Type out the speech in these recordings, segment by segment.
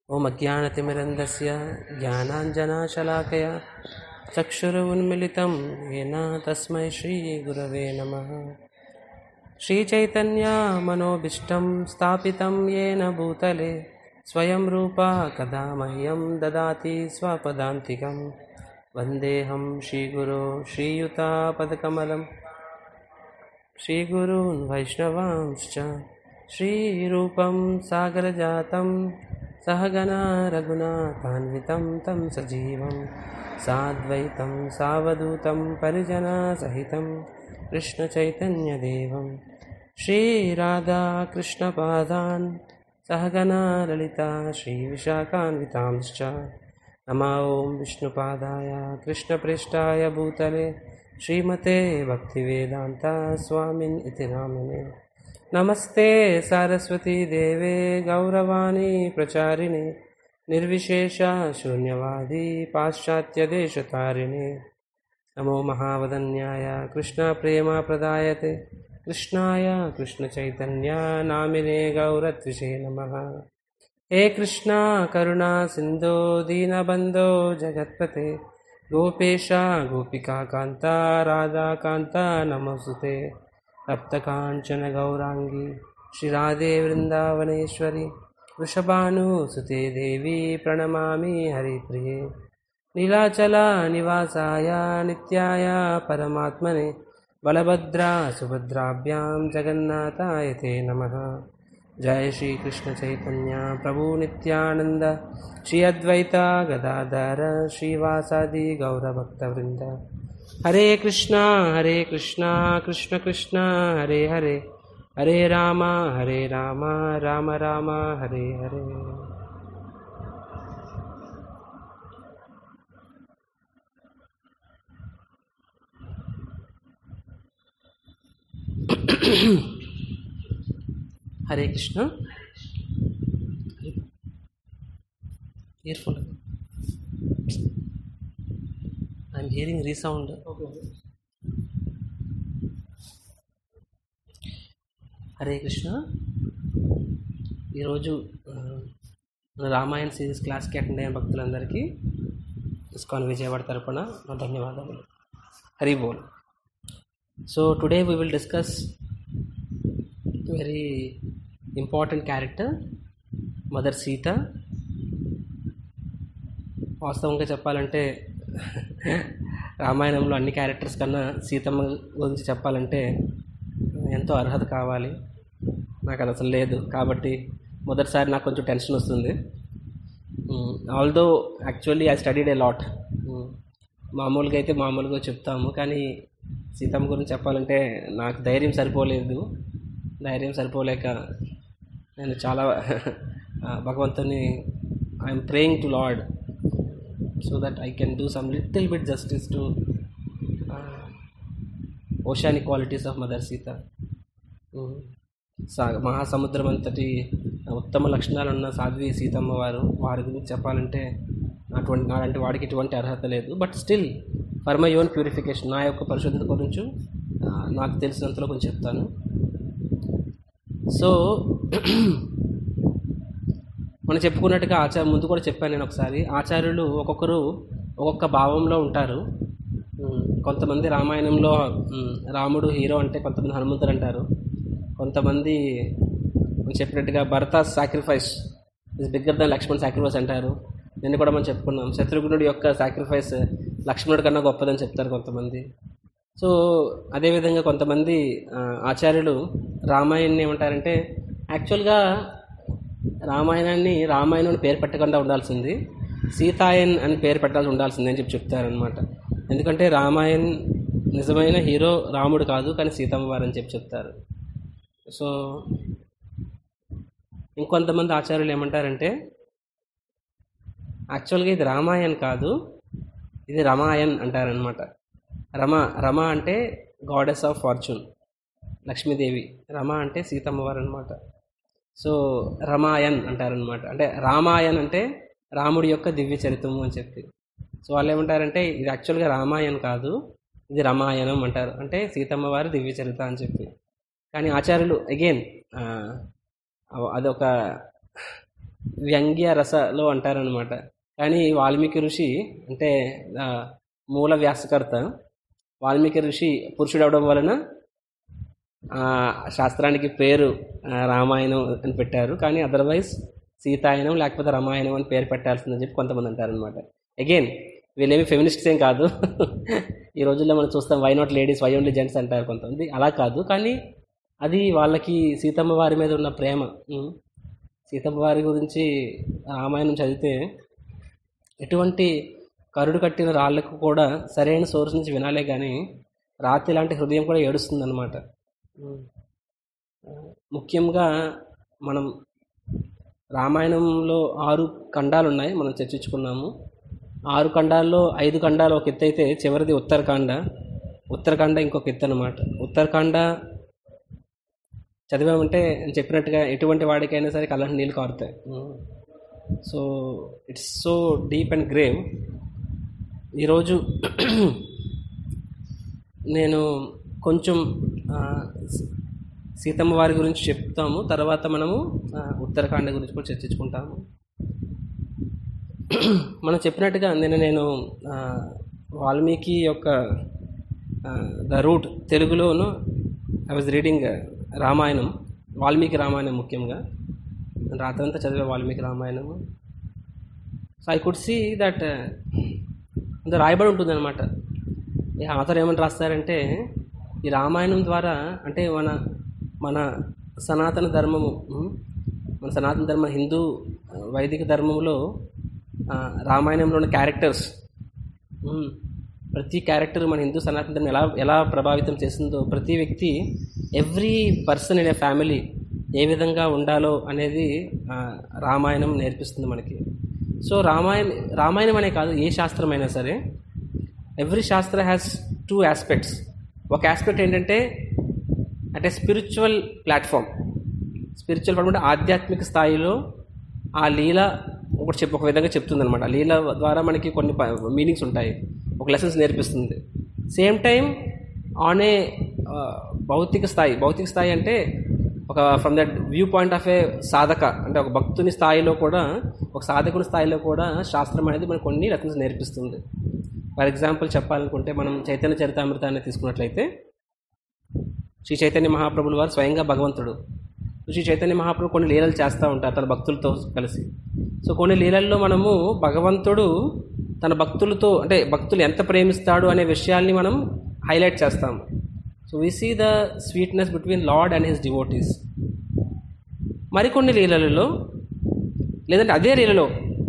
ॐ अज्ञानतिमिरन्दस्य ज्ञानाञ्जनाशलाकया चक्षुरुन्मिलितं येन तस्मै श्रीगुरवे नमः श्रीचैतन्यामनोभीष्टं स्थापितं येन भूतले स्वयं रूपा कदा मह्यं ददाति स्वपदान्तिकं वन्देऽहं श्रीगुरो श्रीयुतापदकमलं श्रीगुरून् वैष्णवांश्च श्रीरूपं सागरजातं सहगना रघुनाथान्वितं तं सजीवं साद्वैतं सावधूतं परिजनसहितं कृष्णचैतन्यदेवं श्रीराधाकृष्णपादान् सहगना ललिता श्रीविशाखान्वितांश्च नमः ॐ विष्णुपादाय कृष्णप्रेष्ठाय भूतले श्रीमते भक्तिवेदान्ता स्वामिन् इति नामिने नमस्ते सारस्वती देवे गौरवाणी प्रचारिणे निर्विशेष शून्यवादी पाश्चात्यदेशतारिणे नमो महावदन्याय कृष्णप्रेमप्रदायते कृष्णाय कृष्णचैतन्या नामिने गौरत्विषे नमः हे कृष्णा करुणा सिन्धो दीनबन्धो जगत्पते गोपेश गोपिकान्ता राधाकान्ता नमोऽस्तुते तप्तकाञ्चन गौराङ्गी श्रीराधे वृन्दावनेश्वरि वृषभानुसुते देवी प्रणमामि हरिप्रिये नीलाचला निवासाय नित्याय परमात्मने बलभद्रा सुभद्राभ्यां जगन्नाथाय ते नमः जय श्रीकृष्णचैतन्य प्रभु नित्यानन्द श्री अद्वैता गदाधर श्रीवासादि गौरभक्तवृन्द Hare Krishna Hare Krishna Krishna Krishna Hare Hare Hare Rama Hare Rama Rama Rama Hare Hare Hare Krishna earphone I'm hearing resound Hare Krishna ఈరోజు ఆ, మన రామాయణ సిరీస్ క్లాస్కి అటెండ్ అయిన భక్తులందరికీ ఇస్కాన్ విజయవాడ తరపున నా ధన్యవాదాలు హరి బోల్ so today we will discuss very important character mother Sita వాస్తవంగా చెప్పాలంటే రామాయణంలో అన్ని క్యారెక్టర్స్ కన్నా సీతమ్మ గురించి చెప్పాలంటే ఎంతో అర్హత కావాలి నాకు అది అసలు లేదు కాబట్టి మొదటిసారి నాకు కొంచెం టెన్షన్ వస్తుంది although actually I studied a lot మామూలుగా అయితే మామూలుగా చెప్తాము కానీ సీతమ్మ గురించి చెప్పాలంటే నాకు ధైర్యం సరిపోలేదు ధైర్యం సరిపోలేక నేను చాలా ఆ, భగవంతుని I'm praying to Lord so that I can do some little bit justice to oceanic qualities of mother Sita um. సా మహాసముద్రం అంతటి ఉత్తమ లక్షణాలు ఉన్న సాధ్వి సీతమ్మ వారు వారి గురించి చెప్పాలంటే అటువంటి నాలాంటి వాడికి ఎటువంటి అర్హత లేదు but still for my own purification నా యొక్క పరిశుద్ధత గురించి ఆ, నాకు తెలిసినంతలో కొంచెం చెప్తాను సో మనం చెప్పుకున్నట్టుగా ఆచార్య ముందు కూడా చెప్పాను నేను ఒకసారి ఆచార్యులు ఒక్కొక్కరు ఒక్కొక్క భావంలో ఉంటారు ఉమ్, కొంతమంది రామాయణంలో ఉమ్, రాముడు హీరో అంటే కొంతమంది హనుమంతుడు అంటారు కొంతమంది మనం చెప్పినట్టుగా Bharata sacrifice is bigger than Lakshman sacrifice అంటారు నిన్న కూడా మనం చెప్పుకున్నాం శత్రుఘ్నుడి యొక్క సాక్రిఫైస్ లక్ష్మణుడి కన్నా గొప్పదని చెప్తారు కొంతమంది సో అదేవిధంగా కొంతమంది ఆ, ఆచార్యులు రామాయణాన్ని ఏమంటారంటే యాక్చువల్గా రామాయణాన్ని రామాయణం అని పేరు పెట్టకుండా ఉండాల్సింది సీతాయన్ అని పేరు పెట్టాల్సి ఉండాల్సింది అని చెప్పి చెప్తారనమాట ఎందుకంటే రామాయణ్ నిజమైన హీరో రాముడు కాదు కానీ సీతమ్మ వారు అని చెప్పి చెప్తారు సో ఇంకొంతమంది ఆచార్యులు ఏమంటారంటే యాక్చువల్గా ఇది రామాయణ్ కాదు ఇది రమాయన్ అంటారనమాట రమ రమ అంటే goddess of fortune Lakshmi Devi Rama అంటే సీతమ్మ వారు అనమాట సో రమాయన్ అంటారనమాట అంటే రామాయణ్ అంటే రాముడి యొక్క దివ్య చరిత్రము అని చెప్పి సో వాళ్ళు ఏమంటారంటే ఇది యాక్చువల్గా రామాయణ్ కాదు ఇది రమాయణం అంటారు అంటే సీతమ్మ వారి దివ్య చరిత్ర అని చెప్పి కానీ ఆచార్యులు అగైన్ అదొక వ్యంగ్య రసలో అంటారనమాట కానీ వాల్మీకి ఋషి అంటే ఆ, మూల వ్యాసకర్త వాల్మీకి ఋషి పురుషుడు అవడం వలన ఆ శాస్త్రానికి పేరు ఆ, రామాయణం అని పెట్టారు కానీ అదర్వైజ్ సీతాయనం లేకపోతే రామాయణం అని పేరు పెట్టాల్సిందని చెప్పి కొంతమంది అంటారనమాట అగైన్ వీళ్ళేమి ఫెమినిస్ట్స్ ఏం కాదు ఈ రోజుల్లో మనం చూస్తాం why not ladies why only gents అంటారు కొంతమంది అలా కాదు కానీ అది వాళ్ళకి సీతమ్మ వారి మీద ఉన్న ప్రేమ ఉం. సీతమ్మ వారి గురించి రామాయణం చదివితే ఎటువంటి కరుడు కట్టిన రాళ్ళకు కూడా సరైన సోర్స్ నుంచి వినాలే కానీ రాతి లాంటి హృదయం కూడా ఏడుస్తుంది అనమాట ముఖ్యంగా మనం రామాయణంలో ఆరు ఖండాలు ఉన్నాయి మనం చర్చించుకున్నాము ఆరు ఖండాల్లో ఐదు ఖండాలు ఒక ఎత్తు అయితే చివరిది ఉత్తరాఖండ ఉత్తరాఖండ ఇంకొక ఎత్తు అనమాట ఉత్తరాఖండ చదివామంటే నేను చెప్పినట్టుగా ఎటువంటి వాడికైనా సరే కళ్ళని నీళ్ళు కారుతాయి so it's so deep and grave ఈరోజు నేను కొంచెం ఆ, సీ- సీతమ్మ వారి గురించి చెప్తాము తర్వాత మనము ఆ, ఉత్తరాఖండ గురించి కూడా చర్చించుకుంటాము మనం చెప్పినట్టుగా నేను నేను ఆ, వాల్మీకి యొక్క ద రూట్ తెలుగులోను I was reading Ramayana Valmiki Ramayana ముఖ్యంగా రాత్రంతా చదివే Valmiki Ramayana so I could see that అందులో రాయబడి ఉంటుంది అనమాట ఈ ఆథర్ ఏమని రాస్తారంటే ఈ రామాయణం ద్వారా అంటే మన మన సనాతన ధర్మము ఉం? మన సనాతన ధర్మం హిందూ ఆ, వైదిక ధర్మంలో ఆ, రామాయణంలో ఉన్న క్యారెక్టర్స్ ఉం. ప్రతి క్యారెక్టర్ మన హిందూ సనాతన ధర్మం ఎలా ఎలా ప్రభావితం చేసిందో ప్రతి వ్యక్తి every person in a family ఏ విధంగా ఉండాలో అనేది ఆ, రామాయణం నేర్పిస్తుంది మనకి సో రామాయణ రామాయణం అనే కాదు ఏ శాస్త్రమైనా సరే every shastra has two aspects ఒక ఆస్పెక్ట్ ఏంటంటే అంటే స్పిరిచువల్ ప్లాట్ఫామ్ స్పిరిచువల్ ప్లాట్ఫామ్ అంటే ఆధ్యాత్మిక స్థాయిలో ఆ లీల ఒకటి చెప్పు ఒక విధంగా చెప్తుంది అనమాట లీల ద్వారా మనకి కొన్ని మీనింగ్స్ ఉంటాయి ఒక లెసన్స్ నేర్పిస్తుంది సేమ్ టైం ఆన్ ఏ భౌతిక స్థాయి భౌతిక స్థాయి అంటే ఒక from that view point of a sadhaka అంటే ఒక భక్తుని స్థాయిలో కూడా ఒక సాధకుని స్థాయిలో కూడా శాస్త్రం అనేది మనకు కొన్ని లెసన్స్ నేర్పిస్తుంది ఫర్ ఎగ్జాంపుల్ చెప్పాలనుకుంటే మనం చైతన్య చరితామృతాన్ని తీసుకున్నట్లయితే శ్రీ చైతన్య మహాప్రభుల వారు స్వయంగా భగవంతుడు శ్రీ చైతన్య మహాప్రభు కొన్ని లీలలు చేస్తూ ఉంటారు తన భక్తులతో కలిసి సో కొన్ని లీలల్లో మనము భగవంతుడు తన భక్తులతో అంటే భక్తులు ఎంత ప్రేమిస్తాడు అనే విషయాల్ని మనం హైలైట్ చేస్తాం so we see the sweetness between lord and his devotees మరికొన్ని లీలలలో లేదంటే అదే లీలలో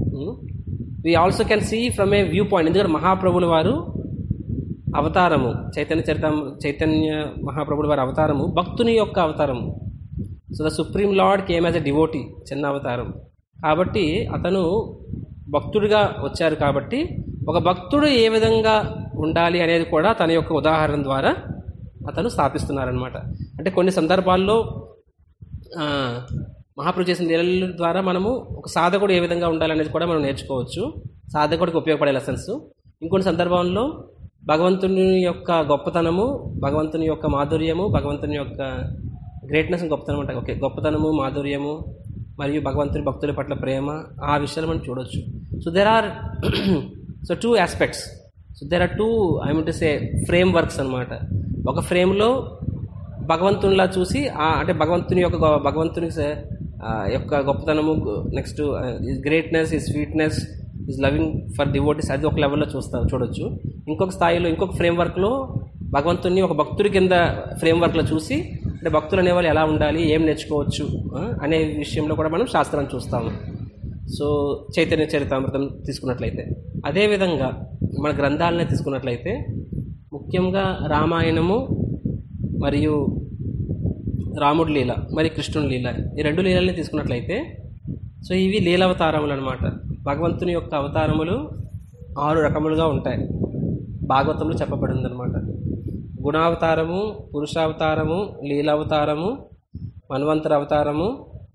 we also can see from a view point ఎందుకంటే మహాప్రభుల వారు అవతారము చైతన్య చరిత చైతన్య మహాప్రభుల వారి అవతారము భక్తుని యొక్క అవతారము so the supreme lord came as a devotee చిన్న అవతారం కాబట్టి అతను భక్తుడిగా వచ్చారు కాబట్టి ఒక భక్తుడు ఏ విధంగా ఉండాలి అనేది కూడా తన యొక్క ఉదాహరణ ద్వారా అతను స్థాపిస్తున్నారనమాట అంటే కొన్ని సందర్భాల్లో ఆ, మహాప్రభు చేసిన లీలల ద్వారా మనము ఒక సాధకుడు ఏ విధంగా ఉండాలనేది కూడా మనం నేర్చుకోవచ్చు సాధకుడికి ఉపయోగపడే లెసన్స్ ఇంకొన్ని సందర్భంలో భగవంతుని యొక్క గొప్పతనము భగవంతుని యొక్క మాధుర్యము భగవంతుని యొక్క గ్రేట్నెస్ గొప్పతనం అంటే ఓకే గొప్పతనము మాధుర్యము మరియు భగవంతుని భక్తుల పట్ల ప్రేమ ఆ విషయాలు మనం చూడొచ్చు so there are so two aspects so there are two I mean to say frameworks అనమాట ఒక ఫ్రేమ్లో భగవంతునిలా చూసి ఆ అంటే భగవంతుని యొక్క గొ- భగవంతుని స- ఆ యొక్క గొప్పతనము next is greatness is sweetness is loving for devotees అది ఒక లెవెల్లో చూస్తా చూడొచ్చు ఇంకొక స్థాయిలో ఇంకొక ఫ్రేమ్ వర్క్లో భగవంతుని ఒక భక్తుడి కింద ఫ్రేమ్ వర్క్లో చూసి అంటే భక్తులు అనేవాళ్ళు ఎలా ఉండాలి ఏం నేర్చుకోవచ్చు ఆ, అనే విషయంలో కూడా మనం శాస్త్రాన్ని చూస్తాము సో చైతన్య చరితామృతం తీసుకున్నట్లయితే అదేవిధంగా మన గ్రంథాలనే తీసుకున్నట్లయితే ముఖ్యంగా రామాయణము మరియు రాముడి లీల మరి కృష్ణుడి లీల ఈ రెండు లీలల్ని తీసుకున్నట్లయితే సో ఇవి లీలావతారములు అనమాట భగవంతుని యొక్క అవతారములు ఆరు రకములుగా ఉంటాయి భాగవతంలో చెప్పబడింది అనమాట గుణావతారము పురుషావతారము లీలావతారము మన్వంతర అవతారము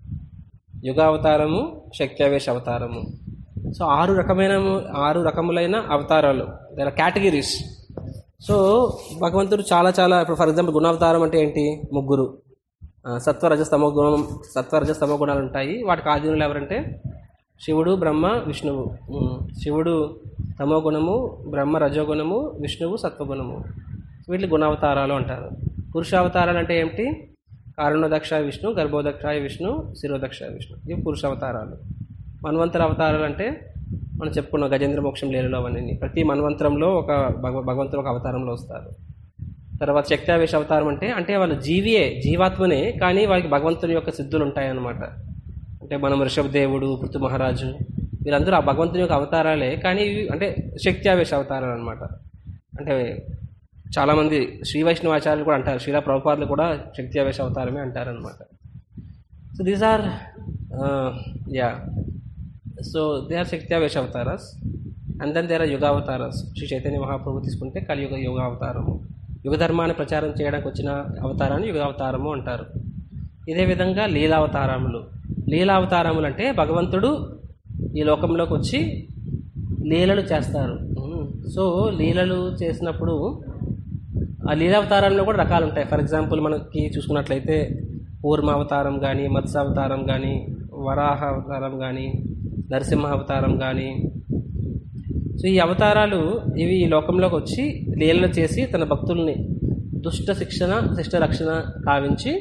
యుగావతారము శక్త్యావేశ అవతారము సో ఆరు రకమైన ఆరు రకములైన అవతారాలు దర్ కేటగిరీస్ సో భగవంతుడు చాలా చాలా ఇప్పుడు ఫర్ ఎగ్జాంపుల్ గుణావతారం అంటే ఏంటి ముగ్గురు ఆ, సత్వ రజస్తమో గుణం సత్వ రజస్తమో గుణాలు ఉంటాయి వాటికి ఆధీనులు ఎవరంటే శివుడు బ్రహ్మ విష్ణువు ఉమ్, శివుడు తమో గుణము బ్రహ్మ రజోగుణము విష్ణువు సత్వగుణము వీటిని గుణావతారాలు అంటారు పురుషావతారాలు అంటే ఏమిటి కారుణ్యదక్ష విష్ణు గర్భోదక్షాయ విష్ణు శిరోదక్ష విష్ణు ఇవి పురుషావతారాలు మన్వంతర అవతారాలు అంటే మనం చెప్పుకున్నాం గజేంద్ర మోక్షం లీలలో అవన్నీ ప్రతి మన్వంతరంలో ఒక భగవ భగవంతుడు ఒక అవతారంలో వస్తారు తర్వాత శక్తావేశ అవతారం అంటే అంటే వాళ్ళు జీవియే జీవాత్మనే కానీ వాళ్ళకి భగవంతుని యొక్క సిద్ధులు ఉంటాయన్నమాట అంటే మనం ఋషభదేవుడు పృథు మహారాజు వీరందరూ ఆ భగవంతుని యొక్క అవతారాలే కానీ ఇవి అంటే శక్త్యావేశ అవతారాలు అనమాట అంటే చాలామంది శ్రీ వైష్ణవాచార్యులు కూడా అంటారు శ్రీలా ప్రభుపాదులు కూడా శక్త్యావేశ అవతారమే అంటారనమాట so these are yeah so they are శక్త్యావేశ అవతారస్ అండ్ దెన్ దేర్ ఆర్ యుగావతారస్ శ్రీ చైతన్య మహాప్రభు తీసుకుంటే కలియుగ యుగావతారము యుగ ధర్మాన్ని ప్రచారం చేయడానికి వచ్చిన అవతారాన్ని యుగావతారము అంటారు ఇదే విధంగా లీలావతారములు లీలావతారములు అంటే భగవంతుడు ఈ లోకంలోకి వచ్చి లీలలు చేస్తారు ఉమ్. సో లీలలు చేసినప్పుడు ఆ లీలావతారాల్లో కూడా రకాలు ఉంటాయి ఫర్ ఎగ్జాంపుల్ మనకి చూసుకున్నట్లయితే కూర్మావతారం కానీ మత్స్యావతారం కానీ వరాహ అవతారం కానీ నరసింహ అవతారం కానీ సో ఈ అవతారాలు ఇవి ఈ లోకంలోకి వచ్చి లీలలు చేసి తన భక్తుల్ని దుష్ట శిక్షణ శిష్ట రక్షణ కావించి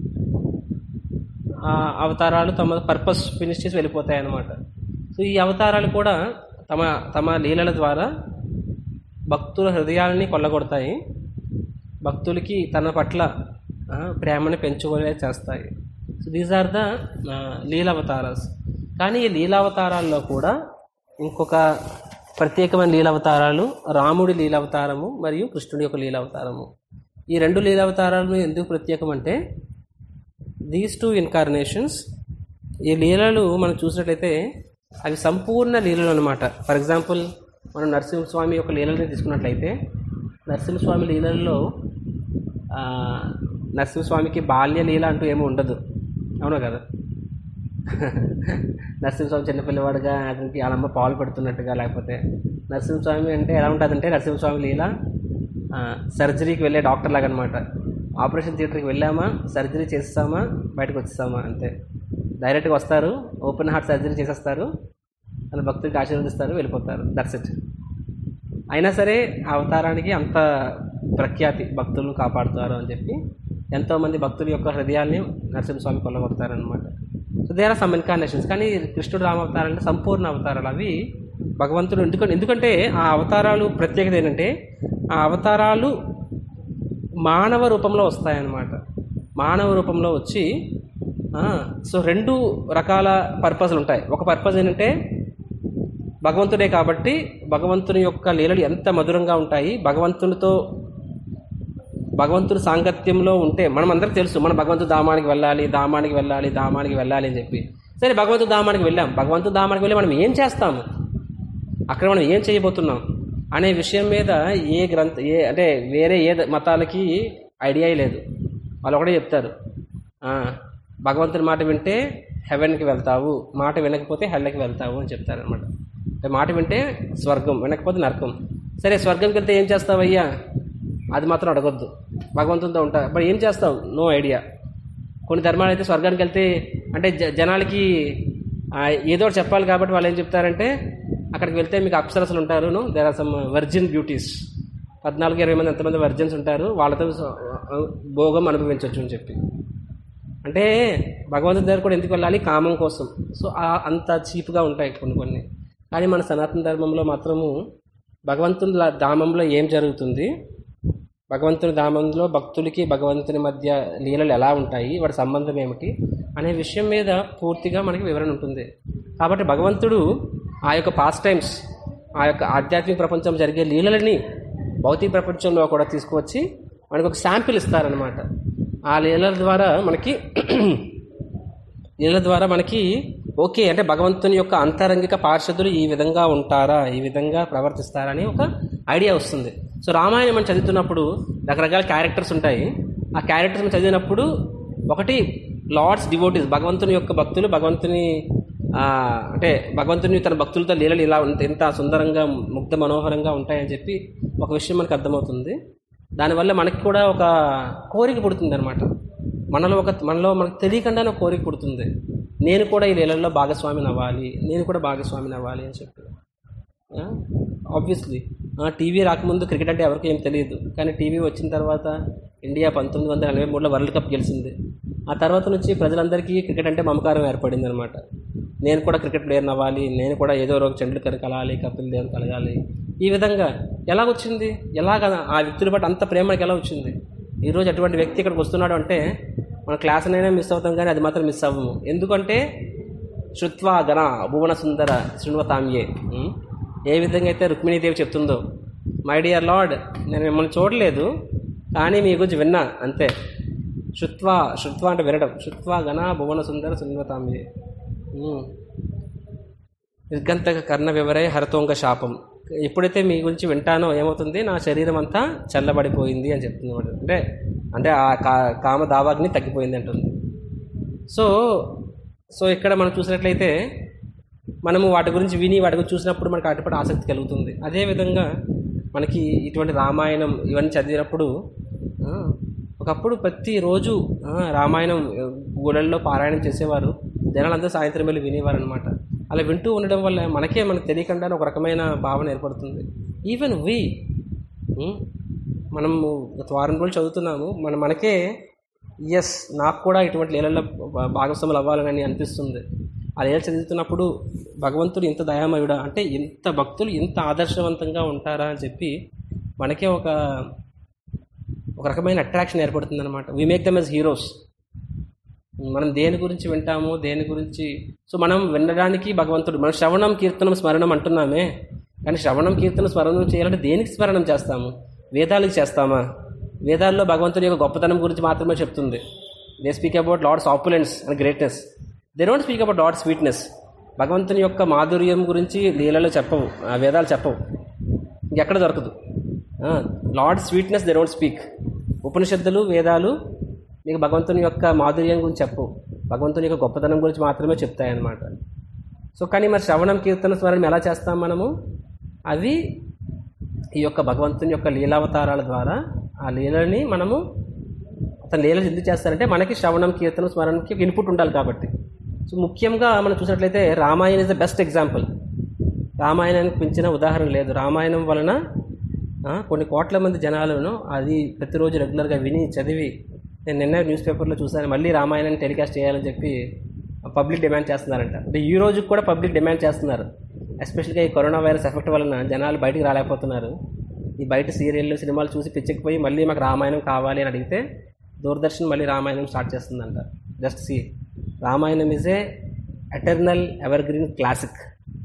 ఆ అవతారాలు తమ పర్పస్ ఫినిష్ చేసి వెళ్ళిపోతాయి అన్నమాట సో ఈ అవతారాలు కూడా తమ తమ లీలల ద్వారా భక్తుల హృదయాలని కొల్లగొడతాయి భక్తులకి తన పట్ల ఆ, ప్రేమని పెంచుకునే చేస్తాయి సో దీస్ ఆర్ ద లీలావతారాస్ కానీ ఈ లీలావతారాల్లో కూడా ఇంకొక ప్రత్యేకమైన లీలావతారాలు రాముడి లీలావతారము మరియు కృష్ణుడి యొక్క లీలావతారము ఈ రెండు లీలావతారాలు ఎందుకు ప్రత్యేకం అంటే దీస్ టూ ఇన్కార్నేషన్స్ ఈ లీలలు మనం చూసినట్లయితే అవి సంపూర్ణ లీలలు అనమాట ఫర్ ఎగ్జాంపుల్ మనం నరసింహస్వామి యొక్క లీలల్ని తీసుకున్నట్లయితే నరసింహస్వామి లీలల్లో ఆ, నరసింహస్వామికి బాల్య లీల అంటూ ఏమీ ఉండదు అవునా కదా నరసింహస్వామి చిన్నపిల్లవాడుగా అతనికి వాళ్ళమ్మ పాలు పెడుతున్నట్టుగా లేకపోతే నరసింహస్వామి అంటే ఎలా ఉంటుందంటే నరసింహస్వామి లీల ఆ, సర్జరీకి వెళ్ళే డాక్టర్ లాగా అనమాట ఆపరేషన్ థియేటర్కి వెళ్ళామా సర్జరీ చేస్తామా బయటకు వచ్చేస్తామా అంతే డైరెక్ట్గా వస్తారు ఓపెన్ హార్ట్ సర్జరీ చేసేస్తారు వాళ్ళ భక్తుడికి ఆశీర్వదిస్తారు వెళ్ళిపోతారు దట్స్ ఇట్ అయినా సరే ఆ అవతారానికి అంత ప్రఖ్యాతి భక్తులను కాపాడుతారు అని చెప్పి ఎంతోమంది భక్తుల యొక్క హృదయాల్ని నరసింహస్వామి కొల్లగొడతారనమాట so there are some incarnations కానీ కృష్ణుడు రామ అవతారాలు అంటే సంపూర్ణ అవతారాలు అవి భగవంతుడు ఎందుకంటే ఎందుకంటే ఆ అవతారాలు ప్రత్యేకత ఏంటంటే ఆ అవతారాలు మానవ రూపంలో వస్తాయన్నమాట మానవ రూపంలో వచ్చి ఆ, సో రెండు రకాల పర్పస్లు ఉంటాయి ఒక పర్పస్ ఏంటంటే భగవంతుడే కాబట్టి భగవంతుని యొక్క లీలలు ఎంత మధురంగా ఉంటాయి భగవంతునితో భగవంతుడి సాంగత్యంలో ఉంటే మనం అందరికి తెలుసు మనం భగవంతుడు ధామానికి వెళ్ళాలి ధామానికి వెళ్ళాలి ధామానికి వెళ్ళాలి అని చెప్పి సరే భగవంతుడు ధామానికి వెళ్ళాం భగవంతుడు ధామానికి వెళ్ళి మనం ఏం చేస్తాము అక్కడ మనం ఏం చేయబోతున్నాం అనే విషయం మీద ఏ గ్రంథ ఏ అంటే వేరే ఏ మతాలకి ఐడియా లేదు వాళ్ళు ఒకటే చెప్తారు ఆ, భగవంతుని మాట వింటే హెవెన్కి వెళ్తావు మాట వినకపోతే హెల్లకి వెళ్తావు అని చెప్తారనమాట అంటే మాట వింటే స్వర్గం వినకపోతే నరకం సరే స్వర్గంకి వెళ్తే ఏం చేస్తావయ్యా అది మాత్రం అడగొద్దు భగవంతునితో ఉంటా మరి ఏం చేస్తావు నో ఐడియా కొన్ని ధర్మాలు అయితే స్వర్గానికి వెళ్తే అంటే జ- జనాలకి ఆ, ఏదో ఒకటి చెప్పాలి కాబట్టి వాళ్ళు ఏం చెప్తారంటే అక్కడికి వెళ్తే మీకు అప్సరసలు ఉంటారు there are some virgin beauties పద్నాలుగు ఇరవై మంది ఎంతమంది వర్జిన్స్ ఉంటారు వాళ్ళతో స- భోగం అనుభవించవచ్చు అని చెప్పి అంటే భగవంతుడి దగ్గర కూడా ఎందుకు వెళ్ళాలి కామం కోసం సో ఆ- అంత చీప్గా ఉంటాయి కొన్ని కొన్ని కానీ మన సనాతన ధర్మంలో మాత్రము భగవంతుని లా- ధామంలో ఏం జరుగుతుంది భగవంతుని ధామంలో భక్తులకి భగవంతుని మధ్య లీలలు ఎలా ఉంటాయి వాటి సంబంధం ఏమిటి అనే విషయం మీద పూర్తిగా మనకి వివరణ ఉంటుంది కాబట్టి భగవంతుడు ఆ యొక్క పాస్ట్ టైమ్స్ ఆ యొక్క ఆధ్యాత్మిక ప్రపంచం జరిగే లీలలని భౌతిక ప్రపంచంలో కూడా తీసుకువచ్చి మనకు ఒక శాంపిల్ ఇస్తారనమాట ఆ లీలల ద్వారా మనకి లీలల ద్వారా మనకి ఓకే అంటే భగవంతుని యొక్క అంతరంగిక పార్షదులు ఈ విధంగా ఉంటారా ఈ విధంగా ప్రవర్తిస్తారా అని ఒక ఐడియా వస్తుంది సో రామాయణం మనం చదువుతున్నప్పుడు రకరకాల క్యారెక్టర్స్ ఉంటాయి ఆ క్యారెక్టర్స్ మనం చదివినప్పుడు ఒకటి లార్డ్స్ డివోటీస్ భగవంతుని యొక్క భక్తులు భగవంతుని ఆ, అంటే భగవంతుని తన భక్తులతో లీలలు ఇలా ఉంట- ఎంత సుందరంగా ముగ్ధ మనోహరంగా ఉంటాయని చెప్పి ఒక విషయం మనకు అర్థమవుతుంది దానివల్ల మనకి కూడా ఒక కోరిక పుడుతుంది అనమాట మనలో ఒక మనలో మనకు తెలియకుండానే ఒక కోరిక పుడుతుంది నేను కూడా ఈ లీలల్లో భాగస్వామిని అవ్వాలి నేను కూడా భాగస్వామిని అవ్వాలి అని చెప్పి ఆబ్వియస్లీ టీవీ రాకముందు క్రికెట్ అంటే ఎవరికి ఏం తెలియదు కానీ టీవీ వచ్చిన తర్వాత ఇండియా పంతొమ్మిది వందల నలభై మూడులో వరల్డ్ కప్ గెలిచింది ఆ తర్వాత నుంచి ప్రజలందరికీ క్రికెట్ అంటే మమకారం ఏర్పడింది అనమాట నేను కూడా క్రికెట్ ప్లేయర్ అవ్వాలి నేను కూడా ఏదో రోజు టెండూల్కర్ కలాలి కపిల్ దేవ్ కలగాలి ఈ విధంగా ఎలా వచ్చింది ఎలాగ ఆ వ్యక్తుల బట్టి అంత ప్రేమ మనకి ఎలా వచ్చింది ఈరోజు అటువంటి వ్యక్తి ఇక్కడికి వస్తున్నాడు అంటే మన క్లాస్ అయినా మిస్ అవుతాం కానీ అది మాత్రం మిస్ అవ్వము ఎందుకంటే శృత్వా గణ భువన సుందర శృణ్వతాంయే ఉం? ఏ విధంగా అయితే రుక్మిణీదేవి చెప్తుందో మై డియర్ లార్డ్ నేను మిమ్మల్ని చూడలేదు కానీ మీ గురించి విన్నా అంతే శృత్వా శృత్వా అంటే వినడం శృత్వా గణ భువన సుందర శృణ్వతాంయే ఉం. నిర్గంతక కర్ణ వివరే హరతోంగ శాపం ఎప్పుడైతే మీ గురించి వింటానో ఏమవుతుంది నా శరీరం అంతా చల్లబడిపోయింది అని చెప్తుంది అన్నమాట. అంటే అంటే ఆ కా కామ దావాగ్ని తగ్గిపోయింది అంటుంది సో సో ఇక్కడ మనం చూసినట్లయితే మనము వాటి గురించి విని వాటి గురించి చూసినప్పుడు మనకు వాటిపై ఆసక్తి కలుగుతుంది అదేవిధంగా మనకి ఇటువంటి రామాయణం ఇవన్నీ చదివినప్పుడు ఆ, ఒకప్పుడు ప్రతిరోజు ఆ, రామాయణం ఆ, గుళ్ళల్లో పారాయణం చేసేవారు జనాలందరూ సాయంత్రం వెళ్ళి వినేవారు అనమాట అలా వింటూ ఉండడం వల్ల మనకే మనకు తెలియకుండా ఒక రకమైన భావన ఏర్పడుతుంది ఈవెన్ వి మనము గత వారం రోజులు చదువుతున్నాము మన మనకే ఎస్ నాకు కూడా ఇటువంటి లీలల్లో భా- భాగస్వాములు అవ్వాలని అనిపిస్తుంది ఆ లీల చదువుతున్నప్పుడు భగవంతుడు ఇంత దయామయుడా అంటే ఇంత భక్తులు ఇంత ఆదర్శవంతంగా ఉంటారా అని చెప్పి మనకే ఒక ఒక రకమైన అట్రాక్షన్ ఏర్పడుతుంది అనమాట we make them as heroes మనం దేని గురించి వింటాము దేని గురించి సో మనం వినడానికి భగవంతుడు మనం శ్రవణం కీర్తనం స్మరణం అంటున్నామే కానీ శ్రవణం కీర్తనం స్మరణం చేయాలంటే దేనికి స్మరణం చేస్తాము వేదాలకు చేస్తామా వేదాల్లో భగవంతుడి యొక్క గొప్పతనం గురించి మాత్రమే చెప్తుంది they speak about lord's opulence and greatness they don't speak about lord sweetness భగవంతుని యొక్క మాధుర్యం గురించి లీలలో చెప్పవు ఆ వేదాలు చెప్పవు ఇంకెక్కడ దొరకదు lord sweetness they don't speak ఉపనిషత్తులు వేదాలు మీకు భగవంతుని యొక్క మాధుర్యం గురించి చెప్పు భగవంతుని యొక్క గొప్పతనం గురించి మాత్రమే చెప్తాయన్నమాట సో కానీ మరి శ్రవణం కీర్తన స్మరణం ఎలా చేస్తాం మనము అవి ఈ యొక్క భగవంతుని యొక్క లీలావతారాల ద్వారా ఆ లీలని మనము అతను లీలలు ఎందుకు చేస్తారంటే మనకి శ్రవణం కీర్తన స్మరణకి ఒక ఇన్పుట్ ఉండాలి కాబట్టి సో ముఖ్యంగా మనం చూసినట్లయితే Ramayana is the best example రామాయణానికి మించిన ఉదాహరణ లేదు రామాయణం వలన ఆ, కొన్ని కోట్ల మంది జనాలను అది ప్రతిరోజు రెగ్యులర్గా విని చదివి నేను నిన్న న్యూస్ పేపర్లో చూశాను మళ్ళీ రామాయణాన్ని టెలికాస్ట్ చేయాలని చెప్పి పబ్లిక్ డిమాండ్ చేస్తున్నారంట అంటే ఈ రోజు కూడా పబ్లిక్ డిమాండ్ చేస్తున్నారు ఎస్పెషల్గా ఈ కరోనా వైరస్ ఎఫెక్ట్ వలన జనాలు బయటికి రాలేకపోతున్నారు ఈ బయట సీరియళ్ళు సినిమాలు చూసి పిచ్చెక్కిపోయి మళ్ళీ మాకు రామాయణం కావాలి అని అడిగితే దూరదర్శన్ మళ్ళీ రామాయణం స్టార్ట్ చేస్తుందంట just see Ramayanam is a eternal evergreen classic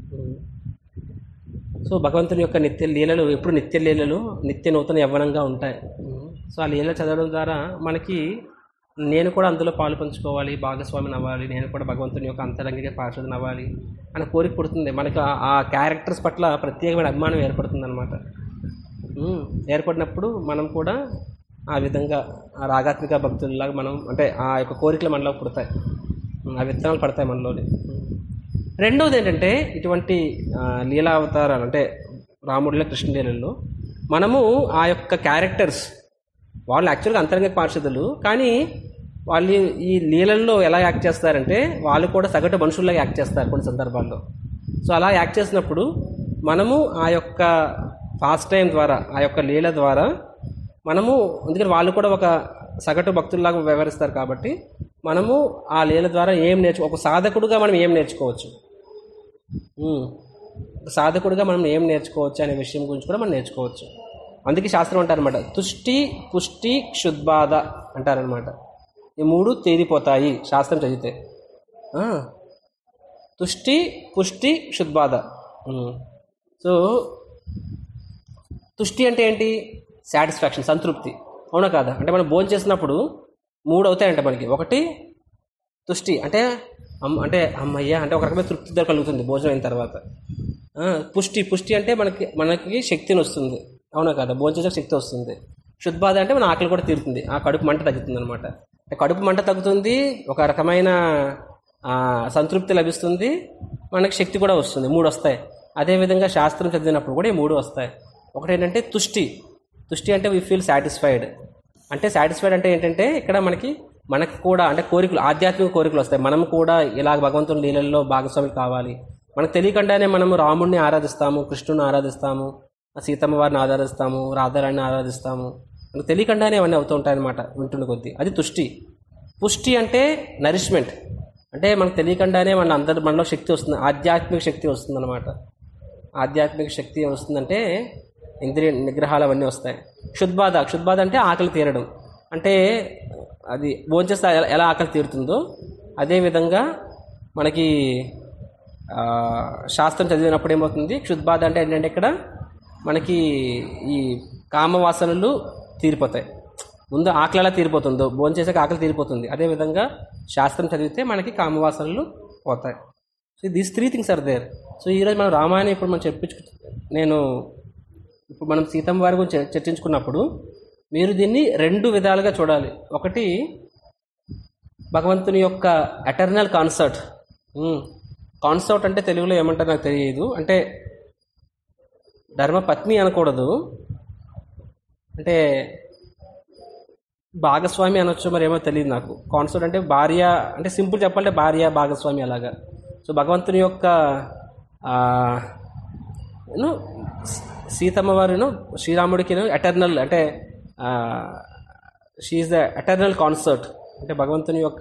so భగవంతుని యొక్క నిత్య లీలలు ఎప్పుడు నిత్య లీలలు నిత్య నూతన యవ్వనంగా ఉంటాయి సో ఆ లీల చదవడం ద్వారా మనకి నేను కూడా అందులో పాలు పంచుకోవాలి భాగస్వామిని అవ్వాలి నేను కూడా భగవంతుని యొక్క అంతరంగిక పార్షదని అవ్వాలి అనే కోరిక పుడుతుంది మనకి ఆ- ఆ క్యారెక్టర్స్ పట్ల ప్రత్యేకమైన అభిమానం ఏర్పడుతుంది అనమాట ఏర్పడినప్పుడు మనం కూడా ఆ విధంగా ఆ రాగాత్మిక భక్తుల్లాగా మనం అంటే ఆ యొక్క కోరికలు మనలో పుడతాయి ఉమ్, ఆ విత్తనాలు పడతాయి మనలోని రెండవది ఏంటంటే ఇటువంటి ఆ, లీలా అవతారాలు అంటే రాముడిలో కృష్ణలీలలో మనము ఆ యొక్క క్యారెక్టర్స్ వాళ్ళు యాక్చువల్గా అంతరంగ పార్షదులు కానీ వాళ్ళు ఈ లీలల్లో ఎలా యాక్ట్ చేస్తారంటే వాళ్ళు కూడా సగటు మనుషుల్లాగా యాక్ట్ చేస్తారు కొన్ని సందర్భాల్లో సో అలా యాక్ట్ చేసినప్పుడు మనము ఆ యొక్క ఫాస్ట్ టైం ద్వారా ఆ యొక్క లీల ద్వారా మనము ఎందుకంటే వాళ్ళు కూడా ఒక సగటు భక్తుల్లాగా వ్యవహరిస్తారు కాబట్టి మనము ఆ లీల ద్వారా ఏం నేర్చు ఒక సాధకుడుగా మనం ఏం నేర్చుకోవచ్చు ఉమ్. ఒక సాధకుడిగా మనం ఏం నేర్చుకోవచ్చు అనే విషయం గురించి కూడా మనం నేర్చుకోవచ్చు అందుకే శాస్త్రం అంటారనమాట తుష్టి పుష్టి క్షుద్బాధ అంటారనమాట ఈ మూడు తేలిపోతాయి శాస్త్రం చదివితే ఆ. తుష్టి పుష్టి క్షుద్బాధ ఉమ్. సో తుష్టి అంటే ఏంటి సాటిస్ఫాక్షన్ సంతృప్తి అవునా కాదా అంటే మనం భోజనం చేసినప్పుడు మూడు అవుతాయంట మనకి ఒకటి తుష్టి అంటే అమ్ అంటే అమ్మయ్య అంటే ఒక రకమైన తృప్తి ధర కలుగుతుంది భోజనం అయిన తర్వాత ఆ, పుష్టి పుష్టి అంటే మనకి మనకి శక్తిని వస్తుంది అవునా కదా భోజనం చేసే శక్తి వస్తుంది శుద్బాధ అంటే మన ఆకలి కూడా తీరుతుంది ఆ కడుపు మంట తగ్గుతుంది అనమాట కడుపు మంట తగ్గుతుంది ఒక రకమైన ఆ, సంతృప్తి లభిస్తుంది మనకి శక్తి కూడా వస్తుంది మూడు వస్తాయి అదేవిధంగా శాస్త్రం చదివినప్పుడు కూడా ఈ మూడు వస్తాయి ఒకటి ఏంటంటే తుష్టి తుష్టి అంటే వి ఫీల్ సాటిస్ఫైడ్ అంటే సాటిస్ఫైడ్ అంటే ఏంటంటే ఇక్కడ మనకి మనకు కూడా అంటే కోరికలు ఆధ్యాత్మిక కోరికలు వస్తాయి మనం కూడా ఇలా భగవంతుని లీలల్లో భాగస్వాములు కావాలి మనకు తెలియకుండానే మనము రాముడిని ఆరాధిస్తాము కృష్ణుని ఆరాధిస్తాము సీతమ్మ వారిని ఆరాధిస్తాము రాధారాణిని ఆరాధిస్తాము మనకు తెలియకుండానే అవన్నీ అవుతూ ఉంటాయి అనమాట వింటున్న కొద్దీ అది తుష్టి పుష్టి అంటే నరిష్మెంట్ అంటే మనకు తెలియకుండానే మన అందరి మనలో శక్తి వస్తుంది ఆధ్యాత్మిక శక్తి వస్తుంది అనమాట ఆధ్యాత్మిక శక్తి వస్తుందంటే ఇంద్రియ నిగ్రహాలు అవన్నీ వస్తాయి క్షుద్బాధ క్షుద్బాధ అంటే ఆకలి తీరడం అంటే అది భోంచేస్తే ఎలా ఎలా ఆకలి తీరుతుందో అదేవిధంగా మనకి ఆ, శాస్త్రం చదివినప్పుడు ఏమవుతుంది క్షుద్బాధ అంటే ఏంటంటే ఇక్కడ మనకి ఈ కామవాసనలు తీరిపోతాయి ముందు ఆకలి ఎలా తీరిపోతుందో భోంచేసాక ఆకలి తీరిపోతుంది అదేవిధంగా శాస్త్రం చదివితే మనకి కామవాసనలు పోతాయి so these three things are there so ఈరోజు మనం రామాయణం ఇప్పుడు మనం చెప్పించు నేను ఇప్పుడు మనం సీతమ్మ వారి గురించి చర్- చర్చించుకున్నప్పుడు మీరు దీన్ని రెండు విధాలుగా చూడాలి ఒకటి భగవంతుని యొక్క ఎటర్నల్ కాన్సర్ట్ కాన్సర్ట్ అంటే తెలుగులో ఏమంటారు నాకు తెలియదు అంటే ధర్మపత్ని అనకూడదు అంటే భాగస్వామి అనొచ్చు మరి ఏమో తెలియదు నాకు కాన్సెప్ట్ అంటే భార్య అంటే సింపుల్ చెప్పాలంటే భార్య భాగస్వామి అలాగా సో భగవంతుని యొక్క ఆ, ను సీతమ్మ వారిను శ్రీరాముడికి ఎటర్నల్ అంటే షీఈ్ ద ఎటర్నల్ కాన్సర్ట్ అంటే భగవంతుని యొక్క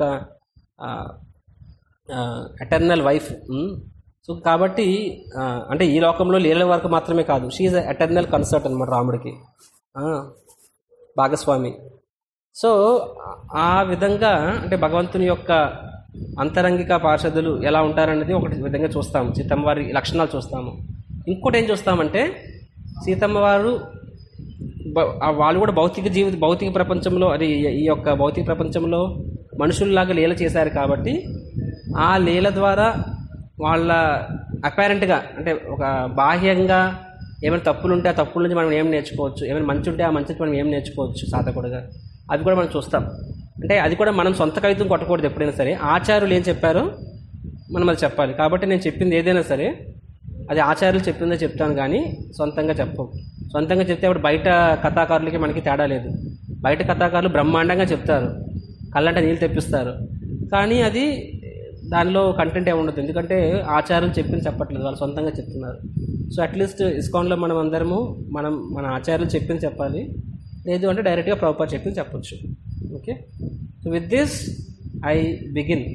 ఎటర్నల్ వైఫ్ సో కాబట్టి ఆ, అంటే ఈ లోకంలో లీలల వరకు మాత్రమే కాదు షీఈ్ ఎటర్నల్ కన్సర్ట్ అనమాట రాముడికి ఆ, భాగస్వామి సో ఆ విధంగా అంటే భగవంతుని యొక్క అంతరంగిక పార్షదులు ఎలా ఉంటారనేది ఒకటి విధంగా చూస్తాము సీతమ్మ వారి లక్షణాలు చూస్తాము ఇంకోటి ఏం చూస్తామంటే సీతమ్మ వారు బ- ఆ వాళ్ళు కూడా భౌతిక జీవిత భౌతిక ప్రపంచంలో అది ఈ యొక్క భౌతిక ప్రపంచంలో మనుషుల్లాగా లీల చేశారు కాబట్టి ఆ లీల ద్వారా వాళ్ళ అపారెంట్గా అంటే ఒక బాహ్యంగా ఏమైనా తప్పులు ఉంటే ఆ తప్పుల నుంచి మనం ఏం నేర్చుకోవచ్చు ఏమైనా మంచి ఉంటే ఆ మంచి నుంచి మనం ఏం నేర్చుకోవచ్చు సాధకుడుగా అది కూడా మనం చూస్తాం అంటే అది కూడా మనం సొంత కవితం కొట్టకూడదు ఎప్పుడైనా సరే ఆచార్యులు ఏం చెప్పారో మనం అది చెప్పాలి కాబట్టి నేను చెప్పింది ఏదైనా సరే అది ఆచార్యులు చెప్పిందే చెప్తాను కానీ సొంతంగా చెప్పం సొంతంగా చెప్తే అప్పుడు బయట కథాకారులకి మనకి తేడా లేదు బయట కథాకారులు బ్రహ్మాండంగా చెప్తారు కళ్ళంటే నీళ్ళు తెప్పిస్తారు కానీ అది దానిలో కంటెంట్ ఏమి ఉండదు ఎందుకంటే ఆచార్యులు చెప్పింది చెప్పట్లేదు వాళ్ళు సొంతంగా చెప్తున్నారు సో అట్లీస్ట్ ఇస్కాన్లో మనం అందరము మనం మన ఆచార్యులు చెప్పింది చెప్పాలి లేదు అంటే డైరెక్ట్గా ప్రభుపాద చెప్పింది చెప్పొచ్చు okay so with this I begin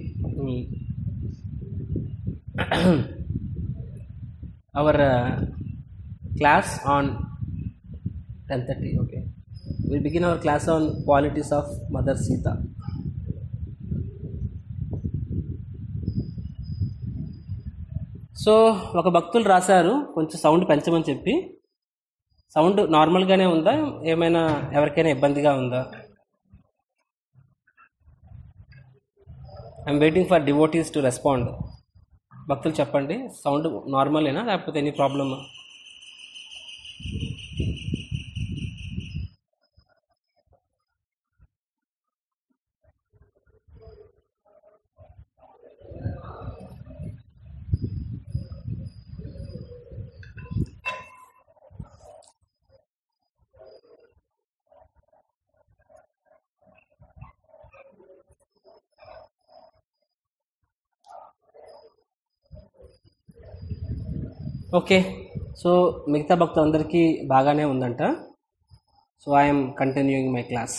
our uh, class on 10:30 okay we begin our class on qualities of mother sita so ఒక భక్తులు రాశారు కొంచెం సౌండ్ పెంచమని చెప్పి సౌండ్ నార్మల్గానే ఉందా ఏమైనా ఎవరికైనా ఇబ్బందిగా ఉందా I'm waiting for devotees to respond భక్తులు చెప్పండి సౌండ్ నార్మలేనా లేకపోతే ఎనీ ప్రాబ్లమా ఓకే సో మిగతా భక్తులందరికీ బాగానే ఉందంట so I'm continuing my class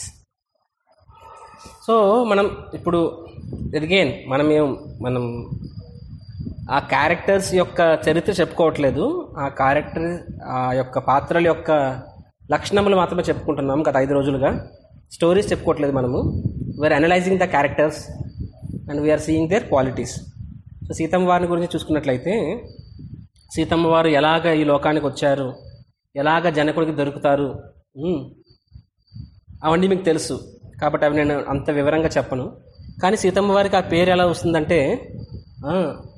so మనం ఇప్పుడు ఎదిగేన్ మనం ఏం మనం ఆ క్యారెక్టర్స్ యొక్క చరిత్ర చెప్పుకోవట్లేదు ఆ క్యారెక్టర్ ఆ యొక్క పాత్రల యొక్క లక్షణములు మాత్రమే చెప్పుకుంటున్నాం గత ఐదు రోజులుగా స్టోరీస్ చెప్పుకోవట్లేదు మనము we're analysing the characters and we're seeing their qualities so Sitamma వారిని గురించి చూసుకున్నట్లయితే సీతమ్మ వారు ఎలాగ ఈ లోకానికి వచ్చారు ఎలాగ జనకుడికి దొరుకుతారు ఉమ్, అవన్నీ మీకు తెలుసు కాబట్టి అవి నేను అంత వివరంగా చెప్పను కానీ సీతమ్మ వారికి ఆ పేరు ఎలా వస్తుందంటే ఆ,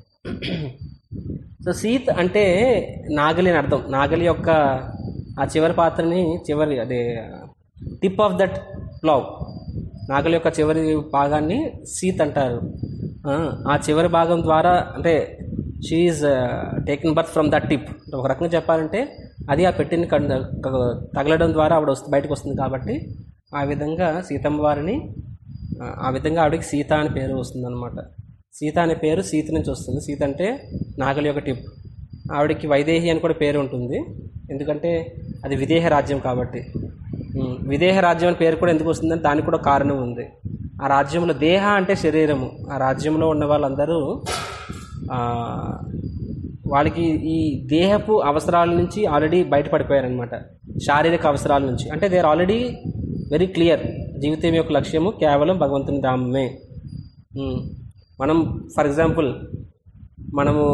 సో సీత్ అంటే నాగలి అని అర్థం నాగలి యొక్క ఆ చివరి పాత్రని చివరి అదే టిప్ ఆఫ్ దట్ ప్లవ్ నాగలి యొక్క చివరి భాగాన్ని సీత్ అంటారు ఆ, ఆ చివరి భాగం ద్వారా అంటే she's taking birth from that tip ఒక రకంగా చెప్పాలంటే అది ఆ పెట్టిన కన్- క- తగలడం ద్వారా ఆవిడ వస్తుంది బయటకు వస్తుంది కాబట్టి ఆ విధంగా సీతమ్మ వారిని ఆ, ఆ విధంగా ఆవిడకి సీత అని పేరు వస్తుందన్నమాట సీత అనే పేరు సీత నుంచి వస్తుంది సీత అంటే నాగలి యొక్క టిప్ ఆవిడకి వైదేహి అని కూడా పేరు ఉంటుంది ఎందుకంటే అది విదేహ రాజ్యం కాబట్టి ఉమ్, విదేహ రాజ్యం అని పేరు కూడా ఎందుకు వస్తుందని దానికి కూడా కారణం ఉంది ఆ రాజ్యంలో దేహ అంటే శరీరము ఆ రాజ్యంలో ఉన్న వాళ్ళందరూ ఆ, వాళ్ళకి ఈ దేహపు అవసరాల నుంచి ఆల్రెడీ బయటపడిపోయారనమాట శారీరక అవసరాల నుంచి అంటే they are already very clear జీవితం యొక్క లక్ష్యము కేవలం భగవంతుని ధామమే ఉమ్. మనం ఫర్ ఎగ్జాంపుల్ మనము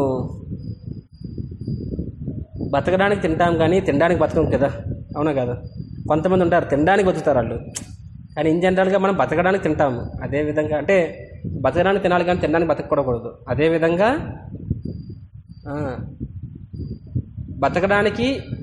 బతకడానికి తింటాం కానీ తినడానికి బతకం కదా అవునా కదా కొంతమంది ఉంటారు తినడానికి బతుకుతారు వాళ్ళు కానీ ఇన్ జనరల్గా మనం బతకడానికి తింటాము అదే విధంగా అంటే బతకడానికి తినాలి కానీ తినడానికి బతకూడకూడదు అదేవిధంగా ఆ, బతకడానికి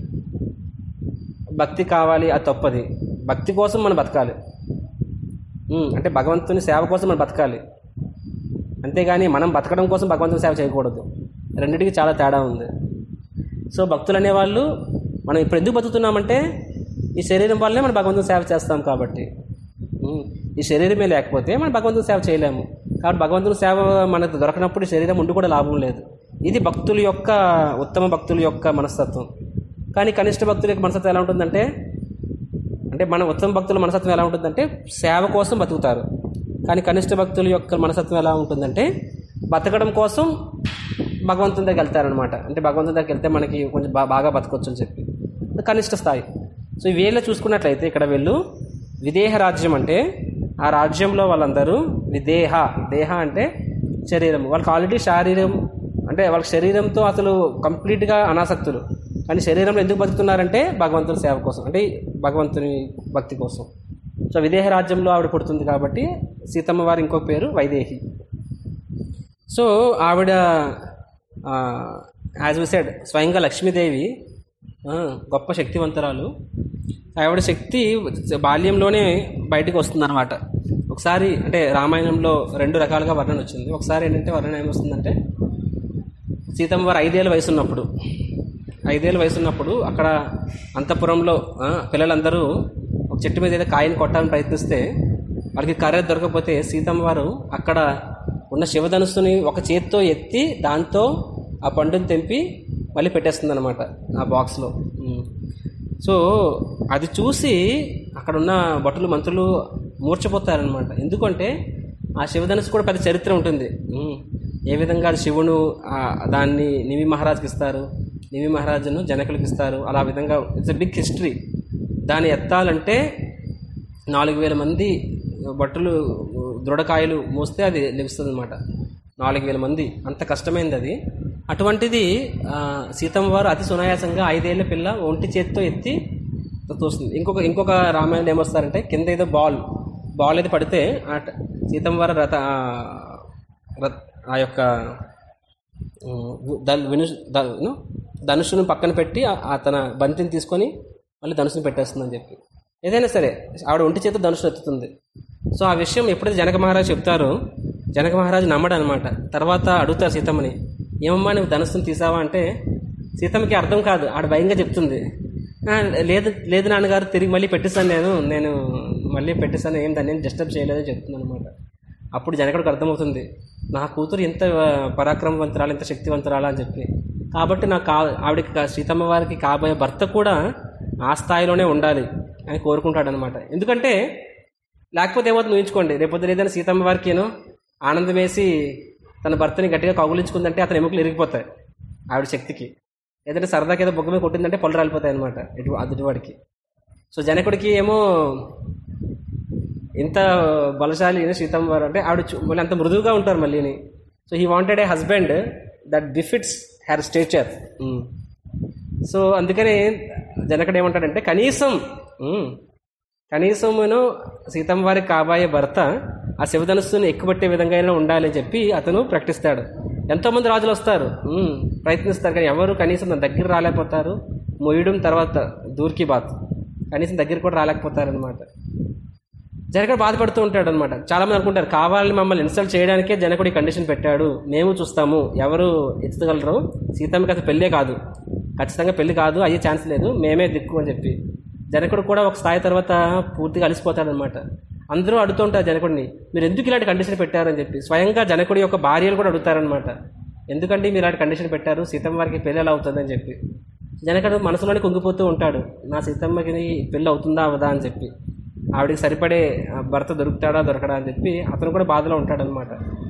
భక్తి కావాలి అది తప్పది భక్తి కోసం మనం బతకాలి ఉమ్, అంటే భగవంతుని సేవ కోసం మనం బతకాలి అంతేగాని మనం బతకడం కోసం భగవంతుని సేవ చేయకూడదు రెండింటికి చాలా తేడా ఉంది సో భక్తులు అనేవాళ్ళు మనం ఇప్పుడు ఎందుకు బతుకుతున్నామంటే ఈ శరీరం వల్లనే మనం భగవంతుని సేవ చేస్తాం కాబట్టి ఉమ్, ఈ శరీరమే లేకపోతే మనం భగవంతుని సేవ చేయలేము కాబట్టి భగవంతుని సేవ మనకు దొరకనప్పుడు ఈ శరీరం ఉండి కూడా లాభం లేదు ఇది భక్తుల యొక్క ఉత్తమ భక్తుల యొక్క మనస్తత్వం కానీ కనిష్ట భక్తుల యొక్క మనస్తత్వం ఎలా ఉంటుందంటే అంటే మన ఉత్తమ భక్తుల మనస్తత్వం ఎలా ఉంటుందంటే సేవ కోసం బతుకుతారు కానీ కనిష్ట భక్తుల యొక్క మనస్తత్వం ఎలా ఉంటుందంటే బతకడం కోసం భగవంతుని దగ్గరికి వెళ్తారనమాట అంటే భగవంతుని దగ్గరికి వెళ్తే మనకి కొంచెం బా- బాగా బతకొచ్చు అని చెప్పి అది కనిష్ట స్థాయి సో వీళ్ళ చూసుకున్నట్లయితే ఇక్కడ వీళ్ళు విదేహ రాజ్యం అంటే ఆ రాజ్యంలో వాళ్ళందరూ విదేహ దేహ అంటే శరీరం వాళ్ళకి ఆల్రెడీ శారీరం అంటే వాళ్ళకి శరీరంతో అసలు కంప్లీట్గా అనాసక్తులు కానీ శరీరంలో ఎందుకు బతుకుతున్నారంటే భగవంతుని సేవ కోసం అంటే భగవంతుని భక్తి కోసం సో విదేహ రాజ్యంలో ఆవిడ పుడుతుంది కాబట్టి సీతమ్మ వారి ఇంకో పేరు వైదేహి సో ఆవిడ యాజ్ వి సెడ్ స్వయంగా లక్ష్మీదేవి ఆ, గొప్ప శక్తివంతురాలు ఆవిడ శక్తి బాల్యంలోనే బయటకు వస్తుందన్నమాట ఒకసారి అంటే రామాయణంలో రెండు రకాలుగా వర్ణన వచ్చింది ఒకసారి ఏంటంటే వర్ణన ఏమొస్తుందంటే సీతమ్మ వారు ఐదేళ్ళ వయసు ఉన్నప్పుడు ఐదేళ్ళ వయసు ఉన్నప్పుడు అక్కడ అంతఃపురంలో ఆ, పిల్లలందరూ ఒక చెట్టు మీద ఏదో కాయని కొట్టాలని ప్రయత్నిస్తే వాళ్ళకి కర్ర దొరకకపోతే సీతమ్మ వారు అక్కడ ఉన్న శివధనుస్సుని ఒక చేత్తో ఎత్తి దాంతో ఆ పండుని తెంపి మళ్ళీ పెట్టేస్తుంది అనమాట ఆ బాక్స్లో ఉమ్. సో అది చూసి అక్కడ ఉన్న భటులు మంత్రులు మూర్చపోతారనమాట ఎందుకంటే ఆ శివధనుస్సు కూడా పెద్ద చరిత్ర ఉంటుంది ఉమ్. ఏ విధంగా అది శివుడు ఆ, దాన్ని నివి మహారాజ్కి ఇస్తారు నివి మహారాజును జనకులకు ఇస్తారు అలా విధంగా ఇట్స్ ఎ బిగ్ హిస్టరీ దాన్ని ఎత్తాలంటే నాలుగు వేల మంది భట్టులు దృఢకాయలు మోస్తే అది లభిస్తుంది అనమాట నాలుగు వేల మంది అంత కష్టమైంది అది అటువంటిది ఆ, సీతమ్మ వారు అతి సునాయాసంగా ఐదేళ్ల పిల్ల ఒంటి చేతితో ఎత్తి తోస్తుంది ఇంకొక ఇంకొక రామాయణం ఏమొస్తారంటే కింద ఏదో బాల్ బాల్ ఏదో పడితే ఆ ట- సీతమ్మ వారు రథ ఆ, రథ- ఆ యొక్క దల్ విను ద- ను? ధనుషును పక్కన పెట్టి ఆ- ఆ తన బంతిని తీసుకొని మళ్ళీ ధనుసుని పెట్టేస్తుందని చెప్పి ఏదైనా సరే ఆవిడ ఒంటి చేత ధనుసు ఎత్తుతుంది సో ఆ విషయం ఎప్పుడైతే జనక మహారాజు చెప్తారో జనక మహారాజు నమ్మడు అనమాట తర్వాత అడుగుతారు సీతమ్మని ఏమమ్మా నువ్వు ధనుసుని తీసావా అంటే సీతమ్మకి అర్థం కాదు ఆడ భయంగా చెప్తుంది "ఆ, లేదు లేదు నాన్నగారు తిరిగి మళ్ళీ పెట్టిస్తాను నేను నేను మళ్ళీ పెట్టిస్తాను ఏం దాన్ని డిస్టర్బ్ చేయలేదని చెప్తుంది అనమాట అప్పుడు జనకుడికి అర్థమవుతుంది నా కూతురు ఎంత ఆ, పరాక్రమవంతురాలు ఎంత శక్తివంతురాలు అని చెప్పి కాబట్టి నాకు కా ఆవిడకి కా- సీతమ్మ వారికి కాబోయే భర్త కూడా ఆ స్థాయిలోనే ఉండాలి అని కోరుకుంటాడు అనమాట ఎందుకంటే లేకపోతే ఏమవుతుంది ఊహించుకోండి రేపొద్దు ఏదైనా సీతమ్మ వారికి ఏనో ఆనందం వేసి తన భర్తని గట్టిగా కౌగులించుకుందంటే అతని ఎముకలు ఇరిగిపోతాయి ఆవిడ శక్తికి ఏదైనా సరదాకి ఏదో బొగ్గ మీద కొట్టిందంటే పొలం రాలిపోతాయి అనమాట ఇటు అదుటివాడికి సో జనకుడికి ఏమో ఇంత బలశాలి అయిన సీతమ్మ వారు అంటే ఆవిడ చూ- మళ్ళీ అంత మృదువుగా ఉంటారు మళ్ళీని so he wanted a husband that befits her stature so అందుకని జనకుడు ఏమంటాడంటే కనీసం ఉమ్, కనీసమును సీతమ్మ వారికి కాబోయే భర్త ఆ శివధనుస్సును ఎక్కుబట్టే విధంగా అయినా ఉండాలి అని చెప్పి అతను ప్రకటిస్తాడు ఎంతోమంది రాజులు వస్తారు ఉమ్, ప్రయత్నిస్తారు కానీ ఎవరు కనీసం దాని దగ్గర రాలేకపోతారు మొయ్యడం తర్వాత దూర్కి బాత్ కనీసం దగ్గర కూడా రాలేకపోతారనమాట జనకుడు బాధపడుతూ ఉంటాడు అనమాట చాలా మంది అనుకుంటారు కావాలని మమ్మల్ని ఇన్సల్ట్ చేయడానికే జనకుడు ఈ కండిషన్ పెట్టాడు మేము చూస్తాము ఎవరు ఎత్తుగలరు సీతమ్మకి అసలు పెళ్ళే కాదు ఖచ్చితంగా పెళ్లి కాదు అయ్యే ఛాన్స్ లేదు మేమే దిక్కు అని చెప్పి జనకుడు కూడా ఒక స్థాయి తర్వాత పూర్తిగా అలసిపోతాడనమాట అందరూ అడుగుతుంటారు జనకుడిని మీరు ఎందుకు ఇలాంటి కండిషన్ పెట్టారని చెప్పి స్వయంగా జనకుడి యొక్క భార్యలు కూడా అడుగుతారనమాట ఎందుకంటే మీరు ఇలాంటి కండిషన్ పెట్టారు సీతమ్మ వారికి పెళ్ళి ఎలా అవుతుందని చెప్పి జనకుడు మనసులోనే కుంగిపోతూ ఉంటాడు నా సీతమ్మకి పెళ్ళి అవుతుందా అవదా అని చెప్పి ఆవిడకి సరిపడే ఆ, భర్త దొరుకుతాడా దొరకడా అని చెప్పి అతను కూడా బాధలో ఉంటాడనమాట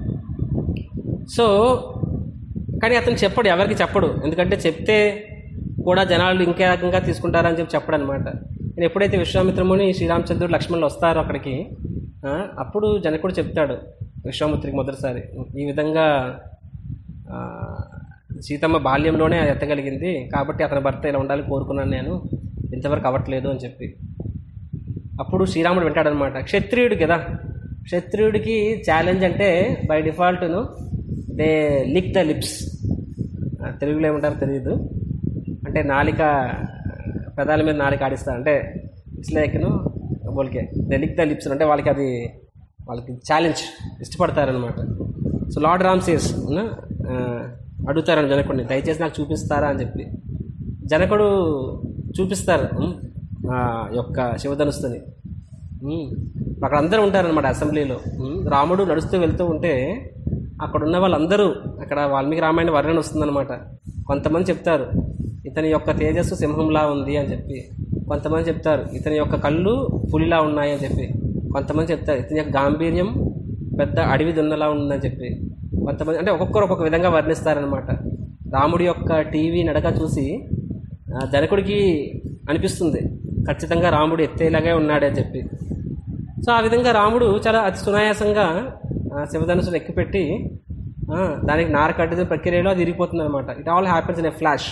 సో కానీ అతను చెప్పడు ఎవరికి చెప్పడు ఎందుకంటే చెప్తే కూడా జనాలు ఇంకే రకంగా తీసుకుంటారని చెప్పి చెప్పడు అనమాట నేను ఎప్పుడైతే విశ్వామిత్రముని శ్రీరామచంద్రుడు లక్ష్మణులు వస్తారో అక్కడికి ఆ, అప్పుడు జనకుడు చెప్తాడు విశ్వామిత్రికి మొదటిసారి ఈ విధంగా ఆ, సీతమ్మ బాల్యంలోనే అది ఎత్తగలిగింది కాబట్టి అతని భర్త ఇలా ఉండాలని కోరుకున్నాను నేను ఇంతవరకు అవ్వట్లేదు అని చెప్పి అప్పుడు శ్రీరాముడు వింటాడనమాట క్షత్రియుడు కదా క్షత్రియుడికి ఛాలెంజ్ అంటే బై డిఫాల్ట్ను దే లిక్ ద లిప్స్ తెలుగులో ఏమంటారో తెలియదు అంటే నాలిక పెదాల మీద నాలిక ఆడిస్తారు అంటే ఇట్స్ లైక్ను వాళ్ళకి దే లిక్ ద లిప్స్ అంటే వాళ్ళకి అది వాళ్ళకి ఛాలెంజ్ ఇష్టపడతారనమాట సో లార్డ్ రామ్సేస్ అడుగుతారని జనకుడిని దయచేసి నాకు చూపిస్తారా అని చెప్పి జనకుడు చూపిస్తారు ఉమ్, ఆ యొక్క శివధనుస్తుని ఉమ్, అక్కడ అందరూ ఉంటారనమాట అసెంబ్లీలో ఉమ్, రాముడు నడుస్తూ వెళ్తూ ఉంటే అక్కడ ఉన్న వాళ్ళందరూ అక్కడ వాల్మీకి రామాయణ వర్ణన వస్తుందన్నమాట కొంతమంది చెప్తారు ఇతని యొక్క తేజస్సు సింహంలా ఉంది అని చెప్పి కొంతమంది చెప్తారు ఇతని యొక్క కళ్ళు పులిలా ఉన్నాయి అని చెప్పి కొంతమంది చెప్తారు ఇతని యొక్క గాంభీర్యం పెద్ద అడవి దున్నలా ఉందని చెప్పి కొంతమంది అంటే ఒక్కొక్కరు ఒక్కొక్క విధంగా వర్ణిస్తారనమాట రాముడి యొక్క టీవీ నడక చూసి ఆ, జనకుడికి అనిపిస్తుంది ఖచ్చితంగా రాముడు ఎత్తేలాగే ఉన్నాడే అని చెప్పి సో ఆ విధంగా రాముడు చాలా అతి సునాయాసంగా ఆ, శివధనుసును ఎక్కుపెట్టి ఆ, దానికి నార కట్టిన ప్రక్రియలో అది ఇరిగిపోతుంది అనమాట it all happens in a flash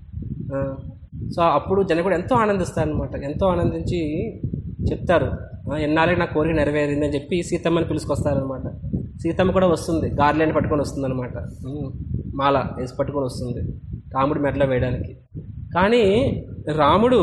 so అప్పుడు జనకుడు ఎంతో ఆనందిస్తారనమాట ఎంతో ఆనందించి చెప్తారు "ఆ, ఎన్నాళ్ళకి నా కోరిక నెరవేరిందని చెప్పి సీతమ్మని పిలుచుకొస్తారనమాట సీతమ్మ కూడా వస్తుంది గార్లెండ్ పట్టుకొని వస్తుంది అనమాట మాల వేసి పట్టుకొని వస్తుంది రాముడి మెడలో వేయడానికి కానీ రాముడు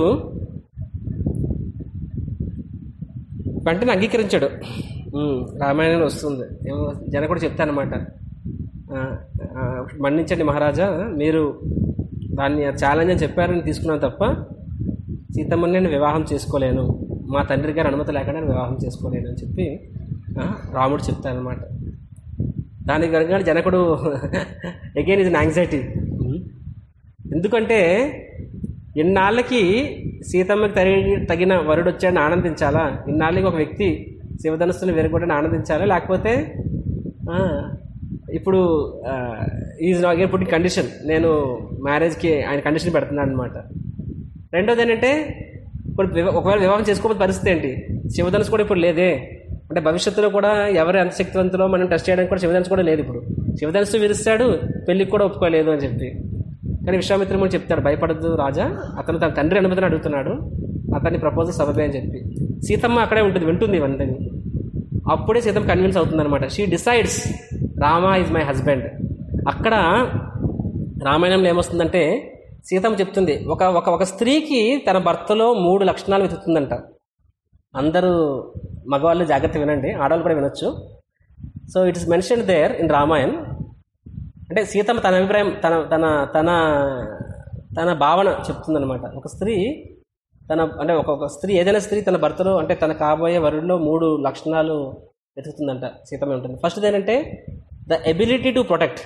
వెంటనే అంగీకరించాడు ఉమ్, రామాయణం వస్తుంది ఏమో జనకుడు చెప్తానమాట మన్నించండి మహారాజా మీరు దాన్ని ఛాలెంజ్ అని చెప్పారని తీసుకున్నాను తప్ప సీతమ్మని నేను వివాహం చేసుకోలేను మా తండ్రి గారి అనుమతి లేకుండా నేను వివాహం చేసుకోలేను అని చెప్పి ఆ, రాముడు చెప్తానమాట దానికి కనుక జనకుడు అగైన్ ఇది యాంగ్జైటీ ఎందుకంటే ఇన్నాళ్ళకి సీతమ్మకి తగి తగిన వరుడు వచ్చాడని ఆనందించాలా ఇన్నాళ్ళకి ఒక వ్యక్తి శివధనుస్సుని వెరగొట్టని ఆనందించాలా లేకపోతే ఆ, ఇప్పుడు ఈజ్ నాట్ ఇప్పుడు కండిషన్ నేను మ్యారేజ్కి ఆయన కండిషన్ పెడుతున్నాను అనమాట రెండోది ఏంటంటే ఇప్పుడు వివా- ఒకవేళ వివాహం చేసుకోకపోతే పరిస్థితి ఏంటి శివధనుసు కూడా ఇప్పుడు లేదే అంటే భవిష్యత్తులో కూడా ఎవరు ఎంత శక్తివంతులో మనం టెస్ట్ చేయడానికి కూడా శివధనుసు కూడా లేదు ఇప్పుడు శివధనుసు విరుస్తాడు పెళ్ళికి కూడా ఒప్పుకోలేదు అని చెప్పి కానీ విశ్వామిత్రముడు చెప్తాడు భయపడద్దు రాజా అతను తన తండ్రి అనుమతిని అడుగుతున్నాడు అతన్ని ప్రపోజల్ సబబే అని చెప్పి సీతమ్మ అక్కడే ఉంటుంది వింటుంది ఇవన్నీ అప్పుడే సీతమ్మ కన్విన్స్ అవుతుంది అనమాట she decides Rama is my husband అక్కడ రామాయణంలో ఏమొస్తుందంటే సీతమ్మ చెప్తుంది ఒక ఒక ఒక స్త్రీకి తన భర్తలో మూడు లక్షణాలు వెతుకుతుందంట అందరూ మగవాళ్ళు జాగ్రత్త వినండి ఆడవాళ్ళు కూడా వినొచ్చు so it is mention there in Ramayan అంటే సీతమ్మ తన అభిప్రాయం తన తన తన తన భావన చెప్తుందనమాట ఒక స్త్రీ తన అంటే ఒక ఒక స్త్రీ ఏదైనా స్త్రీ తన భర్తలో అంటే తన కాబోయే వరుడిలో మూడు లక్షణాలు వెతుకుతుందంట సీతమ్మ ఉంటుంది ఫస్ట్ ఏంటంటే the ability to protect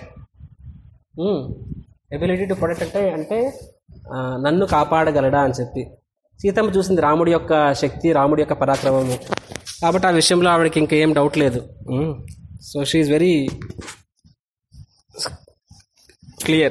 ability to protect అంటే అంటే ఆ, నన్ను కాపాడగలడా అని చెప్పి సీతమ్మ చూసింది రాముడి యొక్క శక్తి రాముడి యొక్క పరాక్రమము కాబట్టి ఆ విషయంలో ఆవిడకి ఇంకేం డౌట్ లేదు సో షీఈ్ వెరీ క్లియర్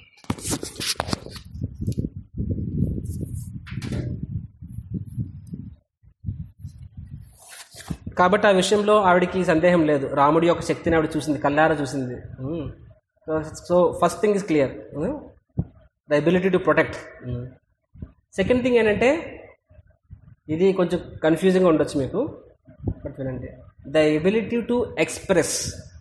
కాబట్టి ఆ విషయంలో ఆవిడకి సందేహం లేదు రాముడి యొక్క శక్తిని ఆవిడ చూసింది కల్లారా చూసింది so first thing is clear the ability to protect second thing ఏంటంటే ఇది కొంచెం కన్ఫ్యూజింగ్గా ఉండొచ్చు మీకు బట్ వినండి the ability to express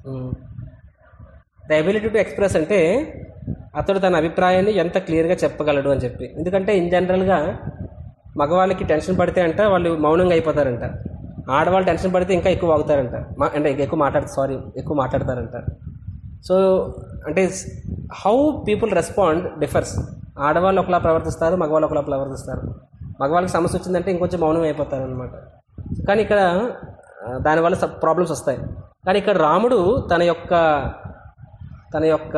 the ability to express అంటే అతడు తన అభిప్రాయాన్ని ఎంత క్లియర్గా చెప్పగలడు అని చెప్పి ఎందుకంటే ఇన్ జనరల్గా మగవాళ్ళకి టెన్షన్ పడితే అంట వాళ్ళు మౌనంగా అయిపోతారంట ఆడవాళ్ళు టెన్షన్ పడితే ఇంకా ఎక్కువ వాగుతారంట మా- అంటే ఇంకా ఎక్కువ మాట్లాడు సారీ ఎక్కువ మాట్లాడతారంట సో అంటే హౌ పీపుల్ రెస్పాండ్ డిఫర్స్ ఆడవాళ్ళు ఒకలా ప్రవర్తిస్తారు మగవాళ్ళు ఒకలా ప్రవర్తిస్తారు మగవాళ్ళకి సమస్య వచ్చిందంటే ఇంకొంచెం మౌనం అయిపోతారు అనమాట కానీ ఇక్కడ దానివల్ల సబ్ ప్రాబ్లమ్స్ వస్తాయి కానీ ఇక్కడ రాముడు తన యొక్క తన యొక్క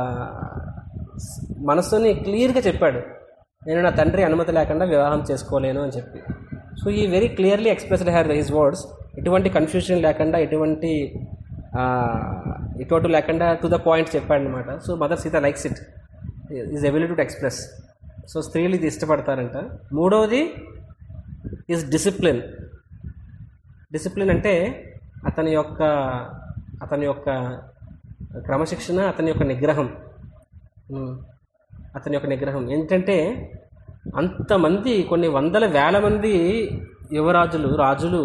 మనసుని క్లియర్గా చెప్పాడు నేను నా తండ్రి అనుమతి లేకుండా వివాహం చేసుకోలేను అని చెప్పి so he very clearly expressed here his words ఎటువంటి కన్ఫ్యూజన్ లేకుండా ఎటువంటి ఆ, ఇటువంటి లేకుండా టు ద పాయింట్ చెప్పాడు అనమాట so mother Sita likes it is ability to express so స్త్రీలు ఇది ఇష్టపడతారంట మూడవది ఈజ్ డిసిప్లిన్ డిసిప్లిన్ అంటే అతని యొక్క అతని యొక్క క్రమశిక్షణ అతని యొక్క నిగ్రహం ఉమ్. అతని యొక్క నిగ్రహం ఏంటంటే అంతమంది కొన్ని వందల వేల మంది యువరాజులు రాజులు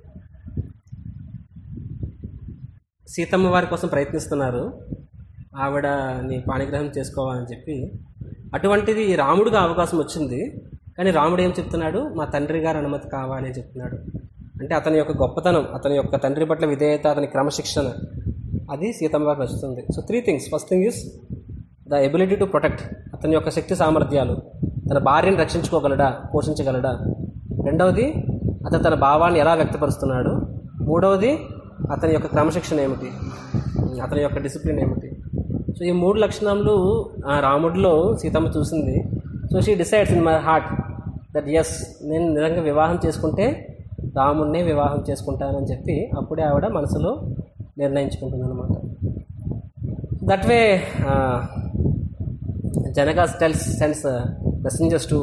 సీతమ్మ వారి కోసం ప్రయత్నిస్తున్నారు ఆవిడ నీ పాణిగ్రహం చేసుకోవాలని చెప్పి అటువంటిది రాముడిగా అవకాశం వచ్చింది కానీ రాముడు ఏం చెప్తున్నాడు మా తండ్రి గారి అనుమతి కావాలి అని చెప్తున్నాడు అంటే అతని యొక్క గొప్పతనం అతని యొక్క తండ్రి పట్ల విధేయత అతని క్రమశిక్షణ అది సీతమ్మ వారికి నచ్చుతుంది so three things first thing is the ability to protect అతని యొక్క శక్తి సామర్థ్యాలు తన భార్యను రక్షించుకోగలడా పోషించగలడా రెండవది అతను తన భావాన్ని ఎలా వ్యక్తపరుస్తున్నాడు మూడవది అతని యొక్క క్రమశిక్షణ ఏమిటి అతని యొక్క డిసిప్లిన్ ఏమిటి సో ఈ మూడు లక్షణాలు ఆ రాముడిలో సీతమ్మ చూసింది so she decides in my heart that yes నేను నిజంగా వివాహం చేసుకుంటే రాముడినే వివాహం చేసుకుంటానని చెప్పి అప్పుడే ఆవిడ మనసులో నిర్ణయించుకుంటుంది అనమాట that way Janaka tells sends messengers to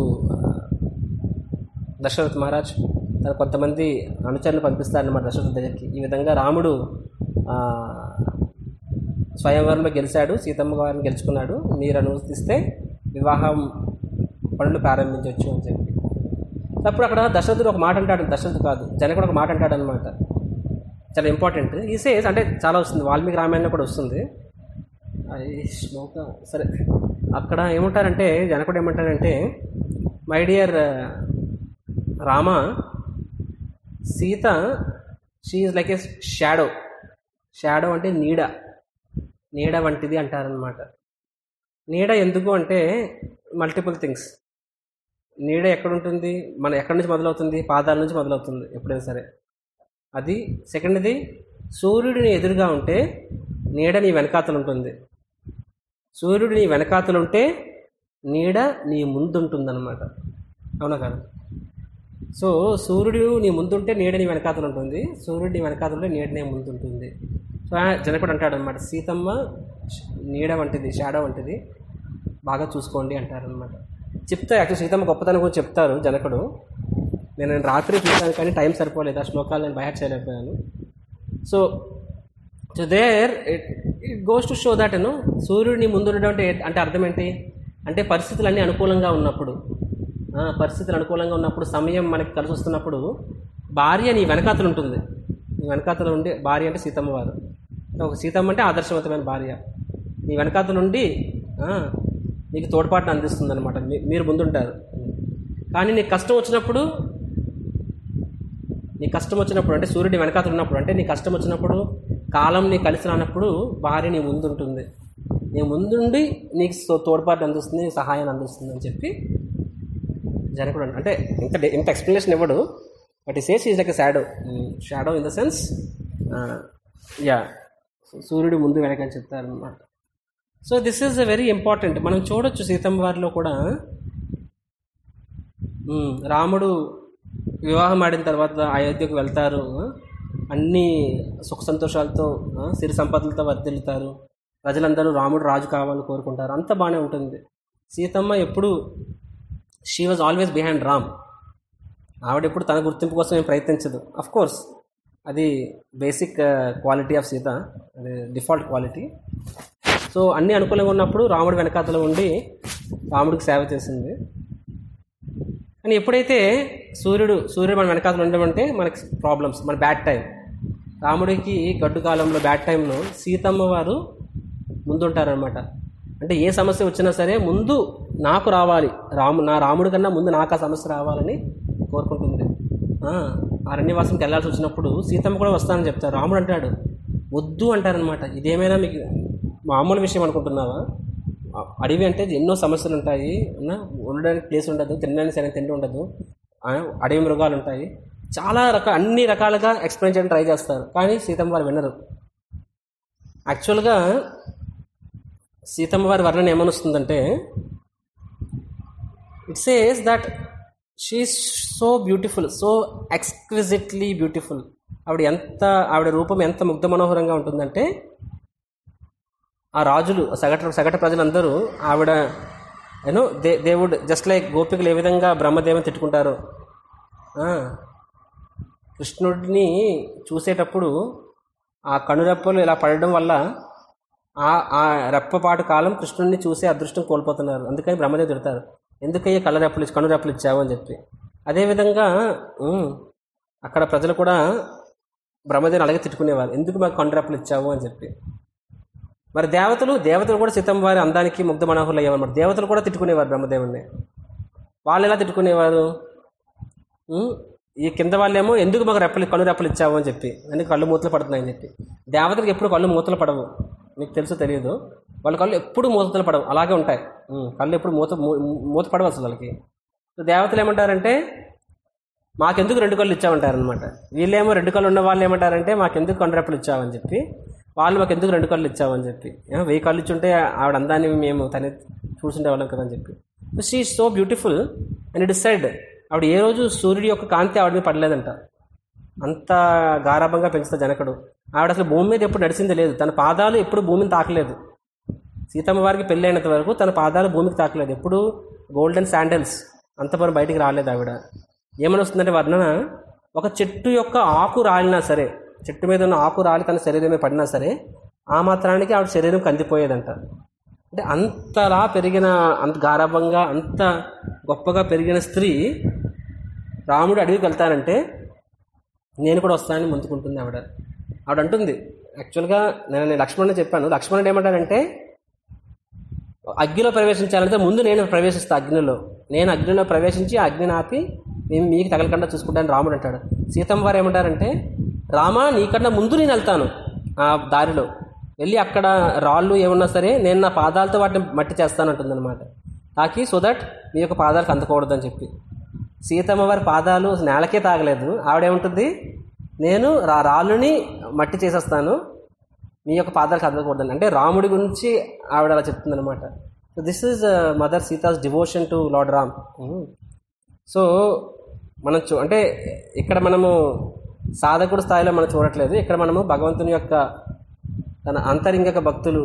Dasharath Maharaj తన కొంతమంది అనుచరులు పంపిస్తారన్నమాట దశరథ దగ్గరికి ఈ విధంగా రాముడు ఆ, స్వయంవరంలో గెలిచాడు సీతమ్మ గారిని గెలుచుకున్నాడు మీరు అనుమతిస్తే వివాహం పనులు ప్రారంభించవచ్చు అని చెప్పి అప్పుడు అక్కడ దశరథుడు ఒక మాట అంటాడు దశరథుడు కాదు జనకుడు ఒక మాట అంటాడు అనమాట చాలా ఇంపార్టెంట్ ఈ సేస్ అంటే చాలా వస్తుంది వాల్మీకి రామాయణం కూడా వస్తుంది అది శ్లోక సరే అక్కడ ఏమంటారంటే జనకుడు ఏమంటారంటే my dear Rama Sita she is like a shadow shadow అంటే నీడ నీడ వంటిది అంటారనమాట నీడ ఎందుకు అంటే మల్టిపుల్ థింగ్స్ నీడ ఎక్కడుంటుంది మన ఎక్కడి నుంచి మొదలవుతుంది పాదాల నుంచి మొదలవుతుంది ఎప్పుడైనా సరే అది సెకండ్ది సూర్యుడిని ఎదురుగా ఉంటే నీడ నీ వెనకాతలు ఉంటుంది సూర్యుడు నీ వెనకాతలు ఉంటే నీడ నీ ముందుంటుందన్నమాట అవునా కాదు సో సూర్యుడు నీ ముందుంటే నీడ నీ వెనకాతలు ఉంటుంది సూర్యుడు నీ వెనకాతలు ఉంటే నీడ నీ ముందుంటుంది సో ఆయన జనకుడు అంటాడు అనమాట సీతమ్మ నీడ వంటిది షాడో వంటిది బాగా చూసుకోండి అంటారనమాట చెప్తా యాక్చువల్ సీతమ్మ గొప్పతనం గురించి చెప్తారు జనకుడు నేను నేను రాత్రి చూశాను కానీ టైం సరిపోలేదు ఆ శ్లోకాలు నేను బయట చేయలేకపోయాను so so there it it goes to show that ను సూర్యుడిని ముందుండడం అంటే అంటే అర్థం ఏంటి అంటే పరిస్థితులు అన్నీ అనుకూలంగా ఉన్నప్పుడు ఆ, పరిస్థితులు అనుకూలంగా ఉన్నప్పుడు సమయం మనకి కలిసి వస్తున్నప్పుడు భార్య నీ వెనకాతలు ఉంటుంది నీ వెనకాతలు ఉండి భార్య అంటే సీతమ్మ వారు ఒక సీతమ్మ అంటే ఆదర్శవంతమైన భార్య నీ వెనకాతలు ఉండి ఆ, నీకు తోడ్పాటును అందిస్తుంది అనమాట మీరు ముందుంటారు కానీ నీకు కష్టం వచ్చినప్పుడు నీ కష్టం వచ్చినప్పుడు అంటే సూర్యుడి వెనకాతలు ఉన్నప్పుడు అంటే నీ కష్టం వచ్చినప్పుడు కాలం నీ కలిసి రానప్పుడు భార్య నీ ముందు ఉంటుంది నీ ముందుండి నీకు సో- తోడ్పాటు అందిస్తుంది నీకు సహాయాన్ని అందిస్తుంది అని చెప్పి జనకుడు అంట- అంటే ఇంత డే- ఇంత ఎక్స్ప్లెనేషన్ ఇవ్వడు but he says is like shadow shadow in the sense yeah సూర్యుడు ముందు వెనక అని చెప్తారు అనమాట so this is very important మనం చూడొచ్చు సీతమ్మ వారిలో కూడా ఉమ్, రాముడు వివాహం ఆడిన తర్వాత అయోధ్యకు వెళ్తారు ఆ, అన్ని సుఖ సంతోషాలతో ఆ, సిరి సంపదలతో వర్ధిల్లుతారు ప్రజలందరూ రాముడు రాజు కావాలని కోరుకుంటారు అంత బాగానే ఉంటుంది సీతమ్మ ఎప్పుడు she was always behind Ram ఆవిడ ఎప్పుడు తన గుర్తింపు కోసం ఏం ప్రయత్నించదు అఫ్ కోర్స్ అది బేసిక్ క్వాలిటీ ఆఫ్ సీత అది డిఫాల్ట్ క్వాలిటీ సో అన్నీ అనుకూలంగా ఉన్నప్పుడు రాముడు వెనకాతలో ఉండి రాముడికి సేవ చేసింది కానీ ఎప్పుడైతే సూర్యుడు సూర్యుడు మన వెనకాతలు ఉండమంటే మనకి ప్రాబ్లమ్స్ మన బ్యాడ్ టైం రాముడికి గడ్డు కాలంలో బ్యాడ్ టైంలో సీతమ్మ వారు ముందుంటారనమాట అంటే ఏ సమస్య వచ్చినా సరే ముందు నాకు రావాలి రాము నా రాముడి కన్నా ముందు నాకు ఆ సమస్య రావాలని కోరుకుంటుంది ఆ, అరణ్యవాసంకి వెళ్ళాల్సి వచ్చినప్పుడు సీతమ్మ కూడా వస్తానని చెప్తారు రాముడు అంటాడు వద్దు అంటారనమాట ఇదేమైనా మీకు మామూలు విషయం అనుకుంటున్నావా అ- అడవి అంటే ఎన్నో సమస్యలు ఉంటాయి అన్న ఉండడానికి ప్లేస్ ఉండదు తినడానికి సరైన తిండి ఉండదు ఆ, అడవి మృగాలు ఉంటాయి చాలా రకాల అన్ని రకాలుగా ఎక్స్ప్లెయిన్ చేయడానికి ట్రై చేస్తారు కానీ సీతమ్మ వారు వినరు యాక్చువల్గా సీతమ్మ వారి వర్ణన ఏమనొస్తుందంటే it says that she so beautiful so exquisitely beautiful ఆవిడ ఎంత ఆవిడ రూపం ఎంత ముగ్ధ మనోహరంగా ఉంటుందంటే ఆ రాజులు సగటు సగటు ప్రజలందరూ ఆవిడ you know they they would just like గోపికలు ఏ విధంగా బ్రహ్మదేవుని తిట్టుకుంటారో ఆ, కృష్ణుడిని చూసేటప్పుడు ఆ కనురెప్పలు ఇలా పడడం వల్ల ఆ ఆ రెప్పపాటు కాలం కృష్ణుడిని చూసే అదృష్టం కోల్పోతున్నారు అందుకని బ్రహ్మదేవి తిడతారు ఎందుకయ్యే కళ్ళరెప్పలు ఇచ్చి కనురెప్పలు ఇచ్చావు అని చెప్పి అదేవిధంగా ఉమ్, అక్కడ ప్రజలు కూడా బ్రహ్మదేవిని అలాగే తిట్టుకునేవారు ఎందుకు మాకు కనురెప్పలు ఇచ్చావు అని చెప్పి మరి దేవతలు దేవతలు కూడా సీతమ్మ వారి అందానికి ముగ్ధ మనోహరులు అయ్యేవారు మరి దేవతలు కూడా తిట్టుకునేవారు బ్రహ్మదేవుణ్ణి వాళ్ళు ఎలా తిట్టుకునేవారు ఉమ్, ఈ కింద వాళ్ళేమో ఎందుకు మాకు రెప్పలు కళ్ళు రెప్పలు ఇచ్చావు అని చెప్పి ఎందుకు కళ్ళు మూతలు పడుతున్నాయని చెప్పి దేవతలకు ఎప్పుడు కళ్ళు మూతలు పడవు మీకు తెలుసు తెలియదు వాళ్ళ కళ్ళు ఎప్పుడు మూతలు పడవు అలాగే ఉంటాయి ఉమ్, కళ్ళు ఎప్పుడు మూత మూ- మూత పడవు అసలు వాళ్ళకి సో దేవతలు ఏమంటారంటే మాకెందుకు రెండు కళ్ళు ఇచ్చామంటారు అనమాట వీళ్ళేమో రెండు కళ్ళు ఉన్న వాళ్ళు ఏమంటారంటే మాకెందుకు కొండ రెప్పలు ఇచ్చావని చెప్పి వాళ్ళు మాకు ఎందుకు రెండు కళ్ళు ఇచ్చావని చెప్పి ఏ, వెయ్యి కళ్ళు ఇచ్చుంటే ఆవిడ అందాన్ని మేము తనే చూసుండే వాళ్ళం కదా అని చెప్పి she so beautiful and it side ఆవిడ ఏ రోజు సూర్యుడి యొక్క కాంతి ఆవిడ మీద పడలేదంట అంత గారాభంగా పెంచుతా జనకుడు ఆవిడ అసలు భూమి మీద ఎప్పుడు నడిచింది లేదు తన పాదాలు ఎప్పుడు భూమిని తాకలేదు సీతమ్మ వారికి పెళ్ళైనంత వరకు తన పాదాలు భూమికి తాకలేదు ఎప్పుడు గోల్డెన్ శాండల్స్ అంతవరకు బయటికి రాలేదు ఆవిడ ఏమని వస్తుందంటే వర్ణన ఒక చెట్టు యొక్క ఆకు రాలినా సరే చెట్టు మీద ఉన్న ఆకు రాలి తన శరీరం మీద పడినా సరే ఆ మాత్రానికి ఆవిడ శరీరం కందిపోయేదంట అంటే అంతలా పెరిగిన అంత గారాభంగా అంత గొప్పగా పెరిగిన స్త్రీ రాముడు అడవికి వెళ్తానంటే నేను కూడా వస్తానని ముందుకుంటుంది ఆవిడ ఆవిడ అంటుంది యాక్చువల్గా నేను లక్ష్మణుని చెప్పాను లక్ష్మణుడు ఏమంటాడంటే అగ్నిలో ప్రవేశించాలంటే ముందు నేను ప్రవేశిస్తా అగ్నిలో నేను అగ్నిలో ప్రవేశించి ఆ అగ్నిని ఆపి మేము మీకు తగలకుండా చూసుకుంటాను రాముడు అంటాడు సీతమ్మ వారు ఏమంటారంటే రామా నీకన్నా ముందు నేను వెళ్తాను ఆ దారిలో వెళ్ళి అక్కడ రాళ్ళు ఏమన్నా సరే నేను నా పాదాలతో వాటిని మట్టి చేస్తానంటుంది అనమాట తాకి సో దట్ మీ యొక్క పాదాలకు అందకూడదని చెప్పి సీతమ్మ వారి పాదాలు నేలకే తాగలేదు ఆవిడేముంటుంది నేను రా రాళ్ళుని మట్టి చేసేస్తాను మీ యొక్క పాదాలకు అందకూడదని అంటే రాముడి గురించి ఆవిడ అలా చెప్తుంది అనమాట so this is mother Sita's devotion to lord Ram so మనం చూ అంటే ఇక్కడ మనము సాధకుడు స్థాయిలో మనం చూడట్లేదు ఇక్కడ మనము భగవంతుని యొక్క తన అంతరింగక భక్తులు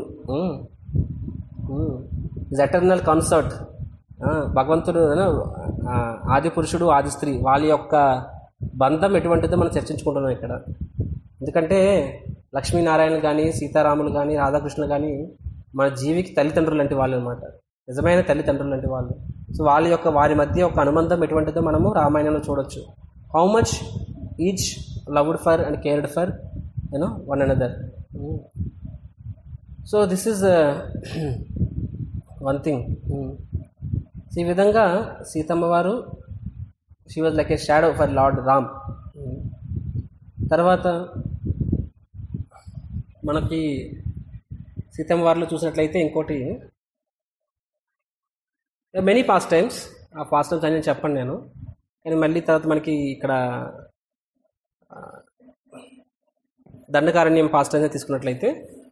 ఇస్ ఎటర్నల్ కాన్సర్ట్ భగవంతుడు ఆ, ఆది పురుషుడు ఆది స్త్రీ వాళ్ళ యొక్క బంధం ఎటువంటిదో మనం చర్చించుకుంటున్నాం ఇక్కడ ఎందుకంటే లక్ష్మీనారాయణ కానీ సీతారాములు కానీ రాధాకృష్ణ కానీ మన జీవికి తల్లిదండ్రులు లాంటి వాళ్ళు అనమాట నిజమైన తల్లిదండ్రులు లాంటి వాళ్ళు సో వాళ్ళ యొక్క వారి మధ్య ఒక అనుబంధం ఎటువంటిదో మనము రామాయణంలో చూడొచ్చు how much each loved for and cared for you know one another so this is one thing so ఈ విధంగా సీతమ్మ వారు she was like a shadow for lord Ram తర్వాత మనకి సీతమ్మ వారిలో చూసినట్లయితే ఇంకోటి మెనీ పాస్ట్ టైమ్స్ ఆ పాస్ట్ టైమ్స్ అని చెప్పండి నేను కానీ మళ్ళీ తర్వాత మనకి ఇక్కడ ఆ, దండకారణ్యం పాస్ట్ టైమ్స్ తీసుకున్నట్లయితే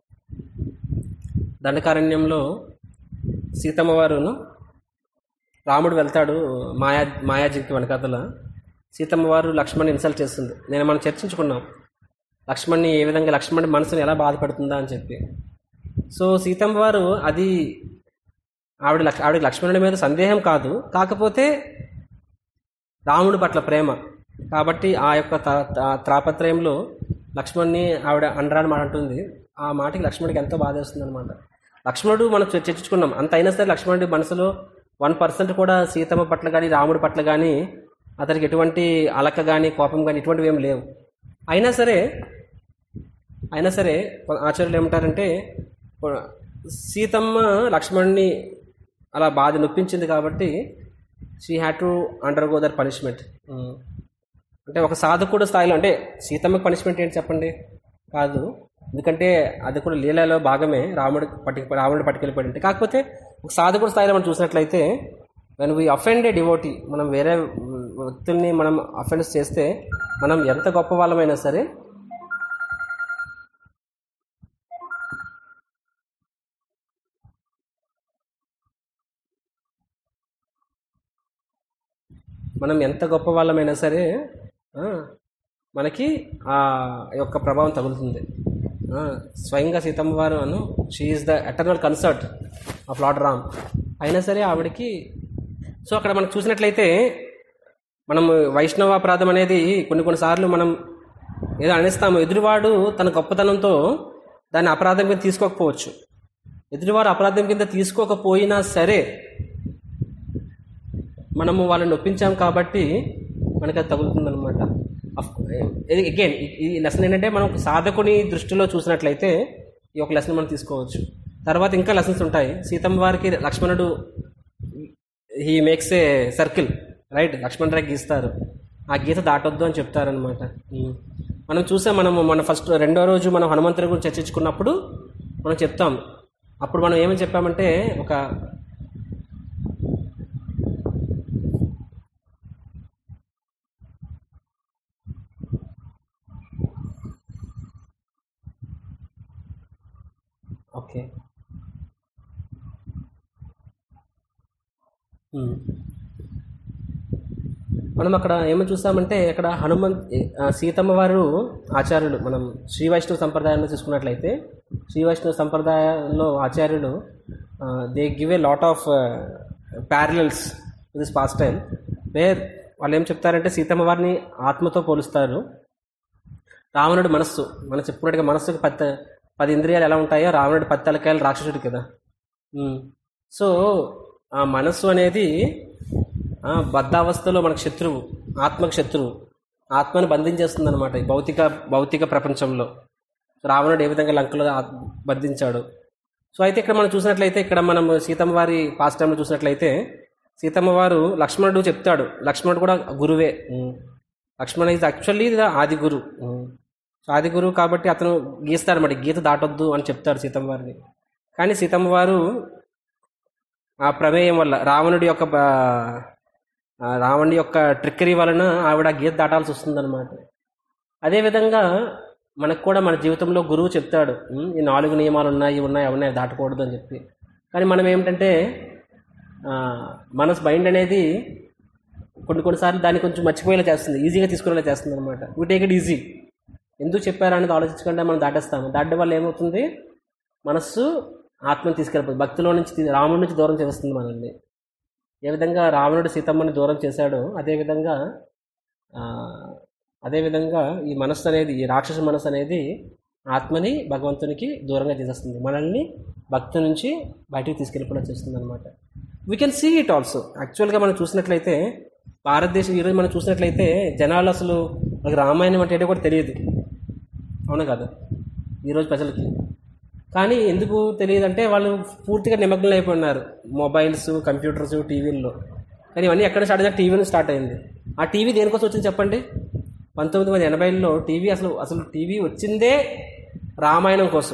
దండకారణ్యంలో సీతమ్మ వారును రాముడు వెళ్తాడు మాయా మాయాజికి వెనకాతల సీతమ్మ వారు లక్ష్మణ్ని ఇన్సల్ట్ చేస్తుంది నేను మనం చర్చించుకున్నాం లక్ష్మణ్ని ఏ విధంగా లక్ష్మణుడి మనసుని ఎలా బాధపడుతుందా అని చెప్పి సో సీతమ్మ వారు అది ఆవిడ లక్ష ఆవిడ లక్ష్మణుడి మీద సందేహం కాదు కాకపోతే రాముడి పట్ల ప్రేమ కాబట్టి ఆ యొక్క త- త- త్రాపత్రయంలో లక్ష్మణ్ని ఆవిడ అండరాని మాట అంటుంది ఆ మాటకి లక్ష్మణుడికి ఎంతో బాధ వేస్తుంది అనమాట లక్ష్మణుడు మనం చర్చ- చర్చించుకున్నాం అంత అయినా సరే లక్ష్మణుడి మనసులో వన్ పర్సెంట్ కూడా సీతమ్మ పట్ల కానీ రాముడి పట్ల కానీ అతనికి ఎటువంటి అలక కానీ కోపం కానీ ఇటువంటివి ఏం లేవు అయినా సరే అయినా సరే ఆచార్యులు ఏమంటారంటే సీతమ్మ లక్ష్మణుని అలా బాధ నొప్పించింది కాబట్టి she had to undergo their punishment అంటే ఒక సాధకుడు స్థాయిలో అంటే సీతమ్మకి పనిష్మెంట్ ఏంటి చెప్పండి కాదు ఎందుకంటే అది కూడా లీలలో భాగమే రాముడి పట్టుకు రాముడిని పట్టుకెళ్ళిపోయి అంటే కాకపోతే ఒక సాధకుడు స్థాయిలో మనం చూసినట్లయితే when we offend a devotee మనం వేరే వ్యక్తుల్ని మనం అఫెండ్స్ చేస్తే మనం ఎంత గొప్ప వాళ్ళమైనా సరే మనం ఎంత గొప్ప వాళ్ళమైనా సరే ఆ, మనకి ఆ యొక్క ప్రభావం తగులుతుంది ఆ, స్వయంగా సీతమ్మ వారు అను she's the eternal consort of lord Ram అయినా సరే ఆవిడకి సో అక్కడ మనం చూసినట్లయితే మనం వైష్ణవ అపరాధం అనేది కొన్ని కొన్నిసార్లు మనం ఏదో అనేస్తాము ఎదురువాడు తన గొప్పతనంతో దాన్ని అపరాధం కింద తీసుకోకపోవచ్చు ఎదురువాడు అపరాధం కింద తీసుకోకపోయినా సరే మనము వాళ్ళని ఒప్పించాం కాబట్టి మనకి అది తగులుతుందనమాట అగైన్ ఈ లెసన్ ఏంటంటే మనం సాధకుని దృష్టిలో చూసినట్లయితే ఈ ఒక లెసన్ మనం తీసుకోవచ్చు తర్వాత ఇంకా లెసన్స్ ఉంటాయి సీతమ్మ వారికి లక్ష్మణుడు he makes a circle right Lakshman Rekha గీస్తారు ఆ గీత దాటొద్దు అని చెప్తారనమాట మనం చూసాం మనము మన ఫస్ట్ రెండో రోజు మనం హనుమంతుడి గురించి చర్చించుకున్నప్పుడు మనం చెప్తాం అప్పుడు మనం ఏమని చెప్పామంటే ఒక ఓకే మ్మ్. మనం అక్కడ ఏమని చూస్తామంటే అక్కడ హనుమంత్ ఆ, సీతమ్మ వారు ఆచార్యులు మనం శ్రీ వైష్ణవ సంప్రదాయంలో చూసుకున్నట్లయితే శ్రీ వైష్ణవ సంప్రదాయంలో ఆచార్యులు they give a lot of parallels this pastime where వాళ్ళు ఏం చెప్తారంటే సీతమ్మ వారిని ఆత్మతో పోలుస్తారు రావణుడి మనస్సు మనం చెప్పుకున్నట్టుగా మనస్సుకి పది పది ఇంద్రియాలు ఎలా ఉంటాయో రావణుడి పది తలకాయలు రాక్షసుడు కదా ఉమ్. సో ఆ మనస్సు అనేది ఆ, బద్ధావస్థలో మనకు శత్రువు ఆత్మకు శత్రువు ఆత్మను బంధించేస్తుంది అనమాట ఈ భౌతిక భౌతిక ప్రపంచంలో రావణుడు ఏ విధంగా లంకలో ఆ- బంధించాడు సో అయితే ఇక్కడ మనం చూసినట్లయితే ఇక్కడ మనం సీతమ్మ వారి పాస్ట్ టైంలో చూసినట్లయితే సీతమ్మ వారు లక్ష్మణుడు చెప్తాడు లక్ష్మణుడు కూడా గురువే um. Lakshmana is actually the adi guru um. So ఆది గురువు కాబట్టి అతను గీస్తాడు మరి గీత దాటొద్దు అని చెప్తాడు సీతమ్మ వారిని కానీ సీతమ్మ వారు ఆ ప్రమేయం వల్ల రావణుడి యొక్క బ- ఆ రావణుడి యొక్క ట్రిక్కరీ వలన ఆవిడ ఆ గీత దాటాల్సి వస్తుందన్నమాట అదేవిధంగా మనకు కూడా మన జీవితంలో గురువు చెప్తాడు "ఉమ్, ఈ నాలుగు నియమాలు ఉన్నాయి ఇవి ఉన్నాయి అవి ఉన్నాయి దాటకూడదు అని చెప్పి కానీ మనం ఏమిటంటే ఆ, మనస్ మైండ్ అనేది కొన్ని కొన్నిసార్లు దాన్ని కొంచెం మర్చిపోయేలా చేస్తుంది ఈజీగా తీసుకునేలా చేస్తుంది అనమాట వీ టేక్ ఇట్ ఈజీ ఎందుకు చెప్పారా అనేది ఆలోచించకుండా మనం దాటేస్తాము దాటడం వల్ల ఏమవుతుంది మనస్సు ఆత్మను తీసుకెళ్ళిపోతుంది భక్తిలో నుంచి తీ- రాముడి నుంచి దూరం చేస్తుంది మనల్ని ఏ విధంగా రావణుడు సీతమ్మని దూరం చేశాడో అదేవిధంగా ఆ, అదేవిధంగా ఈ మనస్సు అనేది ఈ రాక్షస మనస్సు అనేది ఆత్మని భగవంతునికి దూరంగా చేసేస్తుంది మనల్ని భక్తి నుంచి బయటికి తీసుకెళ్ళిపోవడం చేస్తుంది అనమాట we can see it also యాక్చువల్గా మనం చూసినట్లయితే భారతదేశం ఈరోజు మనం చూసినట్లయితే జనాలు అసలు వాళ్ళకి రామాయణం అంటే ఏంటో కూడా తెలియదు అవునా కదా ఈరోజు ప్రజలకి కానీ ఎందుకు తెలియదంటే వాళ్ళు పూర్తిగా నిమగ్నం అయిపోయినారు మొబైల్స్ కంప్యూటర్స్ టీవీల్లో కానీ ఇవన్నీ ఎక్కడ స్టార్ట్ అయ్యాక టీవీ నుంచి స్టార్ట్ అయింది ఆ టీవీ దేనికోసం వచ్చింది చెప్పండి పంతొమ్మిది వందల ఎనభైలో టీవీ అసలు అసలు టీవీ వచ్చిందే రామాయణం కోసం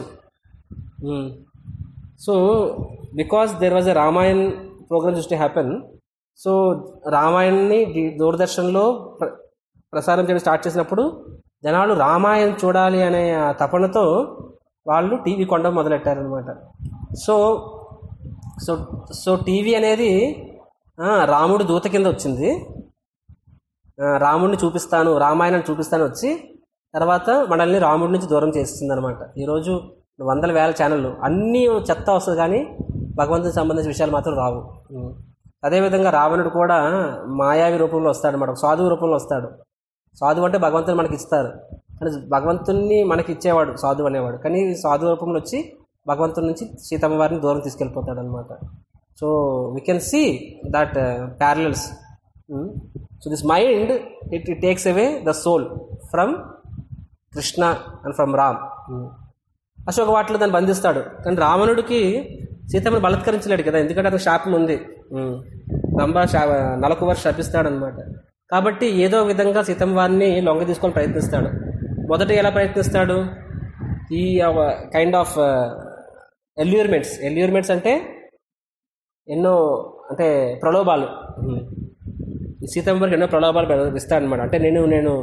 so because there was a Ramayan program to happen so రామాయణ్ని డి- దూరదర్శన్లో ప్ర ప్రసారం చేయడం స్టార్ట్ చేసినప్పుడు జనాలు రామాయణం చూడాలి అనే ఆ తపనతో వాళ్ళు టీవీ కొండ మొదలెట్టారనమాట సో సో సో టీవీ అనేది ఆ, రాముడు దూత కింద వచ్చింది ఆ, రాముడిని చూపిస్తాను రామాయణం చూపిస్తాను వచ్చి తర్వాత మనల్ని రాముడి నుంచి దూరం చేస్తుంది అనమాట ఈరోజు వందల వేల ఛానళ్ళు అన్నీ చెత్త వస్తుంది కానీ భగవంతునికి సంబంధించిన విషయాలు మాత్రం రావు ఉం. అదేవిధంగా రావణుడు కూడా మాయావి రూపంలో వస్తాడు అనమాట సాధువు రూపంలో వస్తాడు సాధువు అంటే భగవంతుని మనకి ఇస్తారు కానీ భగవంతుణ్ణి మనకి ఇచ్చేవాడు సాధువు అనేవాడు కానీ సాధువు రూపంలో వచ్చి భగవంతుడి నుంచి సీతమ్మ వారిని దూరం తీసుకెళ్ళిపోతాడు అనమాట so we can see that parallels so this mind it it takes away the soul from Krishna and from Ram Ashoka వాటిలో దాన్ని బంధిస్తాడు కానీ రావణుడికి సీతమ్మని బలత్కరించలేడు కదా ఎందుకంటే అతను శాపం ఉంది ఉమ్. రంభ శా నలకువారు శపిస్తాడు అనమాట కాబట్టి ఏదో విధంగా సీతమ్మ వారిని లొంగ తీసుకొని ప్రయత్నిస్తాడు మొదట ఎలా ప్రయత్నిస్తాడు ఈ కైండ్ ఆఫ్ ఎల్యూర్మెంట్స్ ఎల్యూర్మెంట్స్ అంటే ఎన్నో అంటే ప్రలోభాలు ఉమ్. ఈ సీతమ్మ వారికి ఎన్నో ప్రలోభాలు ఇస్తాడనమాట అంటే నేను నేను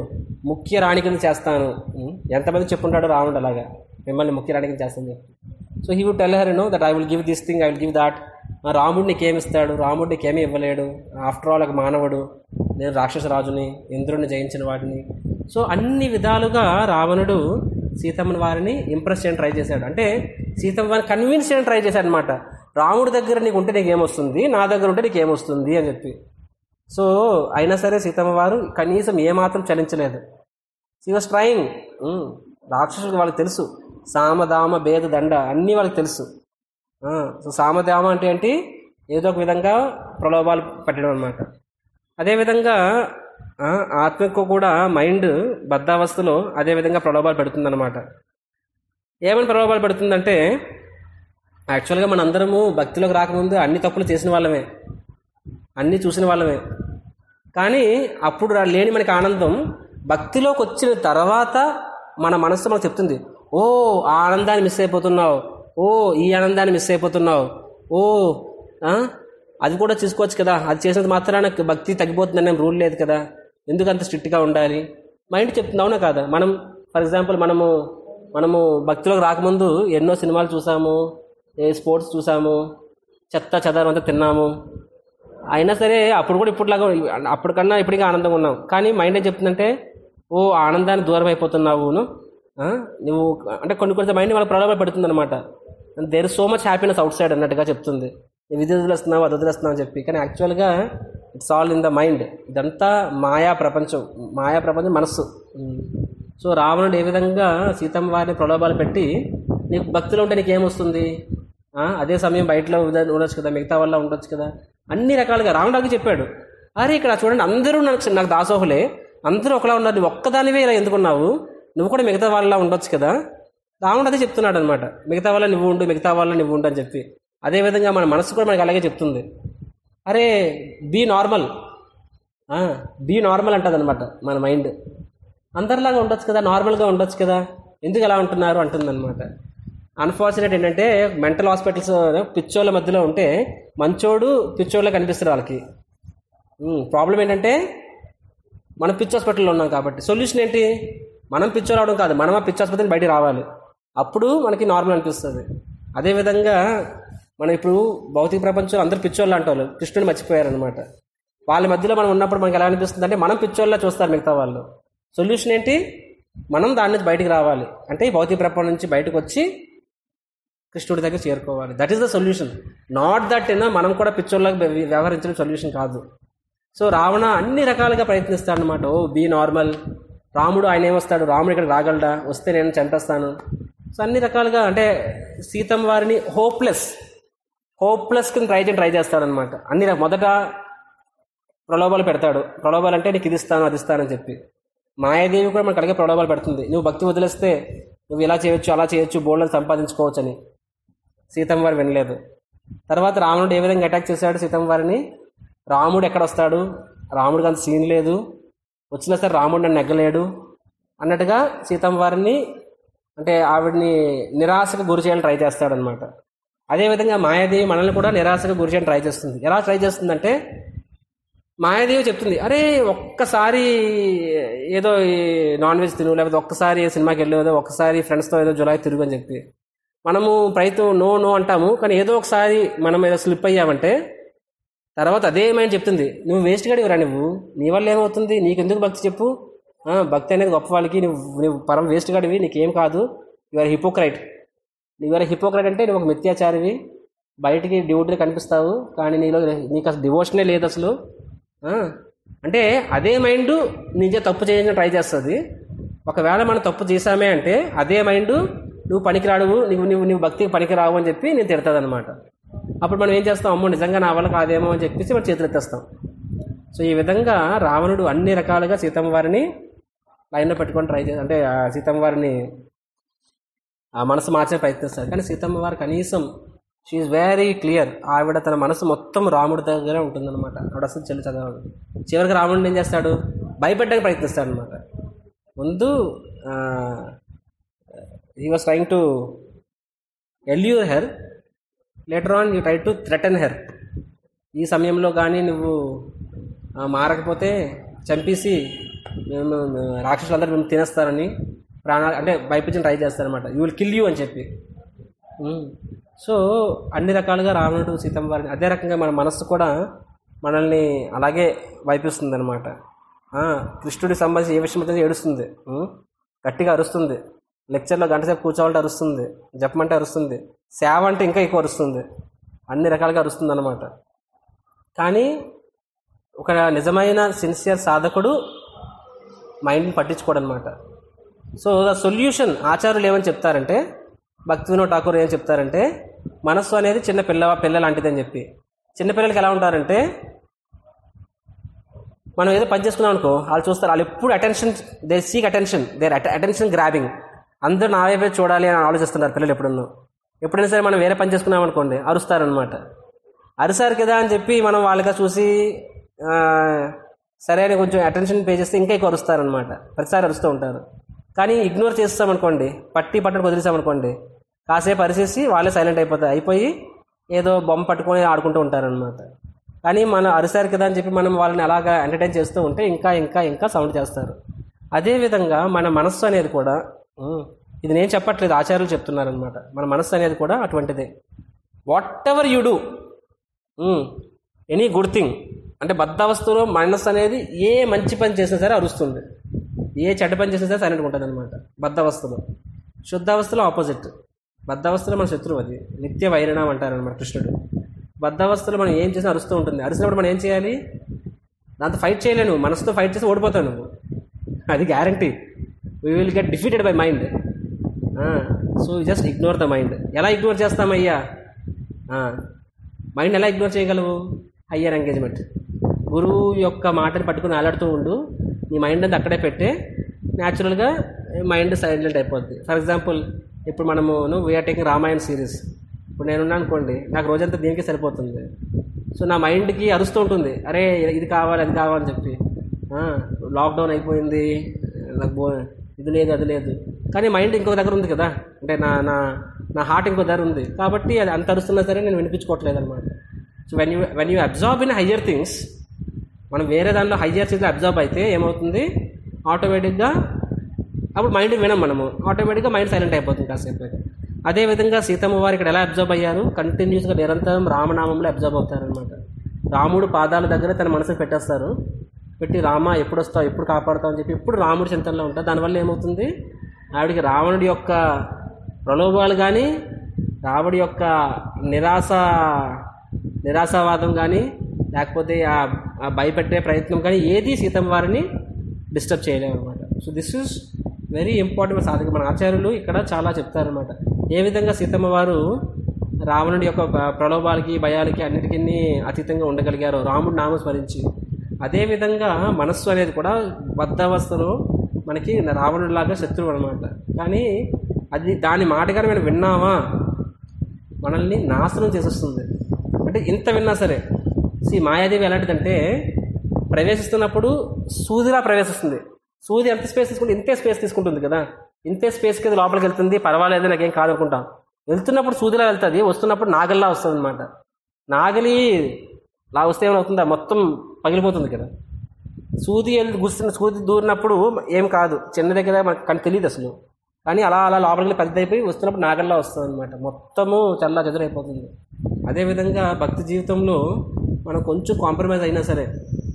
ముఖ్య రాణి కింద చేస్తాను ఉమ్, ఎంతమంది చెప్పుంటాడో రావణుడు అలాగా మిమ్మల్ని ముఖ్య రాణి కింద చేస్తాను చెప్పి so he would tell her no that I will give this thing I will give that రాముడు నీకేమి ఇస్తాడు రాముడు నీకేమీ ఇవ్వలేడు ఆఫ్టర్ ఆల్ ఒక మానవుడు నేను రాక్షస రాజుని ఇంద్రుడిని జయించిన వాడిని సో అన్ని విధాలుగా రావణుడు సీతమ్మని వారిని ఇంప్రెస్ చేయడం ట్రై చేశాడు అంటే సీతమ్మ వారిని కన్విన్స్ చేయడం ట్రై చేశాడు అనమాట రాముడి దగ్గర నీకు ఉంటే నీకు ఏమొస్తుంది నా దగ్గర ఉంటే నీకు ఏమొస్తుంది అని చెప్పి సో అయినా సరే సీతమ్మ వారు కనీసం ఏమాత్రం చలించలేదు షీ వాస్ ట్రయింగ్ రాక్షసులకు వాళ్ళకి తెలుసు సామదామ భేద దండ అన్నీ వాళ్ళకి తెలుసు ఆ, సో సామదామ అంటే ఏంటి ఏదో ఒక విధంగా ప్రలోభాలు పెట్టడం అనమాట అదేవిధంగా ఆ, ఆత్మకు కూడా మైండ్ బద్ధావస్థలో అదే విధంగా ప్రలోభాలు పెడుతుందన్నమాట ఏమని ప్రలోభాలు పెడుతుందంటే యాక్చువల్గా మన అందరము భక్తిలోకి రాకముందు అన్ని తప్పులు చేసిన వాళ్ళమే అన్నీ చూసిన వాళ్ళమే కానీ అప్పుడు రా- లేని మనకి ఆనందం భక్తిలోకి వచ్చిన తర్వాత మన మనస్సు మనకు చెప్తుంది ఓ ఆ ఆనందాన్ని మిస్ అయిపోతున్నావు ఓ ఈ ఆనందాన్ని మిస్ అయిపోతున్నావు ఓ ఆ, అది కూడా చూసుకోవచ్చు కదా అది చేసినంత మాత్రాన భక్తి తగ్గిపోతుందని రూల్ లేదు కదా ఎందుకు అంత స్ట్రిక్ట్గా ఉండాలి మైండ్ చెప్తుంది అవునా కాదా మనం ఫర్ ఎగ్జాంపుల్ మనము మనము భక్తిలోకి రాకముందు ఎన్నో సినిమాలు చూసాము ఏ స్పోర్ట్స్ చూసాము చెత్త చెదారం అంతా తిన్నాము అయినా సరే అప్పుడు కూడా ఇప్పుడులాగా అప్పటికన్నా ఇప్పటికీ ఆనందంగా ఉన్నాం కానీ మైండ్ ఏం చెప్తుందంటే ఓ ఆనందానికి దూరం అయిపోతున్నావు ఆ? నువ్వు అంటే కొన్ని కొన్ని మైండ్ వాళ్ళకి ప్రలోభ పెడుతుంది అనమాట there so much happiness outside అన్నట్టుగా చెప్తుంది నువ్వు ఇది వదిలేస్తున్నావు అది వదిలేస్తున్నావు అని చెప్పి కానీ యాక్చువల్గా it's all in the mind ఇదంతా మాయా ప్రపంచం మాయా ప్రపంచం మనస్సు ఉమ్. సో రావణుడు ఏ విధంగా సీతమ్మ వారిని ప్రలోభాలు పెట్టి నీకు భక్తిలో ఉంటే నీకు ఏమొస్తుంది ఆ, అదే సమయం బయటలో ఉద- ఉండొచ్చు కదా మిగతా వల్ల ఉండొచ్చు కదా అన్ని రకాలుగా రావణుడికి చెప్పాడు అరే ఇక్కడ చూడండి అందరూ నాకు నాకు దాసోహులే అందరూ ఒకలా ఉన్నారు నువ్వు ఒక్కదానివే ఇలా ఎందుకున్నావు నువ్వు కూడా మిగతా వాళ్ళ ఉండొచ్చు కదా రావణుడు అదే చెప్తున్నాడు అనమాట మిగతా వాళ్ళ నువ్వు ఉండు మిగతా వాళ్ళ నువ్వు ఉండు అని చెప్పి అదేవిధంగా మన మనసు కూడా మనకి అలాగే చెప్తుంది అరే బీ నార్మల్ బీ నార్మల్ అంటుంది అనమాట మన మైండ్ అందరిలాగా ఉండొచ్చు కదా నార్మల్గా ఉండొచ్చు కదా ఎందుకు ఎలా ఉంటున్నారు అంటుందన్నమాట అన్ఫార్చునేట్ ఏంటంటే మెంటల్ హాస్పిటల్స్ పిచ్చోళ్ళ మధ్యలో ఉంటే మంచోడు పిచ్చోళ్ళ కనిపిస్తారు వాళ్ళకి ప్రాబ్లం ఏంటంటే మనం పిచ్చి హాస్పిటల్లో ఉన్నాం కాబట్టి సొల్యూషన్ ఏంటి మనం పిచ్చో రావడం కాదు మనం ఆ పిచ్చి హాస్పిటల్ బయటికి రావాలి అప్పుడు మనకి నార్మల్ అనిపిస్తుంది అదేవిధంగా మనం ఇప్పుడు భౌతిక ప్రపంచంలో అందరూ పిచ్చోళ్ళు అంటారు కృష్ణుని మర్చిపోయారనమాట వాళ్ళ మధ్యలో మనం ఉన్నప్పుడు మనకి ఎలా అనిపిస్తుంది అంటే మనం పిచ్చోళ్ళ చూస్తారు మిగతా వాళ్ళు సొల్యూషన్ ఏంటి మనం దాని నుంచి బయటికి రావాలి అంటే ఈ భౌతిక ప్రపంచం నుంచి బయటకు వచ్చి కృష్ణుడి దగ్గర చేరుకోవాలి that is the solution not that ఏనా మనం కూడా పిచ్చోళ్ళకి వ్య- వ్యవహరించడం సొల్యూషన్ కాదు సో రావణ అన్ని రకాలుగా ప్రయత్నిస్తాడు అనమాట ఓ బీ నార్మల్ రాముడు ఆయన ఏమొస్తాడు రాముడు ఇక్కడ రాగలడా వస్తే నేను చంపేస్తాను సో అన్ని రకాలుగా అంటే సీతమ్మ వారిని హోప్లెస్ హోప్లెస్ కింద ట్రై చేయడం ట్రై చేస్తాడనమాట అన్ని ర- మొదట ప్రలోభాలు పెడతాడు ప్రలోభాలు అంటే నీకు ఇది ఇస్తాను అది ఇస్తానని చెప్పి మాయాదేవి కూడా మనకు అలాగే ప్రలోభాలు పెడుతుంది నువ్వు భక్తి వదిలేస్తే నువ్వు ఇలా చేయొచ్చు అలా చేయొచ్చు బోల్డ్ని సంపాదించుకోవచ్చు అని సీతమ్మ వారు వినలేదు తర్వాత రావణుడు ఏ విధంగా అటాక్ చేశాడు సీతమ్మ వారిని రాముడు ఎక్కడ వస్తాడు రాముడికి అంత సీన్ లేదు వచ్చినా సరే రాముడు నన్ను నెగ్గలేడు అన్నట్టుగా సీతమ్మ వారిని అంటే ఆవిడ్ని నిరాశకు గురి చేయాలని ట్రై చేస్తాడనమాట అదేవిధంగా మాయాదేవి మనల్ని కూడా నిరాశకు గురి చేయడానికి ట్రై చేస్తుంది ఎలా ట్రై చేస్తుందంటే మాయాదేవి చెప్తుంది అరే ఒక్కసారి ఏదో ఈ నాన్ వెజ్ తిను లేకపోతే ఒక్కసారి ఏ సినిమాకి వెళ్ళు ఏదో ఒక్కసారి ఫ్రెండ్స్తో ఏదో జులై తిరుగు అని చెప్పి మనము ప్రయత్నం నో నో అంటాము కానీ ఏదో ఒకసారి మనం ఏదో స్లిప్ అయ్యామంటే తర్వాత అదే మైండ్ చెప్తుంది నువ్వు వేస్ట్ గడివరా నువ్వు నీ వల్ల ఏమవుతుంది నీకు ఎందుకు భక్తి చెప్పు ఆ, భక్తి అనేది గొప్ప వాళ్ళకి నువ్వు నువ్వు పరం వేస్ట్ గడివి నీకేం కాదు యువర్ హిపోక్రైట్ యువర్ హిపోక్రైట్ అంటే నువ్వు ఒక మిథ్యాచారివి బయటికి డ్యూటీలు కనిపిస్తావు కానీ నీలో నీకు అసలు డివోషనే లేదు అసలు ఆ, అంటే అదే మైండ్ నిజ తప్పు చేయడానికి ట్రై చేస్తుంది ఒకవేళ మనం తప్పు చేశామే అంటే అదే మైండ్ నువ్వు పనికిరాడువు నువ్వు నువ్వు నువ్వు భక్తికి పనికిరావు అని చెప్పి నేను తిడతాది అనమాట అప్పుడు మనం ఏం చేస్తాం అమ్మో నిజంగా నా వల్ల కాదేమో అని చెప్పేసి మనం చేతులు ఎత్తేస్తాం సో ఈ విధంగా రావణుడు అన్ని రకాలుగా సీతమ్మ వారిని లైన్లో పెట్టుకొని ట్రై చేసి అంటే ఆ సీతమ్మ వారిని ఆ మనసు మార్చే ప్రయత్నిస్తారు కానీ సీతమ్మ వారు కనీసం షీఈ్ వెరీ క్లియర్ ఆవిడ తన మనసు మొత్తం రాముడి దగ్గరే ఉంటుందన్నమాట ఆవిడ అసలు చెల్లి చదవదు చివరికి రాముడిని ఏం చేస్తాడు భయపెట్టడానికి ప్రయత్నిస్తాడు అనమాట ముందు he was trying to allure her later on you try to threaten her ఈ సమయంలో కానీ నువ్వు ఆ, మారకపోతే చంపేసి మేము రాక్షసులందరూ మేము తినేస్తారని ప్రాణాలు అంటే భయపించి ట్రై చేస్తారనమాట యూ విల్ కిల్ యూ అని చెప్పి ఉమ్. సో అన్ని రకాలుగా రావణుడు సీతమ్మ వారిని అదే రకంగా మన మనస్సు కూడా మనల్ని అలాగే వైపిస్తుంది అనమాట కృష్ణుడికి సంబంధించి ఏ విషయం అయితే ఏడుస్తుంది ఉమ్. గట్టిగా అరుస్తుంది లెక్చర్లో గంట సేపు కూర్చోవాలంటే అరుస్తుంది జపమంటే అరుస్తుంది సేవ అంటే ఇంకా ఎక్కువ అరుస్తుంది అన్ని రకాలుగా అరుస్తుంది అనమాట కానీ ఒక నిజమైన సిన్సియర్ సాధకుడు మైండ్ని పట్టించుకోడు అనమాట సో ద సొల్యూషన్ ఆచార్యులు ఏమని చెప్తారంటే భక్తి వినోద్ ఠాకూర్ ఏం చెప్తారంటే మనస్సు అనేది చిన్న పిల్ల పిల్ల లాంటిదని చెప్పి చిన్నపిల్లలకి ఎలా ఉంటారంటే మనం ఏదో పని చేసుకున్నాం అనుకో వాళ్ళు చూస్తారు వాళ్ళు ఎప్పుడు attention they seek attention their attention grabbing అందరూ నా వైపే చూడాలి అని ఆలోచిస్తున్నారు పిల్లలు ఎప్పుడున్నో ఎప్పుడైనా సరే మనం వేరే పని చేసుకున్నాం అనుకోండి అరుస్తారనమాట అరిసారు కదా అని చెప్పి మనం వాళ్ళగా చూసి ఆ, సరే అని కొంచెం అటెన్షన్ పే చేస్తే ఇంకా ఎక్కువ అరుస్తారనమాట ప్రతిసారి అరుస్తూ ఉంటారు కానీ ఇగ్నోర్ చేస్తామనుకోండి పట్టి పట్టడం వదిలేసామనుకోండి కాసేపు అరిసేసి వాళ్ళే సైలెంట్ అయిపోతారు అయిపోయి ఏదో బొమ్మ పట్టుకొని ఆడుకుంటూ ఉంటారనమాట కానీ మనం అరిసారు కదా అని చెప్పి మనం వాళ్ళని అలాగా ఎంటర్టైన్ చేస్తూ ఉంటే ఇంకా ఇంకా ఇంకా సౌండ్ చేస్తారు అదేవిధంగా మన మనస్సు అనేది కూడా ఉమ్, ఇది నేను చెప్పట్లేదు ఆచార్యులు చెప్తున్నారనమాట మన మనస్సు అనేది కూడా అటువంటిదే whatever you do any good thing అంటే బద్ధావస్థలో మనస్సు అనేది ఏ మంచి పని చేసినా సరే అరుస్తుంది ఏ చెడ్డ పని చేసినా సరే సైలెంట్గా ఉంటుంది అనమాట బద్ధావస్థలో శుద్ధావస్థలో ఆపోజిట్ బద్ధావస్థలో మన శత్రువు అది నిత్య వైరణం అంటారనమాట కృష్ణుడు బద్ధావస్థలో మనం ఏం చేసినా అరుస్తూ ఉంటుంది అరిసినప్పుడు మనం ఏం చేయాలి దాంతో ఫైట్ చేయలేను మనసుతో ఫైట్ చేసి ఓడిపోతావు నువ్వు అది guarantee we will get defeated by mind so just ignore the mind ఎలా ఇగ్నోర్ చేస్తామయ్యా మైండ్ ఎలా ఇగ్నోర్ చేయగలవు హయ్యర్ ఎంగేజ్మెంట్ గురువు యొక్క మాటని పట్టుకుని ఆలాడుతూ ఉండు నీ మైండ్ అంతా అక్కడే పెట్టే న్యాచురల్గా మైండ్ సైలెంట్ అయిపోద్ది ఫర్ ఎగ్జాంపుల్ ఇప్పుడు మనము వీఆర్ టేకింగ్ రామాయణ సిరీస్ ఇప్పుడు నేనున్నా అనుకోండి నాకు రోజంతా దీనికి సరిపోతుంది సో నా మైండ్కి అరుస్తూ ఉంటుంది అరే ఇది కావాలి అది కావాలని చెప్పి ఆ, లాక్డౌన్ అయిపోయింది నాకు బో ఇది లేదు అది లేదు కానీ మైండ్ ఇంకొక దగ్గర ఉంది కదా అంటే నా నా నా హార్ట్ ఇంకో దగ్గర ఉంది కాబట్టి అది అంత అరుస్తున్నా సరే నేను వినిపించుకోవట్లేదు అనమాట so when you when you absorb in higher things మనం వేరే దానిలో హయ్యర్ స్థితిలో అబ్జర్వ్ అయితే ఏమవుతుంది ఆటోమేటిక్గా అప్పుడు మైండ్ వినం మనము ఆటోమేటిక్గా మైండ్ సైలెంట్ అయిపోతుంది కాసేపు అయితే అదేవిధంగా సీతమ్మ వారు ఇక్కడ ఎలా అబ్జర్వ్ అయ్యారు కంటిన్యూస్గా నిరంతరం రామనామంలో అబ్జర్వ్ అవుతారనమాట రాముడు పాదాల దగ్గర తన మనసుకు పెట్టేస్తారు పెట్టి రామ ఎప్పుడు వస్తావు ఎప్పుడు కాపాడుతావు అని చెప్పి ఎప్పుడు రాముడి చింతనలో ఉంటారు దానివల్ల ఏమవుతుంది ఆవిడికి రావణుడి యొక్క ప్రలోభాలు కానీ రావడి యొక్క నిరాశ నిరాశావాదం కానీ లేకపోతే ఆ ఆ భయపెట్టే ప్రయత్నం కానీ ఏది సీతమ్మ వారిని డిస్టర్బ్ చేయలేము అనమాట so this is very important సాధక మన ఆచార్యులు ఇక్కడ చాలా చెప్తారనమాట ఏ విధంగా సీతమ్మ వారు రావణుడి యొక్క ప- ప్రలోభాలకి భయాలకి అన్నిటికీ అతీతంగా ఉండగలిగారు రాముడు నామ స్మరించి అదేవిధంగా మనస్సు అనేది కూడా బద్ధావస్థలో మనకి రావణుడిలాగా శత్రువు అనమాట కానీ అది దాని మాటగానే మనం విన్నామా మనల్ని నాశనం చేసేస్తుంది అంటే ఇంత విన్నా సరే సి మాయాదేవి ఎలాంటిదంటే ప్రవేశిస్తున్నప్పుడు సూదిలా ప్రవేశిస్తుంది సూది ఎంత స్పేస్ తీసుకుంటే ఇంతే స్పేస్ తీసుకుంటుంది కదా ఇంతే స్పేస్కి అది లోపలికి వెళ్తుంది పర్వాలేదు నాకేం కాదు అనుకుంటాం వెళ్తున్నప్పుడు సూదిలా వెళ్తుంది వస్తున్నప్పుడు నాగల్లా వస్తుంది అనమాట నాగలి లా వస్తే ఏమవుతుందా మొత్తం పగిలిపోతుంది కదా సూది వెళ్ళి గుస్తున్న సూది దూరినప్పుడు ఏం కాదు చిన్నదే కదా మనకు కానీ తెలియదు అసలు కానీ అలా అలా లోపలికి వెళ్ళి పెద్ద అయిపోయి వస్తున్నప్పుడు నాగల్లా వస్తుంది అనమాట మొత్తము చల్ల చెదరైపోతుంది అదేవిధంగా భక్తి జీవితంలో మనం కొంచెం కాంప్రమైజ్ అయినా సరే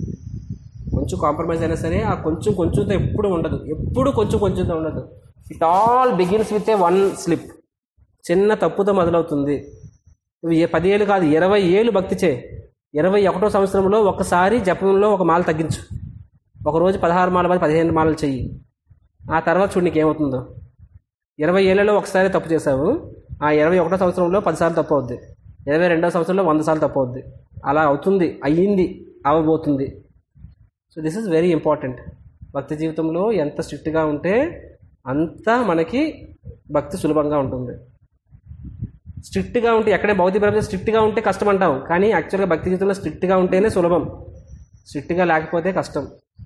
కొంచెం కాంప్రమైజ్ అయినా సరే ఆ కొంచెం కొంచెంతో ఎప్పుడు ఉండదు ఎప్పుడు కొంచెం కొంచెంతో ఉండదు it all begins with a one slip చిన్న తప్పుతో మొదలవుతుంది నువ్వు ఏ పది ఏళ్ళు కాదు ఇరవై ఏళ్ళు భక్తి చే ఇరవై ఒకటో సంవత్సరంలో ఒకసారి జపంలో ఒక మాల తగ్గించు ఒక రోజు పదహారు మాల పది పదిహేను మాలలు చెయ్యి ఆ తర్వాత చూడు నీకు ఏమవుతుందో ఇరవై ఏళ్ళలో ఒకసారి తప్పు చేసావు ఆ ఇరవై ఒకటో సంవత్సరంలో పదిసార్లు తప్పు అవుద్ది ఇరవై రెండో సంవత్సరంలో వంద సార్లు తప్పు అవుద్ది అలా అవుతుంది అయ్యింది అవబోతుంది so this is very important భక్తి జీవితంలో ఎంత స్ట్రిక్ట్గా ఉంటే అంత మనకి భక్తి సులభంగా ఉంటుంది స్ట్రిక్ట్గా ఉంటే ఎక్కడే భౌతిక ప్రపంచం స్ట్రిక్ట్గా ఉంటే కష్టం అంటాం కానీ యాక్చువల్గా భక్తి జీవితంలో స్ట్రిక్ట్గా ఉంటేనే సులభం స్ట్రిక్ట్గా లేకపోతే కష్టం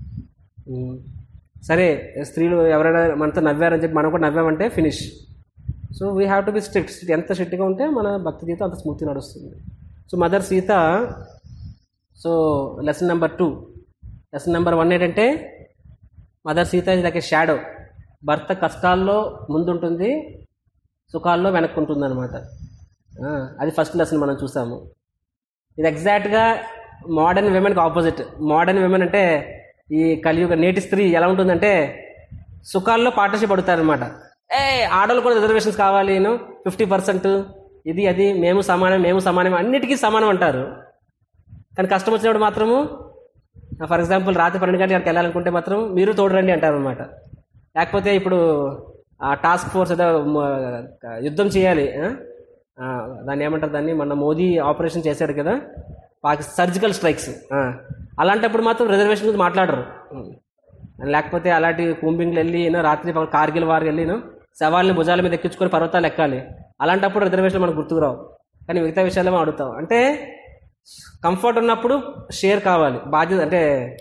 ఉమ్. సరే స్త్రీలు ఎవరైనా మనతో నవ్వారని చెప్పి మనం కూడా నవ్వామంటే finish so we have to be strict ఎంత స్ట్రిక్ట్గా ఉంటే మన భక్తి జీవితం అంత స్మూత్గా నడుస్తుంది so mother Sita so lesson number two lesson number one ఏంటంటే mother Sita is like a shadow భర్త కష్టాల్లో ముందుంటుంది సుఖాల్లో వెనక్కుంటుంది అనమాట అది ఫస్ట్ లెసన్ మనం చూసాము ఇది ఎగ్జాక్ట్గా మోడర్న్ విమెన్కి ఆపోజిట్ మోడర్న్ విమెన్ అంటే ఈ కలియుగ నేటి స్త్రీ ఎలా ఉంటుందంటే సుఖాల్లో పార్ట్నర్షిప్ అడుగుతారనమాట ఏ ఆడవాళ్ళు కూడా రిజర్వేషన్స్ కావాలి నేను ఫిఫ్టీ పర్సెంట్ ఇది అది మేము సమానం మేము సమానం అన్నిటికీ సమానం అంటారు కానీ కష్టం వచ్చినప్పుడు మాత్రము ఫర్ ఎగ్జాంపుల్ రాత్రి పన్నెండు గంటలకు వెళ్ళాలనుకుంటే మాత్రం మీరు తోడురండి అంటారు అనమాట లేకపోతే ఇప్పుడు ఆ టాస్క్ ఫోర్స్ ఏదో మ- యుద్ధం చేయాలి ఆ? ఆ, దాన్ని ఏమంటారు దాన్ని మొన్న మోదీ ఆపరేషన్ చేశాడు కదా పాకిస్తాన్ సర్జికల్ స్ట్రైక్స్ అలాంటప్పుడు మాత్రం రిజర్వేషన్ గురించి మాట్లాడరు ఉం. లేకపోతే అలాంటి కుంబింగ్లు వెళ్ళి ఏనో రాత్రి పగలు కార్గిల్ వారు వెళ్ళి ఏనో శవాల్ని భుజాల మీద ఎక్కించుకొని పర్వతాలు ఎక్కాలి అలాంటప్పుడు రిజర్వేషన్ మనకు గుర్తుకు రావు కానీ మిగతా విషయాలు మనం అడుగుతాం అంటే కంఫర్ట్ ఉన్నప్పుడు షేర్ కావాలి బాధ్యత అంటే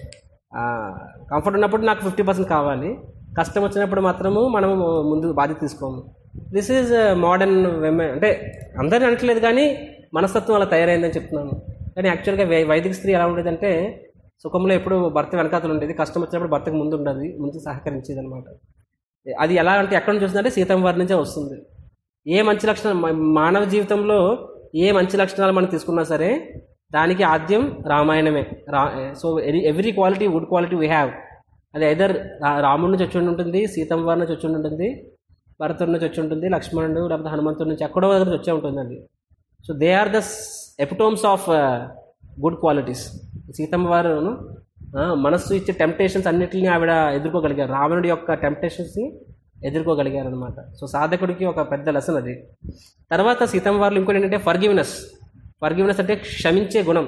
కంఫర్ట్ ఉన్నప్పుడు నాకు ఫిఫ్టీ పర్సెంట్ కావాలి కష్టం వచ్చినప్పుడు మాత్రము మనము ముందు బాధ్యత తీసుకోము దిస్ ఈజ్ మోడర్న్ విమెన్ అంటే అందరిని అనట్లేదు కానీ మనస్తత్వం అలా తయారైందని చెప్తున్నాను కానీ యాక్చువల్గా వై వైదిక స్త్రీ ఎలా ఉండేదంటే సుఖంలో ఎప్పుడు భర్త వెనకాతలు ఉండేది కష్టం వచ్చినప్పుడు భర్తకు ముందు ఉండదు ముందు సహకరించేది అనమాట అది ఎలా అంటే ఎక్కడ నుంచి వస్తుందంటే సీతమ్మ వారి నుంచే వస్తుంది ఏ మంచి లక్షణం మ- మానవ జీవితంలో ఏ మంచి లక్షణాలు మనం తీసుకున్నా సరే దానికి ఆద్యం రామాయణమే రా so every quality good quality we have అది ఐదర్ రాముడి నుంచి వచ్చి ఉండి ఉంటుంది సీతమ్మ వారి నుంచి వచ్చి ఉండి ఉంటుంది భరతుడి నుంచి వచ్చి ఉంటుంది లక్ష్మణుడు లేకపోతే హనుమంతుడి నుంచి ఎక్కడో దగ్గర నుంచి వచ్చే ఉంటుంది అది so they are the epitomes of good qualities Sitamma వారు ఆ, మనస్సు ఇచ్చే టెంప్టేషన్స్ అన్నిటిని ఆవిడ ఎదుర్కోగలిగారు రావణుడి యొక్క టెంప్టేషన్స్ని ఎదుర్కోగలిగారు అనమాట సో సాధకుడికి ఒక పెద్ద లెసన్ అది తర్వాత సీతమ్మ వారు ఇంకోటి ఏంటంటే ఫర్గివ్నెస్ ఫర్గివ్నెస్ అంటే క్షమించే గుణం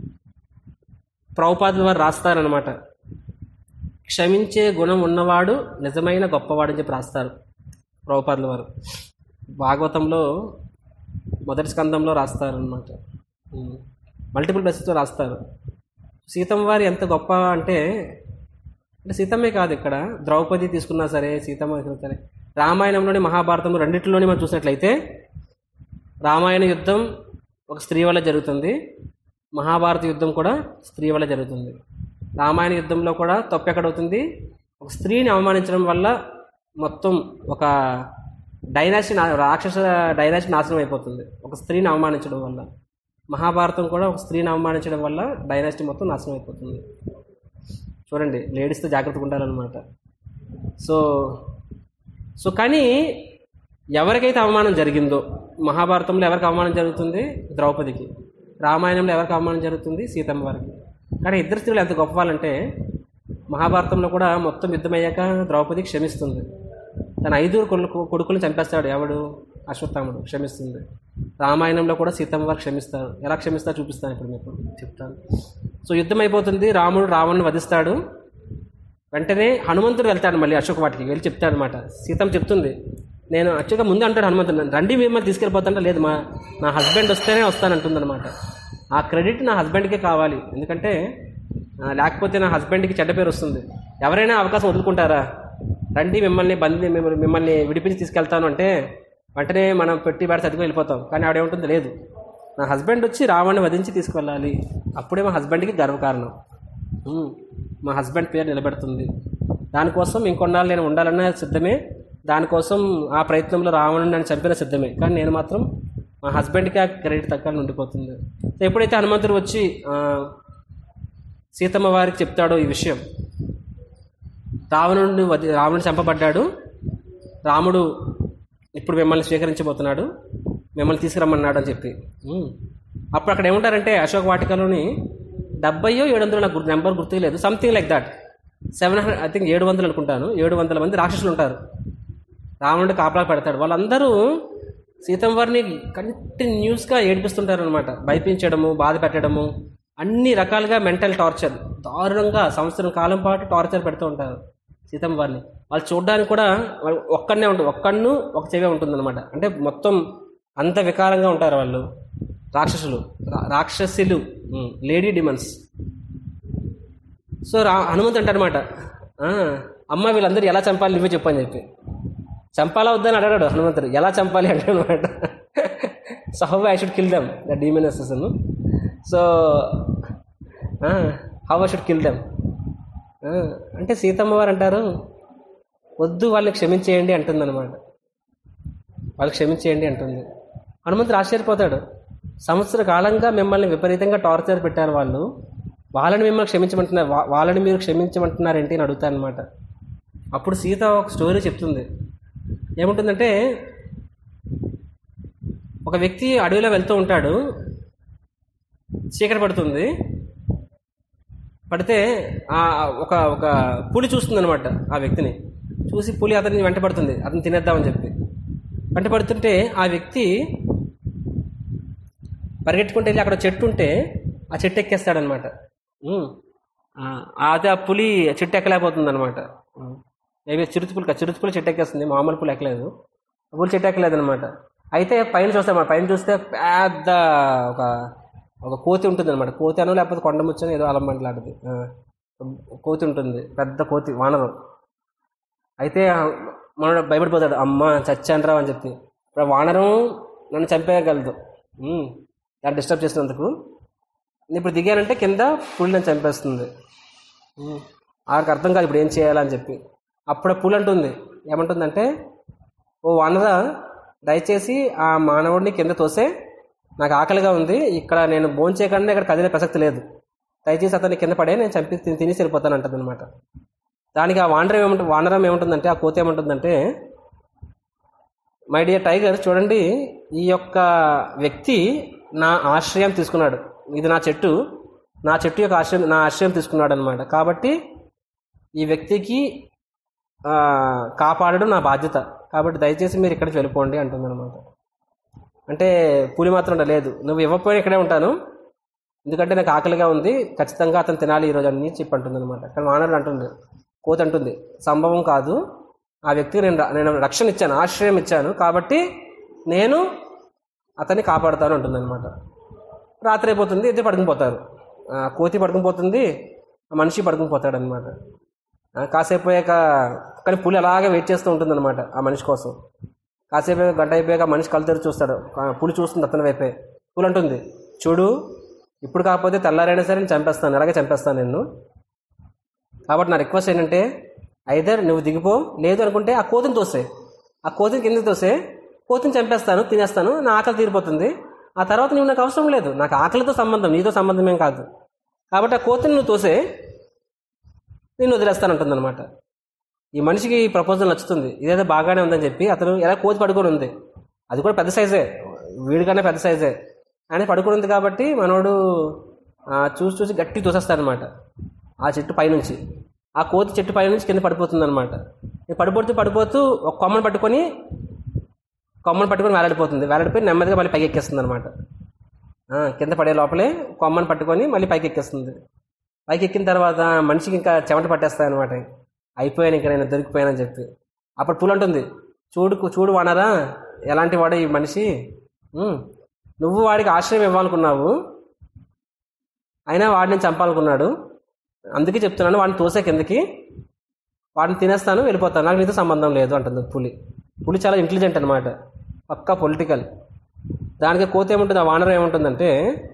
ప్రభుపాదుల వారు రాస్తారనమాట క్షమించే గుణం ఉన్నవాడు నిజమైన గొప్పవాడు అని చెప్పి రాస్తారు ప్రభుపాదుల వారు భాగవతంలో మొదటి స్కందంలో రాస్తారనమాట మల్టిపుల్ ప్లేసెస్లో రాస్తారు సీతమ్మ వారు ఎంత గొప్ప అంటే అంటే సీతమ్మే కాదు ఇక్కడ ద్రౌపది తీసుకున్నా సరే సీతమ్మ తీసుకున్నా సరే రామాయణంలోని మహాభారతం రెండింటిలోని మనం చూసినట్లయితే రామాయణ యుద్ధం ఒక స్త్రీ వల్ల జరుగుతుంది మహాభారత యుద్ధం కూడా స్త్రీ వల్ల జరుగుతుంది రామాయణ యుద్ధంలో కూడా తప్పు ఎక్కడవుతుంది ఒక స్త్రీని అవమానించడం వల్ల మొత్తం ఒక డైనాసిటీ నా- రాక్షస డైనాసిటీ నాశనం అయిపోతుంది ఒక స్త్రీని అవమానించడం వల్ల మహాభారతం కూడా ఒక స్త్రీని అవమానించడం వల్ల డైనాసిటీ మొత్తం నాశనం అయిపోతుంది చూడండి లేడీస్తో జాగ్రత్తగా ఉండాలన్నమాట సో సో కానీ ఎవరికైతే అవమానం జరిగిందో మహాభారతంలో ఎవరికి అవమానం జరుగుతుంది ద్రౌపదికి రామాయణంలో ఎవరికి అవమానం జరుగుతుంది సీతమ్మ వారికి కానీ ఇద్దరు స్త్రీలు ఎంత గొప్ప వాళ్ళంటే మహాభారతంలో కూడా మొత్తం యుద్ధమయ్యాక ద్రౌపది క్షమిస్తుంది తన ఐదుగురు కొడుకు కొడుకులను చంపేస్తాడు ఎవడు అశ్వత్థాముడు క్షమిస్తుంది రామాయణంలో కూడా సీతమ్మ వారు క్షమిస్తారు ఎలా క్షమిస్తారో చూపిస్తాను ఇప్పుడు మీకు చెప్తాను సో యుద్ధం అయిపోతుంది రాముడు రావణ్ణి వధిస్తాడు వెంటనే హనుమంతుడు వెళ్తాడు మళ్ళీ అశోక్ వాటికి వెళ్ళి చెప్తాడు అనమాట సీతమ్మ చెప్తుంది నేను యాక్చువల్గా ముందు అంటాడు హనుమంతుడు రండి మిమ్మల్ని తీసుకెళ్ళిపోతుంటే లేదు మా నా హస్బెండ్ వస్తేనే వస్తానంటుందన్నమాట ఆ క్రెడిట్ నా హస్బెండ్కే కావాలి ఎందుకంటే ఆ, లేకపోతే నా హస్బెండ్కి చెడ్డ పేరు వస్తుంది ఎవరైనా అవకాశం వదులుకుంటారా రండి మిమ్మల్ని బంది మిమ్మల్ని మిమ్మల్ని విడిపించి తీసుకెళ్తాను అంటే వెంటనే మనం పెట్టి బయట చదువుకు వెళ్ళిపోతాం కానీ ఆవిడేముంటుంది లేదు నా హస్బెండ్ వచ్చి రావణ్ణి వధించి తీసుకువెళ్ళాలి అప్పుడే మా హస్బెండ్కి గర్వకారణం ఉమ్, మా హస్బెండ్ పేరు నిలబెడుతుంది దానికోసం ఇంకొన్నాళ్ళు నేను ఉండాలన్న సిద్ధమే దానికోసం ఆ ప్రయత్నంలో రావణుని నన్ను చంపిన సిద్ధమే కానీ నేను మాత్రం మా హస్బెండ్కి ఆ క్రెడిట్ తగ్గాలని ఉండిపోతుంది సో ఎప్పుడైతే హనుమంతుడు వచ్చి ఆ, సీతమ్మ వారికి చెప్తాడో ఈ విషయం రావణుడిని వధి రావణుడు చంపబడ్డాడు రాముడు ఇప్పుడు మిమ్మల్ని స్వీకరించబోతున్నాడు మిమ్మల్ని తీసుకురమ్మన్నాడు అని చెప్పి ఉమ్. అప్పుడు అక్కడ ఏమంటారంటే అశోక్ వాటికలోని డెబ్బయో ఏడు వందలు నాకు గుర్తు నెంబర్ గుర్తులేదు something like that seven hundred I think ఏడు వందలు అనుకుంటాను ఏడు వందల మంది రాక్షసులు ఉంటారు రావణుడు కాపలా పెడతాడు వాళ్ళందరూ సీతమ్మ వారిని కంటిన్యూస్గా ఏడిపిస్తుంటారు అనమాట భయపించడము బాధ పెట్టడము అన్ని రకాలుగా మెంటల్ టార్చర్ దారుణంగా సంవత్సరం కాలం పాటు టార్చర్ పెడుతూ ఉంటారు సీతమ్మ వారిని వాళ్ళు చూడడానికి కూడా వాళ్ళు ఒక్కడనే ఉంటుంది ఒక్కన్ను ఒక చెవే ఉంటుందన్నమాట అంటే మొత్తం అంత వికారంగా ఉంటారు వాళ్ళు రాక్షసులు రా- రాక్షసులు లేడీ డిమన్స్ సో రా హనుమంతు అంటారనమాట అమ్మ వీళ్ళందరూ ఎలా చంపాలి నువ్వే చెప్పని చెప్పి చంపాలా వద్దని అడిగాడు హనుమంతుడు ఎలా చంపాలి అంటే అనమాట so how I should kill them the demonesses so how I should kill them ఆ, అంటే సీతమ్మ వారు అంటారు వద్దు వాళ్ళని క్షమించేయండి అంటుందన్నమాట వాళ్ళు క్షమించేయండి అంటుంది హనుమంతుడు ఆశ్చర్యపోతాడు సంవత్సర కాలంగా మిమ్మల్ని విపరీతంగా టార్చర్ పెట్టారు వాళ్ళు వాళ్ళని మిమ్మల్ని క్షమించమంటున్నారు వా- వాళ్ళని మీరు క్షమించమంటున్నారు ఏంటి అని అడుగుతాను అనమాట అప్పుడు సీత ఒక స్టోరీ చెప్తుంది ఏముంటుందంటే ఒక వ్యక్తి అడవిలో వెళ్తూ ఉంటాడు చీకటి పడుతుంది పడితే ఆ ఒక ఒక పులి చూస్తుంది అనమాట ఆ వ్యక్తిని చూసి పులి అతన్ని వెంట పడుతుంది అతను తినేద్దామని చెప్పి వెంట పడుతుంటే ఆ వ్యక్తి పరిగెట్టుకుంటే వెళ్ళి అక్కడ చెట్టు ఉంటే ఆ చెట్టు ఎక్కేస్తాడనమాట ఉమ్. ఆ, అది ఆ పులి చెట్టు ఎక్కలేకపోతుంది అనమాట ఏవి చిరుతుపులు కాదు, చిరుతుపులు చెట్టు ఎక్కేస్తుంది మామూలు పులి ఎక్కలేదు పులి చెట్టు ఎక్కలేదు అనమాట అయితే పైన చూస్తాం పైన చూస్తే పెద్ద ఒక ఒక కోతి ఉంటుంది అనమాట కోతి అను లేకపోతే కొండ ముచ్చని ఏదో అలమ్మంటలాంటిది ఆ, కోతి ఉంటుంది పెద్ద కోతి వానరం అయితే మనడు భయపడిపోతాడు అమ్మ చచ్చానరా అని చెప్పి ఇప్పుడు ఆ వానరం నన్ను చంపేయగలదు ఉమ్, దాన్ని డిస్టర్బ్ చేసినందుకు నేను ఇప్పుడు దిగానంటే కింద పులి నన్ను చంపేస్తుంది ఉమ్, ఆడికి అర్థం కాదు ఇప్పుడు ఏం చేయాలని చెప్పి అప్పుడు ఆ పులి అంటుంది ఏమంటుందంటే ఓ వానర దయచేసి ఆ మానవుడిని కింద తోసే నాకు ఆకలిగా ఉంది ఇక్కడ నేను భోజనం చేయకుండా ఇక్కడ కదిలే ప్రసక్తి లేదు దయచేసి అతన్ని కింద పడే నేను చంపి తిని- తినేసి వెళ్ళిపోతాను అంటుంది అనమాట దానికి ఆ వానరం ఏమంటుంది వానరం ఏముంటుందంటే ఆ కోత ఏముంటుందంటే మై డియర్ టైగర్ చూడండి ఈ యొక్క వ్యక్తి నా ఆశ్రయం తీసుకున్నాడు ఇది నా చెట్టు నా చెట్టు యొక్క ఆశ్రయం నా ఆశ్రయం తీసుకున్నాడు అనమాట కాబట్టి ఈ వ్యక్తికి ఆ, కాపాడడం నా బాధ్యత కాబట్టి దయచేసి మీరు ఇక్కడికి వెళ్ళిపోండి అంటుందన్నమాట అంటే పులి మాత్రం లేదు నువ్వు ఇవ్వకపోయినా ఇక్కడే ఉంటాను ఎందుకంటే నాకు ఆకలిగా ఉంది ఖచ్చితంగా అతను తినాలి ఈరోజు అని చెప్పి అంటుంది అనమాట కానీ వానరుడు అంటుంది కోతి అంటుంది సంభవం కాదు ఆ వ్యక్తికి నేను ర- నేను రక్షణ ఇచ్చాను ఆశ్రయం ఇచ్చాను కాబట్టి నేను అతన్ని కాపాడుతాను అంటుంది అనమాట రాత్రి అయిపోతుంది ఇద్దరు పడుకుని ఆ, కోతి పడుకుని పోతుంది ఆ మనిషి పడుకుని పోతాడు అనమాట కాసేపు పోయాక కానీ పులి అలాగే వెయిట్ చేస్తూ ఉంటుంది అనమాట ఆ మనిషి కోసం కాసేపు అయ్యాక, గంట అయిపోయాక ఆ మనిషి కళ్ళు తెరిచి చూస్తాడు ఆ పులి చూస్తుంది అతని వైపే పులి అంటుంది చూడు ఇప్పుడు కాకపోతే తెల్లారైనా సరే నేను చంపేస్తాను అలాగే చంపేస్తాను నిన్ను కాబట్టి నా రిక్వెస్ట్ ఏంటంటే ఐదర్ నువ్వు దిగిపో లేదు అనుకుంటే ఆ కోతిని తోసే ఆ కోతిని కింద తోసే కోతిని చంపేస్తాను తినేస్తాను నా ఆకలి తీరిపోతుంది ఆ తర్వాత నువ్వు నాకు అవసరం లేదు నాకు ఆకలితో సంబంధం నీతో సంబంధం ఏం కాదు కాబట్టి ఆ కోతిని నువ్వు తోసే నేను వదిలేస్తానంటుంది అనమాట ఈ మనిషికి ఈ ప్రపోజల్ నచ్చుతుంది ఇదేదో బాగానే ఉందని చెప్పి అతను ఎలా కోతి పడుకొని ఉంది అది కూడా పెద్ద సైజే వీడికన్నా పెద్ద సైజే ఆయన పడుకొని ఉంది కాబట్టి మనోడు ఆ, చూసి చూసి గట్టి తోసేస్తాడనమాట ఆ చెట్టు పైనుంచి ఆ కోతి చెట్టు పైనుంచి కింద పడిపోతుంది అనమాట పడిపోతూ పడిపోతూ ఒక కొమ్మను పట్టుకొని కొమ్మను పట్టుకొని వేలాడిపోతుంది వేలాడిపోయి నెమ్మదిగా మళ్ళీ పైకి ఎక్కేస్తుంది అనమాట కింద పడే లోపలే కొమ్మను పట్టుకొని మళ్ళీ పైకి ఎక్కేస్తుంది పైకి ఎక్కిన తర్వాత మనిషికి ఇంకా చెమట పట్టేస్తాయి అనమాట అయిపోయాను ఇంకా నేను దొరికిపోయానని చెప్పి అప్పుడు పులు అంటుంది చూడు చూడు వానరా ఎలాంటి వాడు ఈ మనిషి ఉమ్, నువ్వు వాడికి ఆశ్రయం ఇవ్వాలనుకున్నావు అయినా వాడిని చంపాలనుకున్నాడు అందుకే చెప్తున్నాను వాడిని తోసే కిందకి వాడిని తినేస్తాను వెళ్ళిపోతాను నాకు నీతో సంబంధం లేదు అంటుంది పులి పులి చాలా ఇంటెలిజెంట్ అనమాట పక్కా పొలిటికల్ దానికి కోత ఏముంటుంది ఆ వానరం ఏముంటుందంటే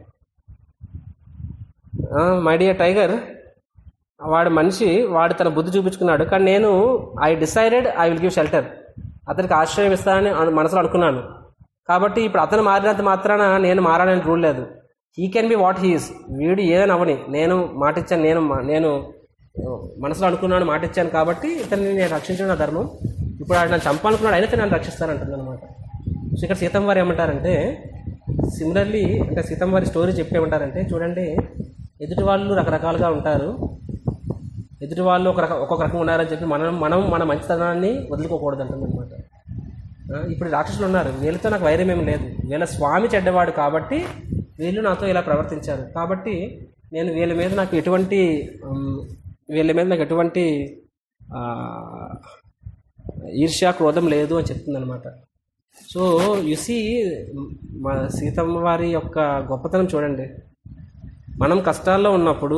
మై డియర్ టైగర్ వాడు మనిషి వాడు తన బుద్ధి చూపించుకున్నాడు కానీ నేను I decided I will give shelter అతనికి ఆశ్రయం ఇస్తానని అను- మనసులో అనుకున్నాను కాబట్టి ఇప్పుడు అతను మారినంత మాత్రాన నేను మారాలని రూల్ లేదు he can be what he is వీడు ఏదైనా అవని నేను మాటిచ్చాను నేను మా- నేను ఆ, మనసులో అనుకున్నాను మాటిచ్చాను కాబట్టి ఇతన్ని నేను రక్షించడం నా ధర్మం ఇప్పుడు ఆడు నన్ను చంపాలనుకున్నాడు అయినా నన్ను రక్షిస్తానంటుంది అనమాట సో ఇక్కడ సీతమ్మ వారు ఏమంటారంటే సిమిలర్లీ అంటే సీతమ్మ వారి స్టోరీ చెప్పి ఏమంటారంటే చూడండి ఎదుటి వాళ్ళు రకరకాలుగా ఉంటారు ఎదుటి వాళ్ళు ఒక రకం ఒక్కొక్క రకంగా ఉన్నారని చెప్పి మనం మనం మన మంచితనాన్ని వదులుకోకూడదు అంటుంది అనమాట ఇప్పుడు రాక్షసులు ఉన్నారు వీళ్ళతో నాకు వైరం ఏమి లేదు వీళ్ళ స్వామి చెడ్డవాడు కాబట్టి వీళ్ళు నాతో ఇలా ప్రవర్తించారు కాబట్టి నేను వీళ్ళ మీద నాకు ఎటువంటి ఉమ్, వీళ్ళ మీద నాకు ఎటువంటి ఆ, ఈర్ష్య క్రోధం లేదు అని చెప్తుంది అనమాట సో యుసి మా సీతమ్మ వారి యొక్క గొప్పతనం చూడండి మనం కష్టాల్లో ఉన్నప్పుడు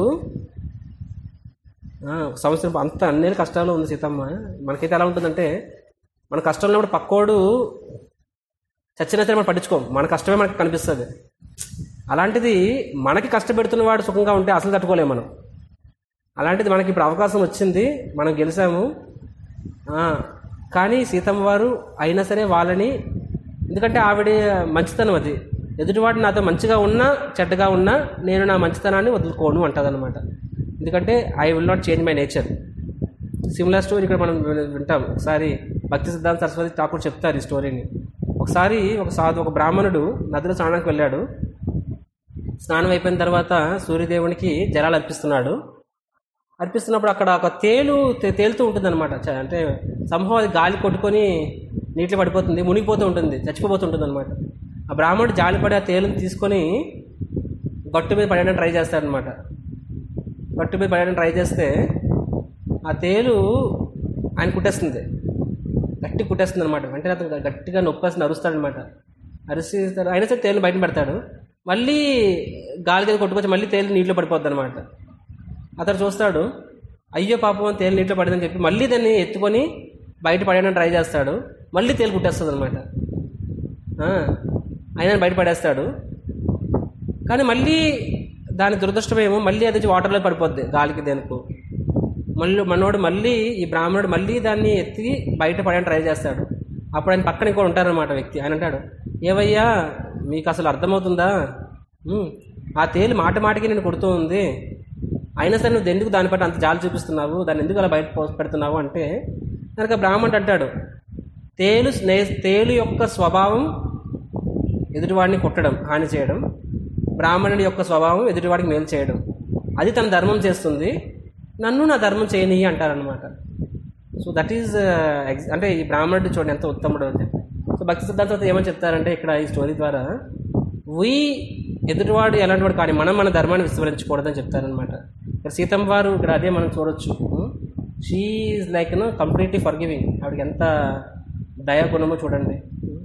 ఆ, ఒక సంవత్సరం అంత అన్ని కష్టాలు ఉంది సీతమ్మ మనకైతే ఎలా ఉంటుందంటే మన కష్టంలో ఉన్నప్పుడు పక్కోడు చచ్చిన సరే మనం పట్టించుకోం మన కష్టమే మనకు కనిపిస్తుంది అలాంటిది మనకి కష్టపెడుతున్న వాడు సుఖంగా ఉంటే అసలు తట్టుకోలేము మనం అలాంటిది మనకి ఇప్పుడు అవకాశం వచ్చింది మనం గెలిచాము ఆ, కానీ సీతమ్మ వారు అయినా సరే వాళ్ళని ఎందుకంటే ఆవిడ మంచితనం అది ఎదుటివాడు నాతో మంచిగా ఉన్నా చెడ్డగా ఉన్నా నేను నా మంచితనాన్ని వదులుకోను అంటదన్నమాట ఎందుకంటే I will not change my nature similar story ఇక్కడ మనం విన- వింటాం ఒకసారి భక్తి సిద్ధాంత సరస్వతి ఠాకూర్ చెప్తారు ఈ స్టోరీని ఒకసారి ఒక సాధు ఒక బ్రాహ్మణుడు నదిలో స్నానానికి వెళ్ళాడు స్నానం అయిపోయిన తర్వాత సూర్యదేవునికి జలాలు అర్పిస్తున్నాడు అర్పిస్తున్నప్పుడు అక్కడ ఒక తేలు తే- తేలుతూ ఉంటుంది అనమాట అంటే సంభవం అది గాలి కొట్టుకొని నీటిలో పడిపోతుంది మునిగిపోతూ ఉంటుంది చచ్చిపోతుంటుంది అనమాట ఆ బ్రాహ్మణుడు జాలిపడి ఆ తేలుని తీసుకొని గట్టు మీద పడేయడానికి ట్రై చేస్తాడనమాట గట్టు మీద పడేయడానికి ట్రై చేస్తే ఆ తేలు ఆయన కుట్టేస్తుంది గట్టి కుట్టేస్తుంది అనమాట వెంటనే అతను గట్టిగా నొప్పేసి అరుస్తాడనమాట అరిసి అయినా సరే తేలు బయట పెడతాడు మళ్ళీ గాలి కింద కొట్టుకొచ్చి మళ్ళీ తేలు నీటిలో పడిపోద్ది అనమాట అతను చూస్తాడు అయ్యో పాపం తేలు నీటిలో పడిందని చెప్పి మళ్ళీ దాన్ని ఎత్తుకొని బయట పడేయడానికి ట్రై చేస్తాడు మళ్ళీ తేలు కుట్టేస్తుంది అనమాట అయినా బయట పడేస్తాడు కానీ మళ్ళీ దాని దురదృష్టమేమో మళ్ళీ అది వచ్చి వాటర్లో పడిపోద్ది గాలికి దేనికో మళ్ళీ మనోడు మళ్ళీ ఈ బ్రాహ్మణుడు మళ్ళీ దాన్ని ఎత్తి బయట పడడానికి ట్రై చేస్తాడు అప్పుడు ఆయన పక్కన ఇంకో ఉంటారన్నమాట వ్యక్తి ఆయన అంటాడు ఏవయ్యా మీకు అసలు అర్థమవుతుందా ఉమ్, ఆ తేలి మాట మాటకి నేను కొడుతూ ఉంది అయినా సరే నువ్వు ఎందుకు దాని పట్ల అంత జాలి చూపిస్తున్నావు దాన్ని ఎందుకు అలా బయట పోసి పెడుతున్నావు అంటే కనుక బ్రాహ్మణుడు అంటాడు తేలు స్నే తేలు యొక్క స్వభావం ఎదుటివాడిని కొట్టడం హాని చేయడం బ్రాహ్మణుడి యొక్క స్వభావం ఎదుటివాడికి మేలు చేయడం అది తన ధర్మం చేస్తుంది నన్ను నా ధర్మం చేయని అంటారనమాట సో దట్ ఈజ్ అంటే ఈ బ్రాహ్మణుడు చూడండి ఎంత ఉత్తముడు అని చెప్పి సో భక్తి సిద్ధాంత ఏమని చెప్తారంటే ఇక్కడ ఈ స్టోరీ ద్వారా వీ ఎదుటివాడు ఎలాంటి వాడు కానీ మనం మన ధర్మాన్ని విస్మరించకూడదని చెప్తారనమాట ఇక్కడ సీతమ్మ వారు ఇక్కడ అదే మనం చూడొచ్చు she is like no completely forgiving ఆవిడకి ఎంత దయా గుణమో చూడండి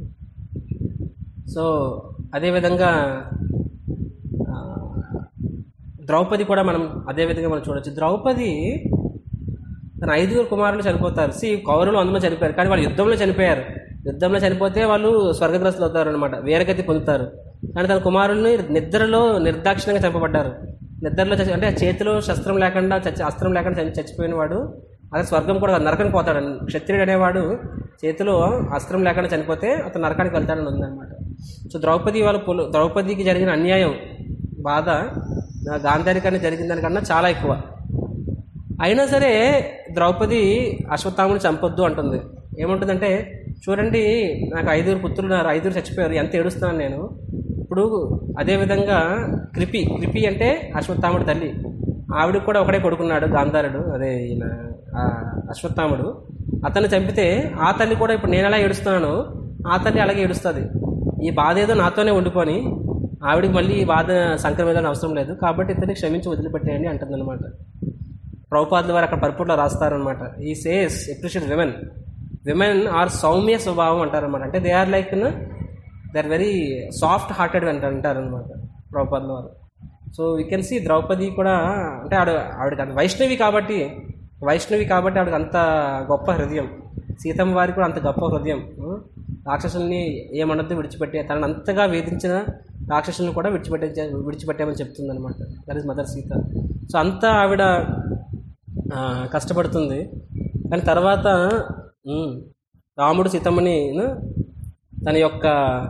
సో అదేవిధంగా ఆ, ద్రౌపది కూడా మనం అదే విధంగా మనం చూడొచ్చు ద్రౌపది తన ఐదుగురు కుమారులు చనిపోతారు సి కౌరవులు అందులో చనిపోయారు కానీ వాళ్ళు యుద్ధంలో చనిపోయారు యుద్ధంలో చనిపోతే వాళ్ళు స్వర్గగ్రస్తులు అవుతారు అనమాట వేరగతి పొందుతారు కానీ తన కుమారుల్ని నిద్రలో నిర్దాక్షిణ్యంగా చంపబడ్డారు నిద్రలో చచ్చి అంటే చేతిలో శస్త్రం లేకుండా చచ్చి అస్త్రం లేకుండా చచ్చి- చచ్చిపోయిన వాడు అదే స్వర్గం కూడా కాదు, నరకానికి పోతాడు క్షత్రియుడు అనేవాడు చేతిలో అస్త్రం లేకుండా చనిపోతే అతను నరకానికి వెళ్తాడని ఉందన్నమాట సో ద్రౌపది వాళ్ళ పొలు ద్రౌపదికి జరిగిన అన్యాయం బాధ ఆ, గాంధారికాన్ని జరిగిన దానికన్నా చాలా ఎక్కువ అయినా సరే ద్రౌపది అశ్వత్థాముని చంపొద్దు అంటుంది ఏముంటుందంటే చూడండి నాకు ఐదుగురు పుత్రులు ఉన్నారు ఐదుగురు చచ్చిపోయారు ఎంత ఏడుస్తున్నాను నేను ఇప్పుడు అదేవిధంగా కృపి కృపి అంటే అశ్వత్థాముడి తల్లి ఆవిడకి కూడా ఒకడే కొడుకున్నాడు గాంధారుడు అదే ఈయన ఆ, అశ్వత్థాముడు అతన్ని చంపితే ఆ తల్లి కూడా ఇప్పుడు నేను ఎలా ఏడుస్తున్నానో ఆ తల్లి అలాగే ఏడుస్తుంది ఈ బాధ ఏదో నాతోనే ఉండిపోని ఆవిడకి మళ్ళీ ఈ బాధ సంక్రమించాలని అవసరం లేదు కాబట్టి ఇతన్ని క్షమించి వదిలిపెట్టేయండి అంటుందన్నమాట ప్రభుపాదుల వారు అక్కడ పరుపుట్లో రాస్తారనమాట he says appreciate women women are సౌమ్య స్వభావం అంటారనమాట అంటే they are like they are very soft hearted అంట అంటారనమాట ప్రభుపాదుల వారు so we can see Draupadi కూడా అంటే ఆవిడ ఆవిడకి అంత వైష్ణవి కాబట్టి వైష్ణవి కాబట్టి ఆవిడకి అంత గొప్ప హృదయం సీతమ్మ వారికి కూడా అంత గొప్ప హృదయం ఉం? రాక్షసుల్ని ఏమన్నది విడిచిపెట్టే తనని అంతగా వేధించిన రాక్షసుల్ని కూడా విడిచిపెట్టే విడిచిపెట్టామని చెప్తుంది అనమాట that is mother Sita so అంతా ఆవిడ ఆ, కష్టపడుతుంది కానీ తర్వాత ఉమ్, రాముడు సీతమ్మని ను, తన యొక్క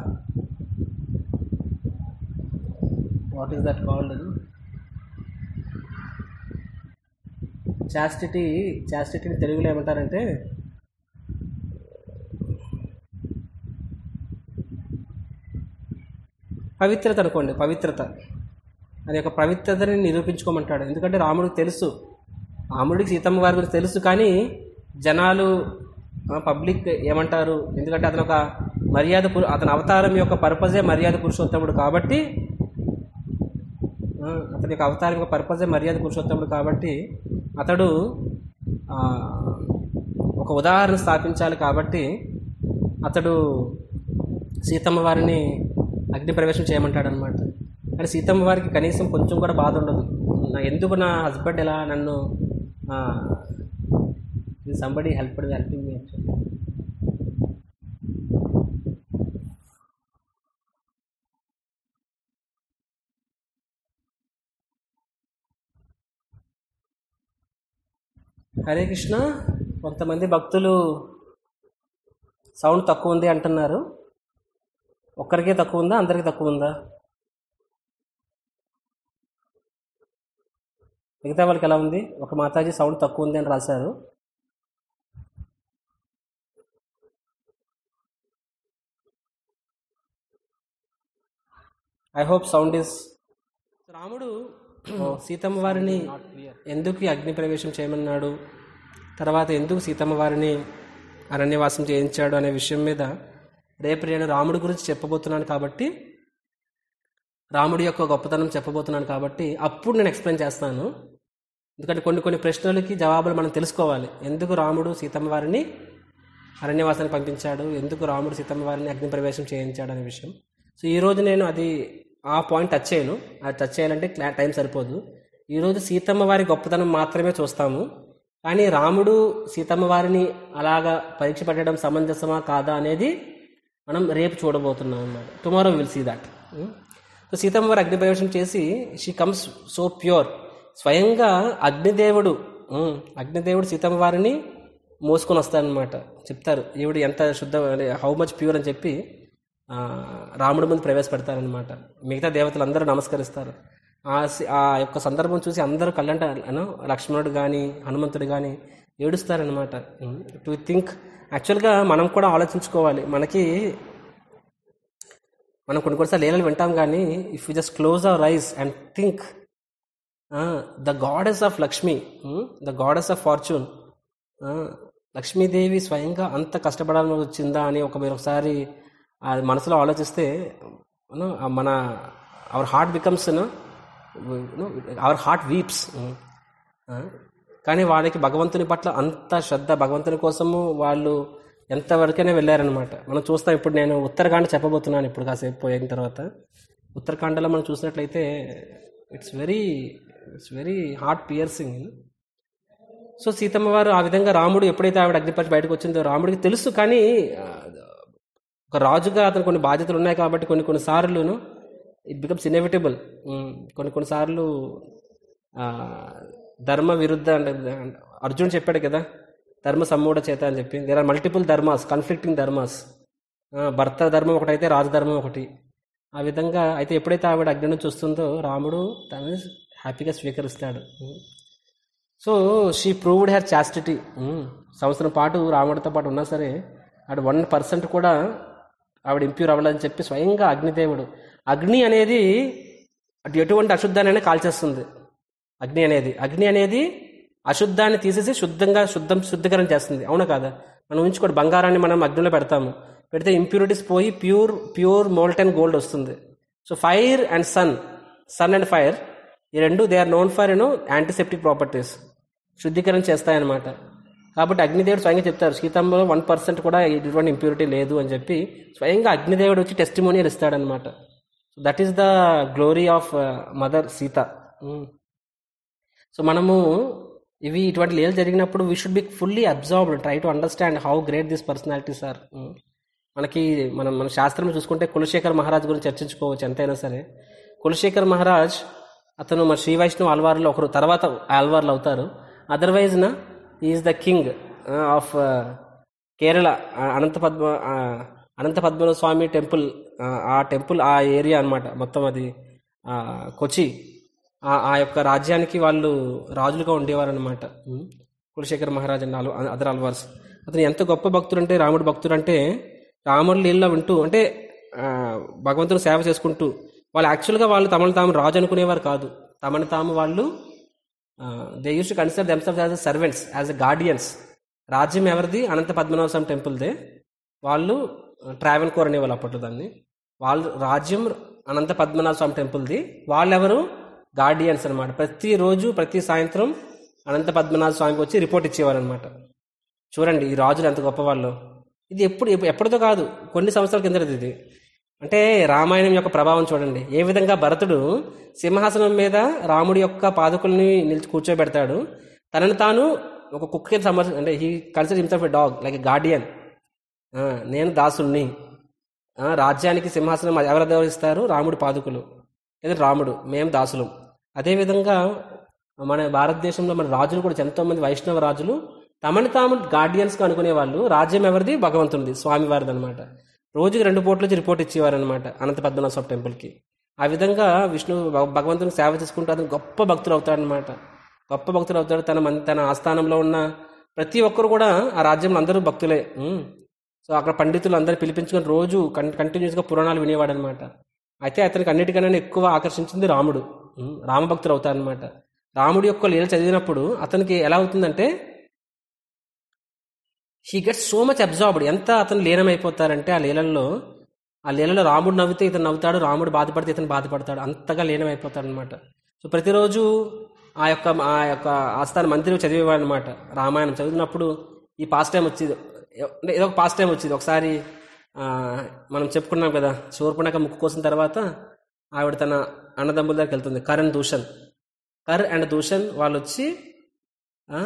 what is that called chastity చాస్టిటీని తెలుగులో ఏమంటారంటే పవిత్రత అనుకోండి పవిత్రత అది యొక్క పవిత్రతని నిరూపించుకోమంటాడు ఎందుకంటే రాముడికి తెలుసు రాముడికి సీతమ్మ వారి గురించి తెలుసు కానీ జనాలు పబ్లిక్ ఏమంటారు ఎందుకంటే అతను ఒక మర్యాద పురు అతని అవతారం యొక్క పర్పజే మర్యాద పురుషోత్తముడు కాబట్టి ఆ, అతని యొక్క అవతారం యొక్క పర్పజే మర్యాద పురుషోత్తముడు కాబట్టి అతడు ఆ, ఒక ఉదాహరణ స్థాపించాలి కాబట్టి అతడు సీతమ్మ వారిని అగ్ని ప్రవేశం చేయమంటాడు అనమాట కానీ సీతమ్మ వారికి కనీసం కొంచెం కూడా బాధ ఉండదు నా ఎందుకు నా హస్బెండ్ ఎలా నన్ను somebody help helping me Hare Krishna కొంతమంది భక్తులు సౌండ్ తక్కువ ఉంది అంటున్నారు ఒక్కరికే తక్కువ ఉందా అందరికీ తక్కువ ఉందా మిగతా వాళ్ళకి ఎలా ఉంది ఒక మాతాజీ సౌండ్ తక్కువ ఉంది అని రాశారు ఐ హోప్ సౌండ్ ఇస్ రాముడు సీతమ్మ వారిని ఎందుకు ఈ అగ్ని ప్రవేశం చేయమన్నాడు తర్వాత ఎందుకు సీతమ్మ వారిని అరణ్యవాసం చేయించాడు అనే విషయం మీద రేపు నేను రాముడి గురించి చెప్పబోతున్నాను కాబట్టి రాముడి యొక్క గొప్పతనం చెప్పబోతున్నాను కాబట్టి అప్పుడు నేను ఎక్స్ప్లెయిన్ చేస్తాను ఎందుకంటే కొన్ని కొన్ని ప్రశ్నలకి జవాబులు మనం తెలుసుకోవాలి ఎందుకు రాముడు సీతమ్మ వారిని అరణ్యవాసానికి పంపించాడు ఎందుకు రాముడు సీతమ్మ వారిని అగ్ని ప్రవేశం చేయించాడు అనే విషయం సో ఈరోజు నేను అది ఆ పాయింట్ టచ్ చేయను అది టచ్ చేయాలంటే క్లా టైం సరిపోదు ఈరోజు సీతమ్మ వారి గొప్పతనం మాత్రమే చూస్తాము కానీ రాముడు సీతమ్మ వారిని అలాగా పరీక్ష పెట్టడం సమంజసమా కాదా అనేది మనం రేపు చూడబోతున్నాం అన్నమాట tomorrow will see that so Seethamma వారు అగ్ని ప్రవేశం చేసి షీ కమ్స్ సో ప్యూర్ స్వయంగా అగ్నిదేవుడు ఉమ్, అగ్నిదేవుడు సీతమ్మ వారిని మోసుకొని వస్తారనమాట చెప్తారు ఈవిడ ఎంత శుద్ధ హౌ మచ్ ప్యూర్ అని చెప్పి ఆ, రాముడి ముందు ప్రవేశపెడతారనమాట మిగతా దేవతలు అందరూ నమస్కరిస్తారు ఆ సి- ఆ యొక్క సందర్భం చూసి అందరూ కళ్ళంట అను లక్ష్మణుడు కానీ హనుమంతుడు కానీ ఏడుస్తారనమాట టు థింక్ యాక్చువల్గా మనం కూడా ఆలోచించుకోవాలి మనకి మనం కొన్ని కొన్నిసార్లు లీలలు వింటాం కానీ if you just close our eyes and think the goddess of Lakshmi the goddess of fortune Lakshmidevi స్వయంగా అంత కష్టపడాలని వచ్చిందా అని ఒక మీరు ఒకసారి అది మనసులో ఆలోచిస్తే you know, ఆ మన our heart becomes our heart weeps కానీ వాళ్ళకి భగవంతుని పట్ల అంత శ్రద్ధ భగవంతుని కోసము వాళ్ళు ఎంతవరకైనా వెళ్ళారనమాట మనం చూస్తాం ఇప్పుడు నేను ఉత్తరాఖండ్ చెప్పబోతున్నాను ఇప్పుడు కాసేపు పోయిన తర్వాత ఉత్తరాఖండలో మనం చూసినట్లయితే it's very it's very heart piercing so Seethamma వారు ఆ విధంగా రాముడు ఎప్పుడైతే ఆవిడ అగ్నిపరిచి బయటకు వచ్చిందో రాముడికి తెలుసు కానీ ఆ, ఒక రాజుగా అతను కొన్ని బాధ్యతలు ఉన్నాయి కాబట్టి కొన్ని కొన్ని సార్లును ఇట్ బికమ్స్ ఇన్ఎవిటబుల్ కొన్ని కొన్ని సార్లు ఆ, ధర్మ విరుద్ధ అంటే అర్జున్ చెప్పాడు కదా ధర్మ సమ్మూఢ చేత అని చెప్పి there are multiple dharmas conflicting dharmas భర్త ధర్మం ఒకటైతే రాజధర్మం ఒకటి ఆ విధంగా అయితే ఎప్పుడైతే ఆవిడ అగ్ని నుంచి వస్తుందో రాముడు తనని హ్యాపీగా స్వీకరిస్తాడు so she proved her chastity సంవత్సరం పాటు రాముడితో పాటు ఉన్నా సరే ఆవిడ వన్ పర్సెంట్ కూడా ఆవిడ ఇంప్యూర్ అవ్వాలని చెప్పి స్వయంగా అగ్నిదేవుడు అగ్ని అనేది అటు ఎటువంటి అశుద్ధాన్ని కాల్చేస్తుంది అగ్ని అనేది అగ్ని అనేది అశుద్ధాన్ని తీసేసి శుద్ధంగా శుద్ధం శుద్ధీకరణ చేస్తుంది అవునా కాదా మనం ఉంచుకోండి బంగారాన్ని మనం అగ్నిలో పెడతాము పెడితే ఇంప్యూరిటీస్ పోయి ప్యూర్ ప్యూర్ మోల్టెన్ గోల్డ్ వస్తుంది so fire and sun sun and fire ఈ రెండు they are known for you know antiseptic properties శుద్ధీకరణ చేస్తాయన్నమాట కాబట్టి అగ్నిదేవుడు స్వయంగా చెప్తారు సీతమ్మలో వన్ పర్సెంట్ కూడా ఎటువంటి ఇంప్యూరిటీ లేదు అని చెప్పి స్వయంగా అగ్నిదేవుడు వచ్చి టెస్టిమోనియల్ ఇస్తాడనమాట so that is the glory of mother Sita so మనము ఇవి ఇటువంటి లీలలు జరిగినప్పుడు we should be fully observed try to understand how great this personalities are మనకి మనం మన శాస్త్రం చూసుకుంటే కులశేఖర్ మహారాజ్ గురించి చర్చించుకోవచ్చు ఎంతైనా సరే కులశేఖర్ మహారాజ్ అతను మన శ్రీ వైష్ణవ్ ఆల్వార్లో ఒకరు తర్వాత ఆల్వార్లు అవుతారు అదర్వైజ్ నా is the king of Kerala ఆ, అనంత పద్మ ఆ, అనంత పద్మనాభ స్వామి టెంపుల్ ఆ, ఆ టెంపుల్ ఆ ఏరియా అన్నమాట మొత్తం అది ఆ, కొచ్చి ఆ ఆ యొక్క రాజ్యానికి వాళ్ళు రాజులుగా ఉండేవారు అనమాట కులశేఖర్ మహారాజ్ అండ్ అదర్ అల్వార్స్ అతను ఎంత గొప్ప భక్తుడు అంటే రాముడు భక్తుడు అంటే రాముడు నీళ్ళ వింటూ అంటే ఆ, భగవంతుని సేవ చేసుకుంటూ వాళ్ళు యాక్చువల్గా వాళ్ళు తమను తాము రాజు అనుకునేవారు కాదు తమను తాము వాళ్ళు they use to consider themselves as a servants as a guardians రాజ్యం ఎవరిది అనంత పద్మనాభ స్వామి టెంపుల్దే వాళ్ళు ట్రావెల్ కోర్ అనేవాళ్ళు అప్పట్లో దాన్ని వాళ్ళు రాజ్యం అనంత పద్మనాభ స్వామి టెంపుల్ది వాళ్ళెవరు గార్డియన్స్ అనమాట ప్రతిరోజు ప్రతి సాయంత్రం అనంత పద్మనాభ స్వామికి వచ్చి రిపోర్ట్ ఇచ్చేవారు అనమాట చూడండి ఈ రాజులు ఎంత గొప్పవాళ్ళు ఇది ఎప్పుడు ఎప్పు- ఎప్పటిదో కాదు కొన్ని సంవత్సరాల కిందది ఇది అంటే రామాయణం యొక్క ప్రభావం చూడండి ఏ విధంగా భరతుడు సింహాసనం మీద రాముడి యొక్క పాదుకుల్ని నిలిచి కూర్చోబెడతాడు తనను తాను ఒక కుక్కకి సంబంధించి అంటే he consider himself a dog like a guardian నేను దాసుణ్ణి ఆ, రాజ్యానికి సింహాసనం ఎవరు అధివరిస్తారు రాముడి పాదుకులు లేదా రాముడు మేము దాసులం అదేవిధంగా మన భారతదేశంలో మన రాజులు కూడా ఎంతో మంది వైష్ణవ రాజులు తమని తాము గార్డియన్స్గా అనుకునే వాళ్ళు రాజ్యం ఎవరిది భగవంతుడిది స్వామివారిది అనమాట రోజుకి రెండు పూట్ల నుంచి రిపోర్ట్ ఇచ్చేవారు అనమాట అనంత పద్మనాభ స్వామి టెంపుల్కి ఆ విధంగా విష్ణు భగ- భగవంతునికి సేవ చేసుకుంటూ అతను గొప్ప భక్తులు అవుతాడనమాట గొప్ప భక్తులు అవుతాడు తన మన్- తన ఆస్థానంలో ఉన్న ప్రతి ఒక్కరు కూడా ఆ రాజ్యంలో అందరూ భక్తులే ఉమ్. సో అక్కడ పండితులు అందరూ పిలిపించుకొని రోజు కన్ కంటిన్యూస్గా పురాణాలు వినేవాడు అనమాట అయితే అతనికి అన్నిటికన్నా ఎక్కువ ఆకర్షించింది రాముడు ఉమ్, రామభక్తులు అవుతారనమాట రాముడి యొక్క లీల చదివినప్పుడు అతనికి ఎలా అవుతుందంటే he gets so much absorbed ఎంత అతను లీనమైపోతారంటే ఆ లీలల్లో ఆ లీలలో రాముడు నవ్వితే ఇతను నవ్వుతాడు రాముడు బాధపడితే ఇతను బాధపడతాడు అంతగా లీనమైపోతాడు అనమాట సో ప్రతిరోజు ఆ యొక్క ఆ యొక్క ఆస్థాన మందిరం చదివేవాడు అనమాట రామాయణం చదివినప్పుడు ఈ పాస్ టైం వచ్చేది అంటే ఏదో ఒక పాస్ టైం వచ్చేది ఒకసారి ఆ, మనం చెప్పుకున్నాం కదా శూర్పణక ముక్కు కోసిన తర్వాత ఆవిడ తన అన్నదమ్ముల దగ్గరికి వెళ్తుంది కరణ్ దూషణ్ కర్ అండ్ దూషణ్ వాళ్ళు వచ్చి ఆ,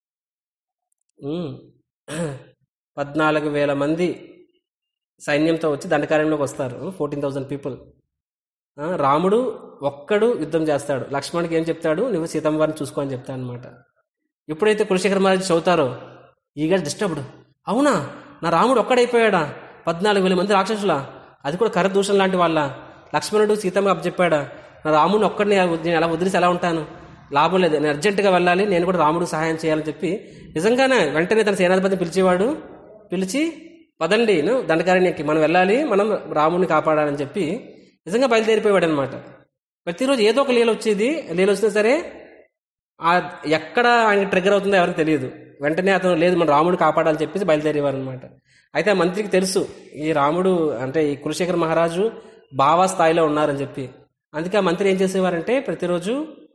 ఉమ్, పద్నాలుగు వేల మంది సైన్యంతో వచ్చి దండకార్యంలోకి వస్తారు ఫోర్టీన్ థౌజండ్ పీపుల్ రాముడు ఒక్కడు యుద్ధం చేస్తాడు లక్ష్మణుడికి ఏం చెప్తాడు నువ్వు సీతమ్మ వారిని చూసుకో అని చెప్తాడు అనమాట ఎప్పుడైతే కులశేఖర మహారాజ్ చదువుతారో ఈగ డిస్టర్బ్డ్ అవునా నా రాముడు ఒక్కడైపోయాడా పద్నాలుగు వేల మంది రాక్షసులా అది కూడా కరదూషణ లాంటి వాళ్ళ లక్ష్మణుడు సీతమ్మ చెప్పాడా నా రాముడిని ఒక్కడిని నేను ఎలా వదిలేసి ఎలా ఉంటాను లాభం లేదు నేను అర్జెంటుగా వెళ్ళాలి నేను కూడా రాముడికి సహాయం చేయాలని చెప్పి నిజంగానే వెంటనే తన సేనాధిపతిని పిలిచేవాడు పిలిచి పదండి ను దండకారణ్యకి మనం వెళ్ళాలి మనం రాముడిని కాపాడాలని చెప్పి నిజంగా బయలుదేరిపోయాడు అనమాట ప్రతిరోజు ఏదో ఒక లీల వచ్చేది లీల వచ్చినా సరే ఆ ఎక్కడ ఆయన ట్రిగర్ అవుతుందో ఎవరికి తెలియదు వెంటనే అతను లేదు మన రాముడు కాపాడాలని చెప్పేసి బయలుదేరేవారు అనమాట అయితే ఆ మంత్రికి తెలుసు ఈ రాముడు అంటే ఈ కులశేఖర మహారాజు బావా స్థాయిలో ఉన్నారని చెప్పి అందుకే ఆ మంత్రి ఏం చేసేవారంటే ప్రతిరోజు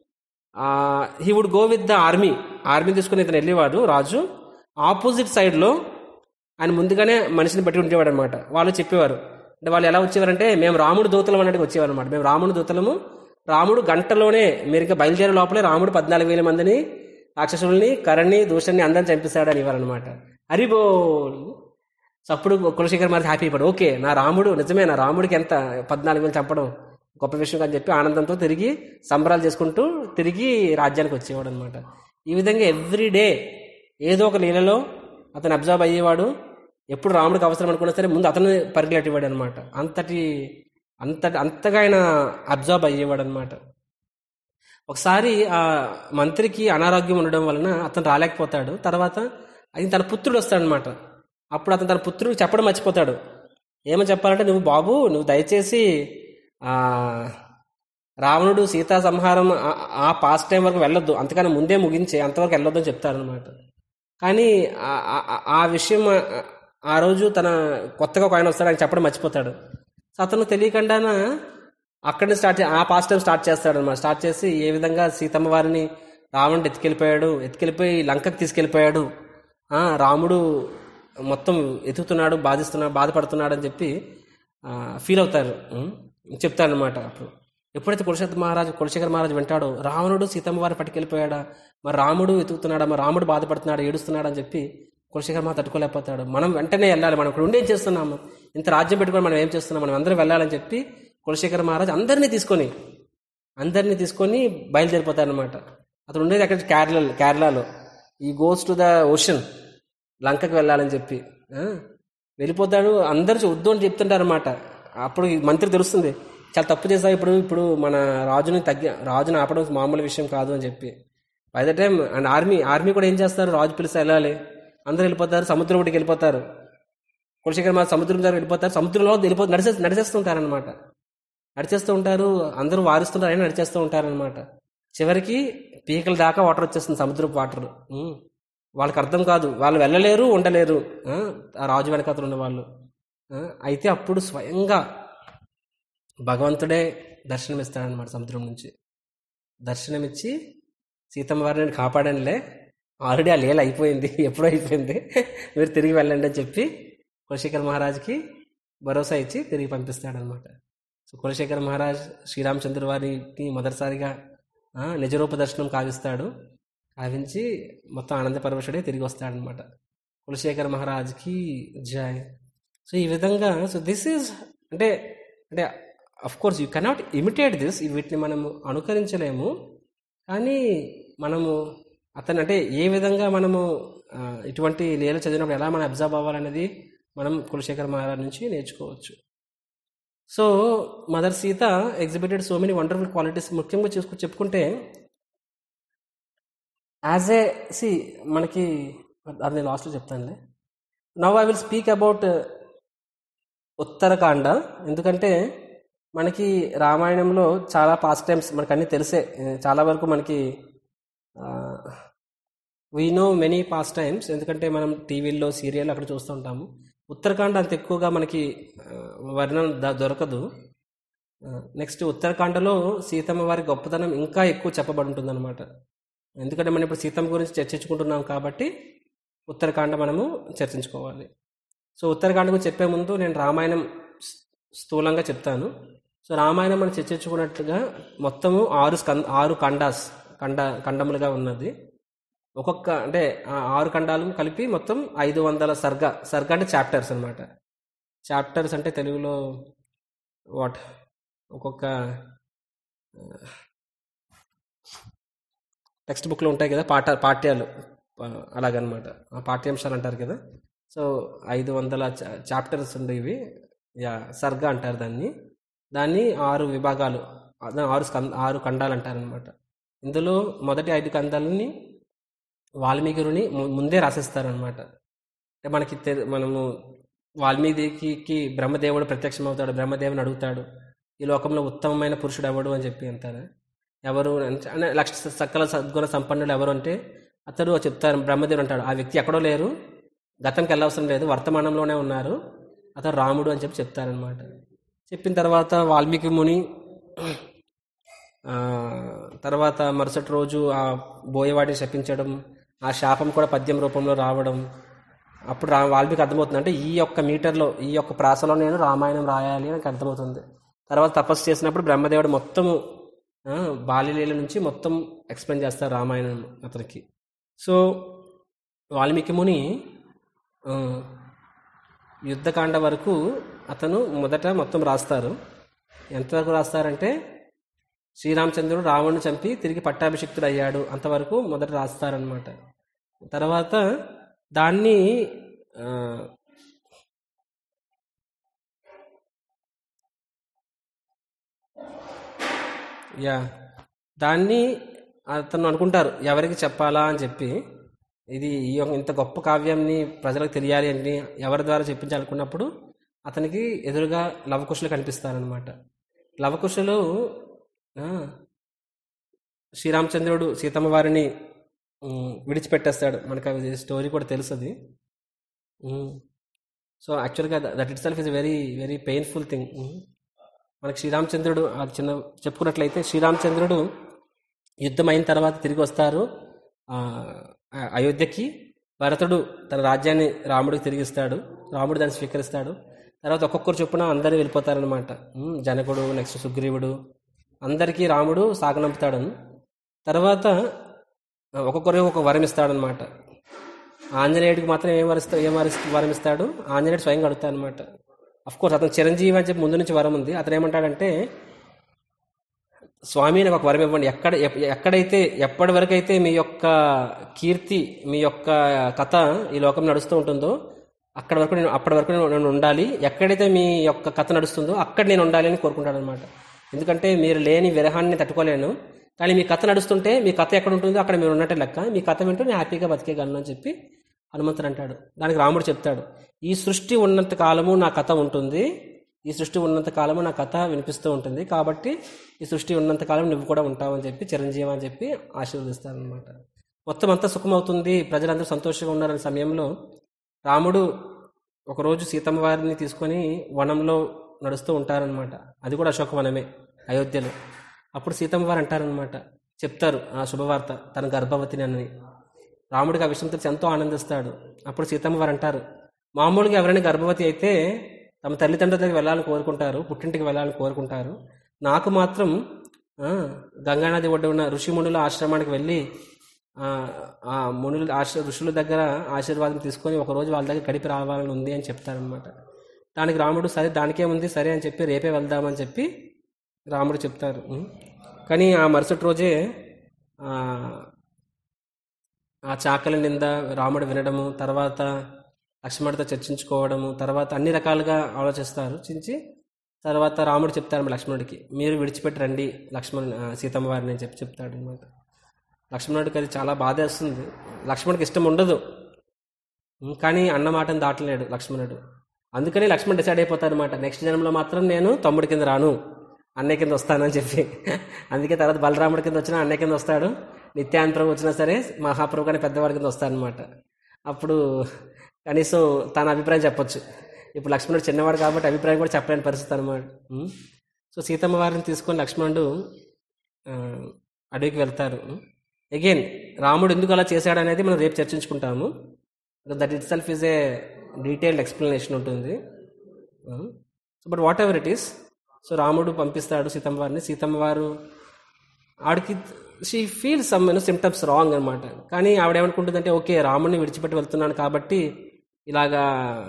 he would go with the army army తీసుకుని ఇతను వెళ్ళేవాడు రాజు ఆపోజిట్ సైడ్లో ఆయన ముందుగానే మనిషిని బట్టి ఉండేవాడు అనమాట వాళ్ళు చెప్పేవారు అంటే వాళ్ళు ఎలా వచ్చేవారంటే మేము రాముడు దూతలం అన్నట్టుగా వచ్చేవారు అనమాట మేము రాముడు దూతలము రాముడు గంటలోనే మీరు ఇంకా బయలుదేరే లోపలే రాముడు పద్నాలుగు వేల మందిని రాక్షసుల్ని కరణ్ని దూషణ్ని అందరిని చంపిస్తాడని ఇవ్వారనమాట హరిబోల్ సో అప్పుడు కులశేఖర్ మరి హ్యాపీ అయిపోయాడు ఓకే నా రాముడు నిజమే నా రాముడికి ఎంత పద్నాలుగు వేలు చంపడం గొప్ప విషయం అని చెప్పి ఆనందంతో తిరిగి సంబరాలు చేసుకుంటూ తిరిగి రాజ్యానికి వచ్చేవాడు అనమాట ఈ విధంగా ఎవ్రీ డే ఏదో ఒక లీలలో అతను అబ్జర్వ్ అయ్యేవాడు ఎప్పుడు రాముడికి అవసరం అనుకున్నా సరే ముందు అతను పరిగెట్టేవాడు అనమాట అంతటి అంత అంతగా ఆయన అబ్జర్వ్ అయ్యేవాడు అనమాట ఒకసారి ఆ మంత్రికి అనారోగ్యం ఉండడం వలన అతను రాలేకపోతాడు తర్వాత అది తన పుత్రుడు వస్తాడనమాట అప్పుడు అతను తన పుత్రుడికి చెప్పడం మర్చిపోతాడు ఏమని చెప్పాలంటే నువ్వు బాబు నువ్వు దయచేసి ఆ రావణుడు సీతా సంహారం ఆ- ఆ పాస్ట్ టైం వరకు వెళ్ళొద్దు అంతకన్నా ముందే ముగించే అంతవరకు వెళ్ళొద్దు అని చెప్తారనమాట కానీ ఆ- ఆ- ఆ విషయం ఆ- ఆ రోజు తన కొత్తగా ఒక ఆయన వస్తాడు ఆయన చెప్పడం మర్చిపోతాడు సో అతను తెలియకుండాన అక్కడి స్టార్ట్ చే- ఆ పాస్ట్ టైం స్టార్ట్ చేస్తాడు అనమాట స్టార్ట్ చేసి ఏ విధంగా సీతమ్మ వారిని రావణుడు ఎత్తుకెళ్ళిపోయాడు ఎత్తుకెళ్ళిపోయి లంకకి తీసుకెళ్ళిపోయాడు ఆ, రాముడు మొత్తం ఎత్తుతున్నాడు బాధిస్తున్నాడు బాధపడుతున్నాడు అని చెప్పి ఫీల్ అవుతారు చెప్తారనమాట అప్పుడు ఎప్పుడైతే కులశేఖర మహారాజు కులశేఖర మహారాజు వింటాడో రావణుడు సీతమ్మ వారి పట్టుకెళ్ళిపోయాడా మరి రాముడు ఎతుకుతున్నాడా మరి రాముడు బాధపడుతున్నాడు ఏడుస్తున్నాడు అని చెప్పి కులశేఖర మహా తట్టుకోలేకపోతాడు మనం వెంటనే వెళ్ళాలి మనం ఇక్కడ ఉండి ఏం చేస్తున్నాము ఇంత రాజ్యం పెట్టుకొని మనం ఏం చేస్తున్నాం మనం అందరం వెళ్ళాలని చెప్పి కులశేఖర మహారాజు అందరినీ తీసుకొని అందరినీ తీసుకొని బయలుదేరిపోతారనమాట అతను ఉండేది అక్కడ కేరళ కేరళలో he goes to the ocean లంకకి వెళ్ళాలని చెప్పి ఆ, వెళ్ళిపోతాడు అందరూ వద్దు అని చెప్తుంటారన్నమాట అప్పుడు ఈ మంత్రి తెలుస్తుంది చాలా తప్పు చేస్తావు ఇప్పుడు ఇప్పుడు మన రాజుని తగ్గి రాజుని ఆపడం మామూలు విషయం కాదు అని చెప్పి by the time and army army కూడా ఏం చేస్తారు రాజు పిలిస్తే వెళ్ళాలి అందరూ వెళ్ళిపోతారు సముద్రం ఒకటికి వెళ్ళిపోతారు కులశేఖర్ మా సముద్రం దగ్గర వెళ్ళిపోతారు సముద్రంలో వెళ్ళిపో నడిచే నడిచేస్తుంటారనమాట నడిచేస్తూ ఉంటారు అందరూ వారిస్తుంటారు అయినా నడిచేస్తూ ఉంటారనమాట చివరికి పీకల దాకా వాటర్ వచ్చేస్తుంది సముద్రపు వాటర్ ఉమ్. వాళ్ళకి అర్థం కాదు వాళ్ళు వెళ్ళలేరు ఉండలేరు ఆ, ఆ రాజు వెనకాతలు ఉన్న వాళ్ళు ఆ, అయితే అప్పుడు స్వయంగా భగవంతుడే దర్శనమిస్తాడనమాట సముద్రం నుంచి దర్శనమిచ్చి సీతమ్మ వారిని నేను కాపాడనులే ఆల్రెడీ ఆ లీల అయిపోయింది ఎప్పుడో అయిపోయింది మీరు తిరిగి వెళ్ళండి అని చెప్పి కులశేఖర్ మహారాజ్కి భరోసా ఇచ్చి తిరిగి పంపిస్తాడనమాట సో కులశేఖర్ మహారాజ్ శ్రీరామచంద్ర వారికి మొదటిసారిగా ఆ, నిజరూప దర్శనం కావిస్తాడు కావించి మొత్తం ఆనంద పరవశుడే తిరిగి వస్తాడనమాట కులశేఖర్ మహారాజ్కి జై సో ఈ విధంగా సో దిస్ ఈజ్ అంటే అంటే of course you cannot imitate this వీటిని మనము అనుకరించలేము కానీ మనము అతను అంటే ఏ విధంగా మనము ఆ, ఇటువంటి లీల చదివినప్పుడు ఎలా మనం అబ్జర్వ్ అవ్వాలనేది మనం కులశేఖర మహారాజ్ నుంచి నేర్చుకోవచ్చు so mother Sita exhibited so many wonderful qualities ముఖ్యంగా చూసుకు చెప్పుకుంటే యాజ్ ఏ సి మనకి అది నేను లాస్ట్లో చెప్తానులే now I will speak about Uttarakanda ఎందుకంటే మనకి రామాయణంలో చాలా పాస్ట్ టైమ్స్ మనకు అన్నీ తెలిసే చాలా వరకు మనకి we know many pastimes ఎందుకంటే మనం టీవీల్లో సీరియల్ అక్కడ చూస్తూ ఉంటాము ఉత్తరాఖండ్ అంత ఎక్కువగా మనకి ఆ, వర్ణన ద- దొరకదు నెక్స్ట్ ఉత్తరాఖండలో సీతమ్మ వారి గొప్పతనం ఇంకా ఎక్కువ చెప్పబడి ఉంటుందన్నమాట ఎందుకంటే మనం ఇప్పుడు సీతమ్మ గురించి చర్చించుకుంటున్నాం కాబట్టి ఉత్తరాఖండ మనము చర్చించుకోవాలి సో ఉత్తరాఖండ గురించి చెప్పే ముందు నేను రామాయణం స్- స్థూలంగా చెప్తాను సో రామాయణం మనం చర్చించుకున్నట్టుగా మొత్తము ఆరు స్కంద ఆరు ఖండాస్ ఖండ ఖండములుగా ఉన్నది ఒక్కొక్క అంటే ఆ ఆరు ఖండాలు కలిపి మొత్తం ఐదు వందల సర్గ సర్గ అంటే చాప్టర్స్ అన్నమాట చాప్టర్స్ అంటే తెలుగులో వాట్ ఒక్కొక్క టెక్స్ట్ బుక్లో ఉంటాయి కదా పాఠ పాఠ్యాలు ఆ, అలాగనమాట ఆ పాఠ్యాంశాలు అంటారు కదా సో ఐదు వందల చా- చాప్టర్స్ ఉండేవి యా సర్గ అంటారు దాన్ని దాన్ని ఆరు విభాగాలు అదే ఆరు స్కంద ఆరు ఖండాలు అంటారనమాట ఇందులో మొదటి ఐదు ఖండాలని వాల్మీకిని ముందే రాసేస్తారనమాట అంటే మనకి తె- మనము వాల్మీకి బ్రహ్మదేవుడు ప్రత్యక్షమవుతాడు బ్రహ్మదేవుని అడుగుతాడు ఈ లోకంలో ఉత్తమమైన పురుషుడు ఎవడు అని చెప్పి అంటారు ఎవరు అంటే అంటే లక్ష సకల సద్గుణ సంపన్నుడు ఎవరు అంటే అతడు చెప్తారు బ్రహ్మదేవుడు అంటాడు ఆ వ్యక్తి ఎక్కడో లేరు గతంకి వెళ్ళవసరం లేదు వర్తమానంలోనే ఉన్నారు అతను రాముడు అని చెప్పి చెప్తారనమాట చెప్పిన తర్వాత వాల్మీకి ముని ఆ, తర్వాత మరుసటి రోజు ఆ బోయవాడిని శపించడం ఆ శాపం కూడా పద్యం రూపంలో రావడం అప్పుడు రా వాల్మీకి అర్థమవుతుంది అంటే ఈ యొక్క మీటర్లో ఈ యొక్క ప్రాసలో నేను రామాయణం రాయాలి అని నాకు అర్థమవుతుంది తర్వాత తపస్సు చేసినప్పుడు బ్రహ్మదేవుడు మొత్తము ఆ, బాల్యలీల నుంచి మొత్తం ఎక్స్ప్లెయిన్ చేస్తారు రామాయణం అతనికి సో వాల్మీకి ముని ఆ, యుద్ధకాండ వరకు అతను మొదట మొత్తం రాస్తారు ఎంతవరకు రాస్తారంటే శ్రీరామచంద్రుడు రావణ్ణి చంపి తిరిగి పట్టాభిషిక్తుడు అయ్యాడు అంతవరకు మొదట రాస్తారనమాట తర్వాత దాన్ని ఆ, యా దాన్ని అతను అనుకుంటారు ఎవరికి చెప్పాలా అని చెప్పి ఇది ఈ యొక్క ఇంత గొప్ప కావ్యాన్ని ప్రజలకు తెలియాలి అని ఎవరి ద్వారా చెప్పించాలనుకున్నప్పుడు అతనికి ఎదురుగా లవకుశులు కనిపిస్తారనమాట లవకుశులు ఆ, శ్రీరామచంద్రుడు సీతమ్మ వారిని ఉమ్, విడిచిపెట్టేస్తాడు మనకు అది స్టోరీ కూడా తెలుసు అది సో యాక్చువల్గా that itself is very very painful thing మనకి శ్రీరామచంద్రుడు అది చిన్న చెప్పుకున్నట్లయితే శ్రీరామచంద్రుడు యుద్ధం అయిన తర్వాత తిరిగి వస్తారు ఆ, ఆ, అయోధ్యకి భరతుడు తన రాజ్యాన్ని రాముడికి తిరిగిస్తాడు రాముడు దాన్ని స్వీకరిస్తాడు తర్వాత ఒక్కొక్కరు చొప్పున అందరూ వెళ్ళిపోతారనమాట ఉమ్, జనకుడు నెక్స్ట్ సుగ్రీవుడు అందరికీ రాముడు సాగనంపుతాడు తర్వాత ఆ, ఒక్కొక్కరికి ఒక వరం ఇస్తాడనమాట ఆంజనేయుడికి మాత్రం ఏం వరిస్తా ఏం వరిస్తా వరం ఇస్తాడు ఆంజనేయుడు స్వయంగా అడుగుతాడు అనమాట అఫ్ కోర్స్ అతను చిరంజీవి అని చెప్పి ముందు నుంచి వరం ఉంది అతను ఏమంటాడంటే స్వామి నాకు ఒక వరం ఇవ్వండి ఎక్కడ ఎప్- ఎక్కడైతే ఎప్పటి వరకు అయితే మీ యొక్క కీర్తి మీ యొక్క కథ ఈ లోకం నడుస్తూ ఉంటుందో అక్కడ వరకు నేను అప్పటి వరకు నేను నేను ఉండాలి ఎక్కడైతే మీ యొక్క కథ నడుస్తుందో అక్కడ నేను ఉండాలి అని కోరుకుంటాడు అనమాట ఎందుకంటే మీరు లేని విరహాన్ని తట్టుకోలేను కానీ మీ కథ నడుస్తుంటే మీ కథ ఎక్కడ ఉంటుందో అక్కడ మీరు ఉన్నట్టే లెక్క మీ కథ వింటూ నేను హ్యాపీగా బతికేయగలను అని చెప్పి హనుమంతుడు అంటాడు దానికి రాముడు చెప్తాడు ఈ సృష్టి ఉన్నంత కాలము నా కథ ఉంటుంది ఈ సృష్టి ఉన్నంత కాలము నా కథ వినిపిస్తూ ఉంటుంది కాబట్టి ఈ సృష్టి ఉన్నంత కాలం నువ్వు కూడా ఉంటావు అని చెప్పి చిరంజీవి అని చెప్పి ఆశీర్వదిస్తారనమాట మొత్తం అంతా సుఖమవుతుంది ప్రజలందరూ సంతోషంగా ఉన్నారనే సమయంలో రాముడు ఒకరోజు సీతమ్మ వారిని తీసుకొని వనంలో నడుస్తూ ఉంటారనమాట అది కూడా అశోకవనమే అయోధ్యలో అప్పుడు సీతమ్మ వారు అంటారనమాట చెప్తారు ఆ శుభవార్త తన గర్భవతిని అని రాముడికి ఆ విషయం తెలిసి ఎంతో ఆనందిస్తాడు అప్పుడు సీతమ్మ వారు అంటారు మామూలుగా ఎవరైనా గర్భవతి అయితే తమ తల్లిదండ్రుల దగ్గరికి వెళ్ళాలని కోరుకుంటారు పుట్టింటికి వెళ్ళాలని కోరుకుంటారు నాకు మాత్రం ఆ, గంగానది ఒడ్డు ఉన్న ఋషిమునుల ఆశ్రమానికి వెళ్ళి ఆ, ఆ మునుల ఆశ్ర ఋషుల దగ్గర ఆశీర్వాదం తీసుకొని ఒకరోజు వాళ్ళ దగ్గర గడిపి రావాలని ఉంది అని చెప్తారనమాట దానికి రాముడు సరే దానికే ఉంది సరే అని చెప్పి రేపే వెళ్దామని చెప్పి రాముడు చెప్తారు ఉం. కానీ ఆ మరుసటి రోజే ఆ, ఆ చాకలి నింద రాముడు వినడము తర్వాత లక్ష్మణుడితో చర్చించుకోవడము తర్వాత అన్ని రకాలుగా ఆలోచిస్తారు చించి తర్వాత రాముడు చెప్తాడు లక్ష్మణుడికి మీరు విడిచిపెట్టి రండి లక్ష్మణ్ ఆ, సీతమ్మ వారిని అని చెప్పి చెప్తాడు అనమాట లక్ష్మణుడికి అది చాలా బాధేస్తుంది లక్ష్మణుడికి ఇష్టం ఉండదు ఉం, కానీ అన్న మాటను దాటలేడు లక్ష్మణుడు అందుకని లక్ష్మణ్ డిసైడ్ అయిపోతాడు అనమాట నెక్స్ట్ జన్మలో మాత్రం నేను తమ్ముడి కింద రాను అన్నయ్య కింద వస్తానని చెప్పి అందుకే తర్వాత బలరాముడి కింద వచ్చినా అన్నయ్య కింద వస్తాడు నిత్యాంతరం వచ్చినా సరే మహాప్రభు కానీ పెద్దవాడి కింద వస్తాడనమాట అప్పుడు కనీసం తన అభిప్రాయం చెప్పొచ్చు ఇప్పుడు లక్ష్మణుడు చిన్నవాడు కాబట్టి అభిప్రాయం కూడా చెప్పలేని పరిస్థితి అనమాట సో సీతమ్మ వారిని తీసుకొని లక్ష్మణుడు ఆ, అడవికి వెళ్తారు అగైన్ రాముడు ఎందుకు అలా చేశాడు అనేది మనం రేపు చర్చించుకుంటాము that itself is a detailed explanation ఉంటుంది so but whatever it is so రాముడు పంపిస్తాడు సీతమ్మ వారిని సీతమ్మ వారు ఆవిడకి she feel some symptoms wrong అనమాట కానీ ఆవిడ ఏమనుకుంటుందంటే ఓకే రాముడిని విడిచిపెట్టి వెళ్తున్నాను కాబట్టి ఇలాగా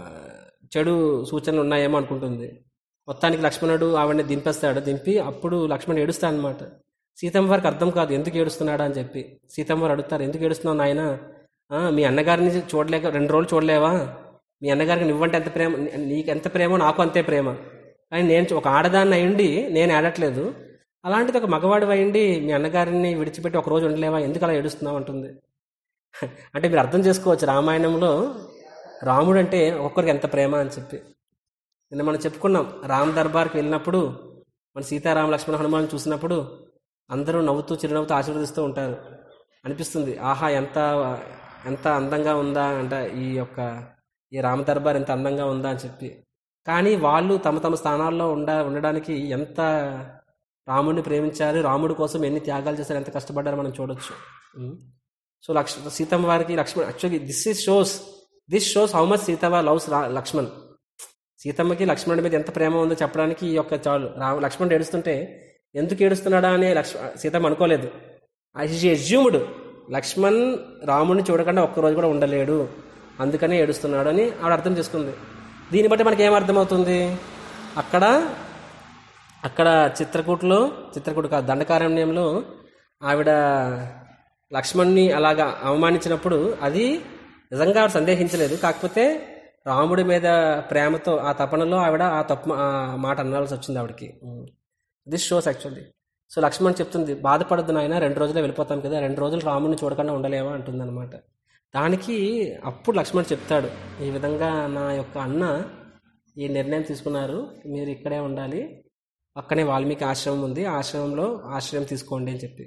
చెడు సూచనలు ఉన్నాయేమో అనుకుంటుంది మొత్తానికి లక్ష్మణుడు ఆవిడని దింపేస్తాడు దింపి అప్పుడు లక్ష్మణుడు ఏడుస్తాడు అనమాట సీతమ్మ వారికి అర్థం కాదు ఎందుకు ఏడుస్తున్నాడా అని చెప్పి సీతమ్మ వారు అడుగుతారు ఎందుకు ఏడుస్తున్నావు నాయన "ఆ, మీ అన్నగారిని చూడలేక రెండు రోజులు చూడలేవా మీ అన్నగారికి నువ్వంటే ఎంత ప్రేమ నీకు ఎంత ప్రేమో నాకు అంతే ప్రేమ కానీ నేను ఒక ఆడదాన్ని అయ్యుండి నేను ఆడట్లేదు అలాంటిది ఒక మగవాడు అయ్యండి మీ అన్నగారిని విడిచిపెట్టి ఒక రోజు ఉండలేవా ఎందుకు అలా ఏడుస్తున్నావు అంటుంది అంటే మీరు అర్థం చేసుకోవచ్చు రామాయణంలో రాముడు అంటే ఒక్కొక్కరికి ఎంత ప్రేమ అని చెప్పి నిన్న మనం చెప్పుకున్నాం రామ్ దర్బార్కి వెళ్ళినప్పుడు మన సీతారామ లక్ష్మణ హనుమాన్ చూసినప్పుడు అందరూ నవ్వుతూ చిరునవ్వుతూ ఆశీర్వదిస్తూ ఉంటారు అనిపిస్తుంది ఆహా ఎంత ఎంత అందంగా ఉందా అంటే ఈ యొక్క ఈ రామ దర్బార్ ఎంత అందంగా ఉందా అని చెప్పి కానీ వాళ్ళు తమ తమ స్థానాల్లో ఉండ ఉండడానికి ఎంత రాముడిని ప్రేమించారు రాముడి కోసం ఎన్ని త్యాగాలు చేశారు ఎంత కష్టపడ్డారో మనం చూడొచ్చు ఉమ్. సో లక్ష సీతమ్మ వారికి Lakshman actually this is shows this shows how much Sitamma loves Lakshman సీతమ్మకి లక్ష్మణుడి మీద ఎంత ప్రేమ ఉందో చెప్పడానికి ఈ యొక్క చాలు రా లక్ష్మణుడు ఏడుస్తుంటే ఎందుకు ఏడుస్తున్నాడా అని లక్ష్మ సీతమ్మ అనుకోలేదు ఐ ఎజ్యూమ్డ్ లక్ష్మణ్ రాముడిని చూడకుండా ఒక్కరోజు కూడా ఉండలేడు అందుకనే ఏడుస్తున్నాడు అని ఆవిడ అర్థం చేసుకుంది దీన్ని బట్టి మనకి ఏం అర్థమవుతుంది అక్కడ అక్కడ చిత్రకూటలో చిత్రకూట కాదు దండకారణ్యంలో ఆవిడ లక్ష్మణ్ణి అలాగా అవమానించినప్పుడు అది నిజంగా ఆవిడ సందేహించలేదు కాకపోతే రాముడి మీద ప్రేమతో ఆ తపనలో ఆవిడ ఆ తప్పు ఆ మాట అనాల్సి వచ్చింది ఆవిడకి this shows actually so Lakshman చెప్తుంది బాధపడద్దు నాయన రెండు రోజులే వెళ్ళిపోతాం కదా రెండు రోజులు రాముడిని చూడకుండా ఉండలేవా అంటుంది అనమాట దానికి అప్పుడు లక్ష్మణ్ చెప్తాడు ఈ విధంగా నా యొక్క అన్న ఈ నిర్ణయం తీసుకున్నారు మీరు ఇక్కడే ఉండాలి పక్కనే వాల్మీకి ఆశ్రమం ఉంది ఆ ఆశ్రమంలో ఆశ్రయం తీసుకోండి అని చెప్పి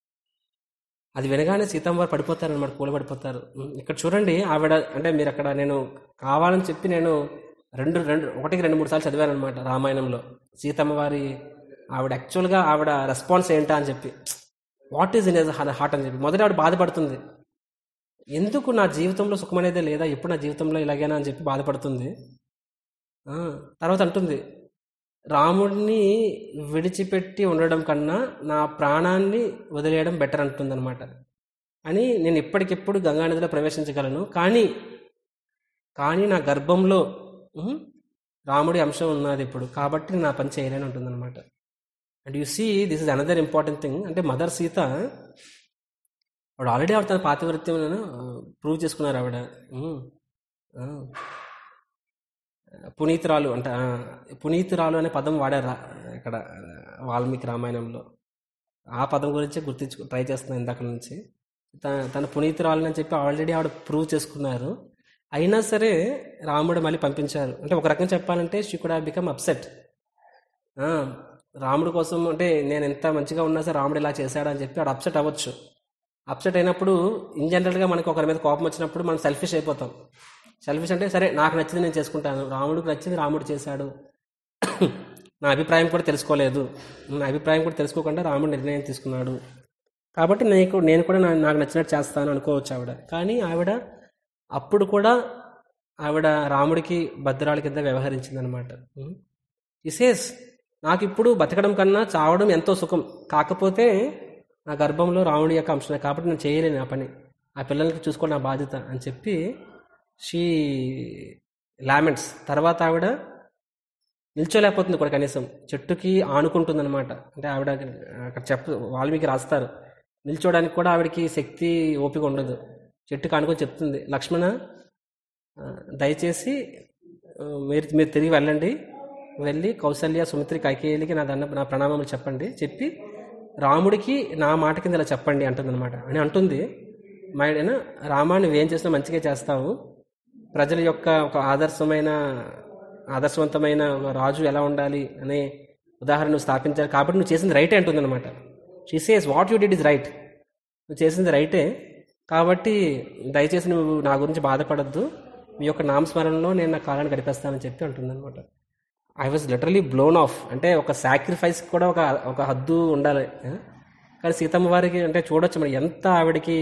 అది వినగానే సీతమ్మ వారు పడిపోతారు అనమాట కూలబడిపోతారు ఉమ్, ఇక్కడ చూడండి ఆవిడ అంటే మీరు అక్కడ నేను కావాలని చెప్పి నేను రెండు రెండు ఒకటికి రెండు మూడు సార్లు చదివాను అనమాట రామాయణంలో సీతమ్మ వారి ఆవిడ యాక్చువల్గా ఆవిడ రెస్పాన్స్ ఏంటా అని చెప్పి what is in his heart అని చెప్పి మొదట ఆవిడ బాధపడుతుంది ఎందుకు నా జీవితంలో సుఖం అనేదే లేదా ఎప్పుడు నా జీవితంలో ఇలాగేనా అని చెప్పి బాధపడుతుంది ఆ, తర్వాత అంటుంది రాముడిని విడిచిపెట్టి ఉండడం కన్నా నా ప్రాణాన్ని వదిలేయడం బెటర్ అంటుందన్నమాట అని నేను ఇప్పటికిప్పుడు గంగానదిలో ప్రవేశించగలను కానీ కానీ నా గర్భంలో ఉమ్, రాముడి అంశం ఉన్నది ఇప్పుడు కాబట్టి నేను నా పని చేయలేని ఉంటుందన్నమాట and you see this is another important thing అంటే మదర్ సీత ఆవిడ ఆల్రెడీ ఆవిడ తన పాతివృత్యం ప్రూవ్ చేసుకున్నారు ఆవిడ ఉమ్, ఆ. పునీతురాలు అంటే ఆ, పునీతురాలు అనే పదం వాడారు రా- ఇక్కడ ఆ, వాల్మీకి రామాయణంలో ఆ పదం గురించే గుర్తించు ట్రై చేస్తున్నాను ఇందాక నుంచి తన తన పునీతురాలు అని చెప్పి ఆల్రెడీ ఆవిడ ప్రూవ్ చేసుకున్నారు అయినా సరే రాముడు మళ్ళీ పంపించారు అంటే ఒక రకంగా చెప్పాలంటే she could have become upset రాముడు కోసం అంటే నేను ఎంత మంచిగా ఉన్నా సరే రాముడు ఇలా చేశాడని చెప్పి ఆడు అప్సెట్ అవ్వచ్చు అప్సెట్ అయినప్పుడు ఇన్ జనరల్గా మనకి ఒకరి మీద కోపం వచ్చినప్పుడు మనం సెల్ఫిష్ అయిపోతాం సెల్ఫిష్ అంటే సరే నాకు నచ్చింది నేను చేసుకుంటాను రాముడికి నచ్చింది రాముడు చేశాడు నా అభిప్రాయం కూడా తెలుసుకోలేదు నా అభిప్రాయం కూడా తెలుసుకోకుండా రాముడు నిర్ణయం తీసుకున్నాడు కాబట్టి నీకు నేను కూడా నా- నాకు నచ్చినట్టు చేస్తాను అనుకోవచ్చు ఆవిడ కానీ ఆవిడ అప్పుడు కూడా ఆవిడ రాముడికి భద్రాల కింద వ్యవహరించింది అనమాట ఇసేస్ నాకు ఇప్పుడు బతకడం కన్నా చావడం ఎంతో సుఖం కాకపోతే నా గర్భంలో రాముడి యొక్క అంశం కాబట్టి నేను చేయలేను ఆ పని ఆ పిల్లలకి చూసుకోవడం నా బాధ్యత అని చెప్పి షీ లామెంట్స్ తర్వాత ఆవిడ నిల్చోలేకపోతుంది కూడా కనీసం చెట్టుకి ఆనుకుంటుంది అనమాట అంటే ఆవిడ అక్కడ చెప్ప వాల్మీకి రాస్తారు నిల్చోడానికి కూడా ఆవిడకి శక్తి ఓపిక ఉండదు చెట్టు కానుకొని చెప్తుంది లక్ష్మణ ఆ, దయచేసి ఆ, మీరు మీరు తిరిగి వెళ్ళండి వెళ్ళి కౌసల్య సుమిత్రి కైకేయులకి నా దండ నా ప్రణామములు చెప్పండి చెప్పి రాముడికి నా మాట కింద ఇలా చెప్పండి అంటుంది అనమాట అని అంటుంది మా రామా నువ్వేం చేసినా మంచిగా చేస్తావు ప్రజల యొక్క ఒక ఆదర్శమైన ఆదర్శవంతమైన ఒక రాజు ఎలా ఉండాలి అనే ఉదాహరణ నువ్వు స్థాపించాలి కాబట్టి నువ్వు చేసింది రైటే అంటుంది అనమాట she says what you did is right నువ్వు చేసింది రైటే కాబట్టి దయచేసి నువ్వు నా గురించి బాధపడద్దు మీ యొక్క నామస్మరణలో నేను నా కాలాన్ని గడిపేస్తానని చెప్పి అంటుంది అనమాట I was literally blown off అంటే ఒక సాక్రిఫైస్ కూడా ఒక ఒక హద్దు ఉండాలి ఆ? కానీ సీతమ్మ వారికి అంటే చూడొచ్చు మరి ఎంత ఆవిడకి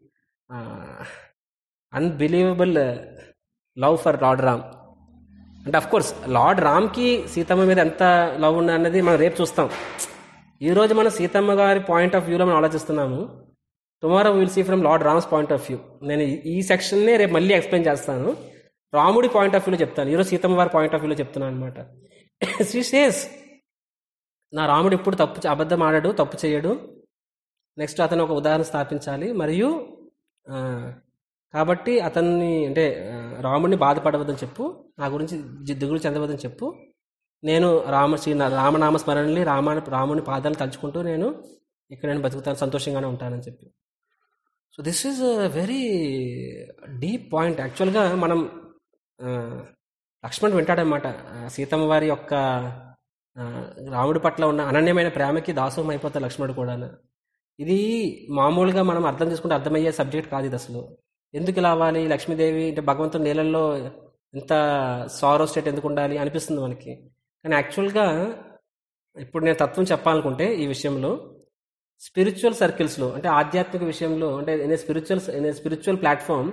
unbelievable love for lord Ram అంటే అఫ్ కోర్స్ లార్డ్ రామ్కి సీతమ్మ మీద ఎంత లవ్ ఉన్న అన్నది మనం రేపు చూస్తాం ఈరోజు మనం సీతమ్మ గారి పాయింట్ ఆఫ్ వ్యూలో మనం ఆలోచిస్తున్నాము tomorrow will see from Lord Ram's point of view నేను ఈ- ఈ సెక్షన్నే రేపు మళ్ళీ ఎక్స్ప్లెయిన్ చేస్తాను రాముడి పాయింట్ ఆఫ్ వ్యూలో చెప్తాను ఈరోజు సీతమ్మ వారి పాయింట్ ఆఫ్ వ్యూలో చెప్తున్నాను అనమాట శ్రీ సేస్ నా రాముడు ఇప్పుడు తప్పు చే- అబద్ధం ఆడాడు తప్పు చేయడు నెక్స్ట్ అతను ఒక ఉదాహరణ స్థాపించాలి మరియు ఆ, కాబట్టి అతన్ని అంటే ఆ, రాముడిని బాధపడవద్దని చెప్పు నా గురించి జి- దిగులు చెందవద్దని చెప్పు నేను రామ శ్రీ రామనామ స్మరణని రామ రాముని పాదాలు తలుచుకుంటూ నేను ఇక్కడ నేను బతుకుతాను సంతోషంగానే ఉంటానని చెప్పి so this is very deep point యాక్చువల్గా మనం ఆ, లక్ష్మణుడు వింటాడనమాట ఆ, సీతమ్మ వారి యొక్క ఆ, రాముడి పట్ల ఉన్న అనన్యమైన ప్రేమకి దాసోహం అయిపోతాడు లక్ష్మణుడు కూడా ఇది మామూలుగా మనం అర్థం చేసుకుంటే అర్థమయ్యే సబ్జెక్ట్ కాదు ఇది అసలు ఎందుకు ఇలా అవ్వాలి లక్ష్మీదేవి అంటే భగవంతుడు నీళ్ళల్లో ఇంత సారో స్టేట్ ఎందుకు ఉండాలి అనిపిస్తుంది మనకి కానీ యాక్చువల్గా ఇప్పుడు నేను తత్వం చెప్పాలనుకుంటే ఈ విషయంలో స్పిరిచువల్ సర్కిల్స్లో అంటే ఆధ్యాత్మిక విషయంలో అంటే in a spiritual in a spiritual platform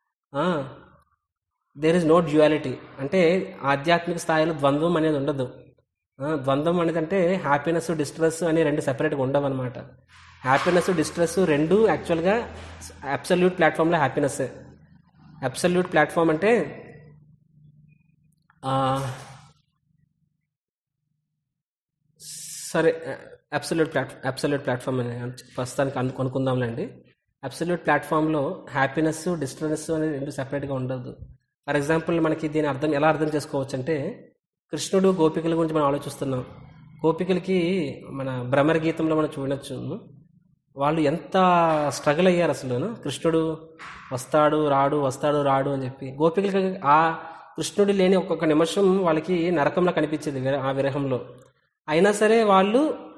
there is no duality అంటే ఆధ్యాత్మిక స్థాయిలో ద్వంద్వం అనేది ఉండదు ఆ, ద్వంద్వం అనేది అంటే హ్యాపీనెస్ డిస్ట్రెస్ అని రెండు సెపరేట్గా ఉండవు అనమాట హ్యాపీనెస్ డిస్ట్రెస్ రెండు యాక్చువల్గా అబ్సల్యూట్ ప్లాట్ఫామ్లో హ్యాపీనెస్ అబ్సల్యూట్ ప్లాట్ఫామ్ అంటే ఆ, సరే అబ్సల్యూట్ ప్లాట్ అబ్సల్యూట్ ప్లాట్ఫామ్ అని ప్రస్తుతానికి అను కొనుక్కుందాంలేండి అబ్సల్యూట్ ప్లాట్ఫామ్లో హ్యాపీనెస్ డిస్టర్బెన్స్ అనేది రెండు సెపరేట్గా ఉండదు ఫర్ ఎగ్జాంపుల్ మనకి దీని అర్థం ఎలా అర్థం చేసుకోవచ్చు అంటే కృష్ణుడు గోపికల గురించి మనం ఆలోచిస్తున్నాం గోపికలకి మన భ్రమర గీతంలో మనం చూడొచ్చు వాళ్ళు ఎంత స్ట్రగుల్ అయ్యారు అసలు కృష్ణుడు వస్తాడు రాడు వస్తాడు రాడు అని చెప్పి గోపికలకి ఆ కృష్ణుడు లేని ఒక్కొక్క నిమిషం వాళ్ళకి నరకంలో కనిపించేది విర- ఆ విరహంలో అయినా సరే వాళ్ళు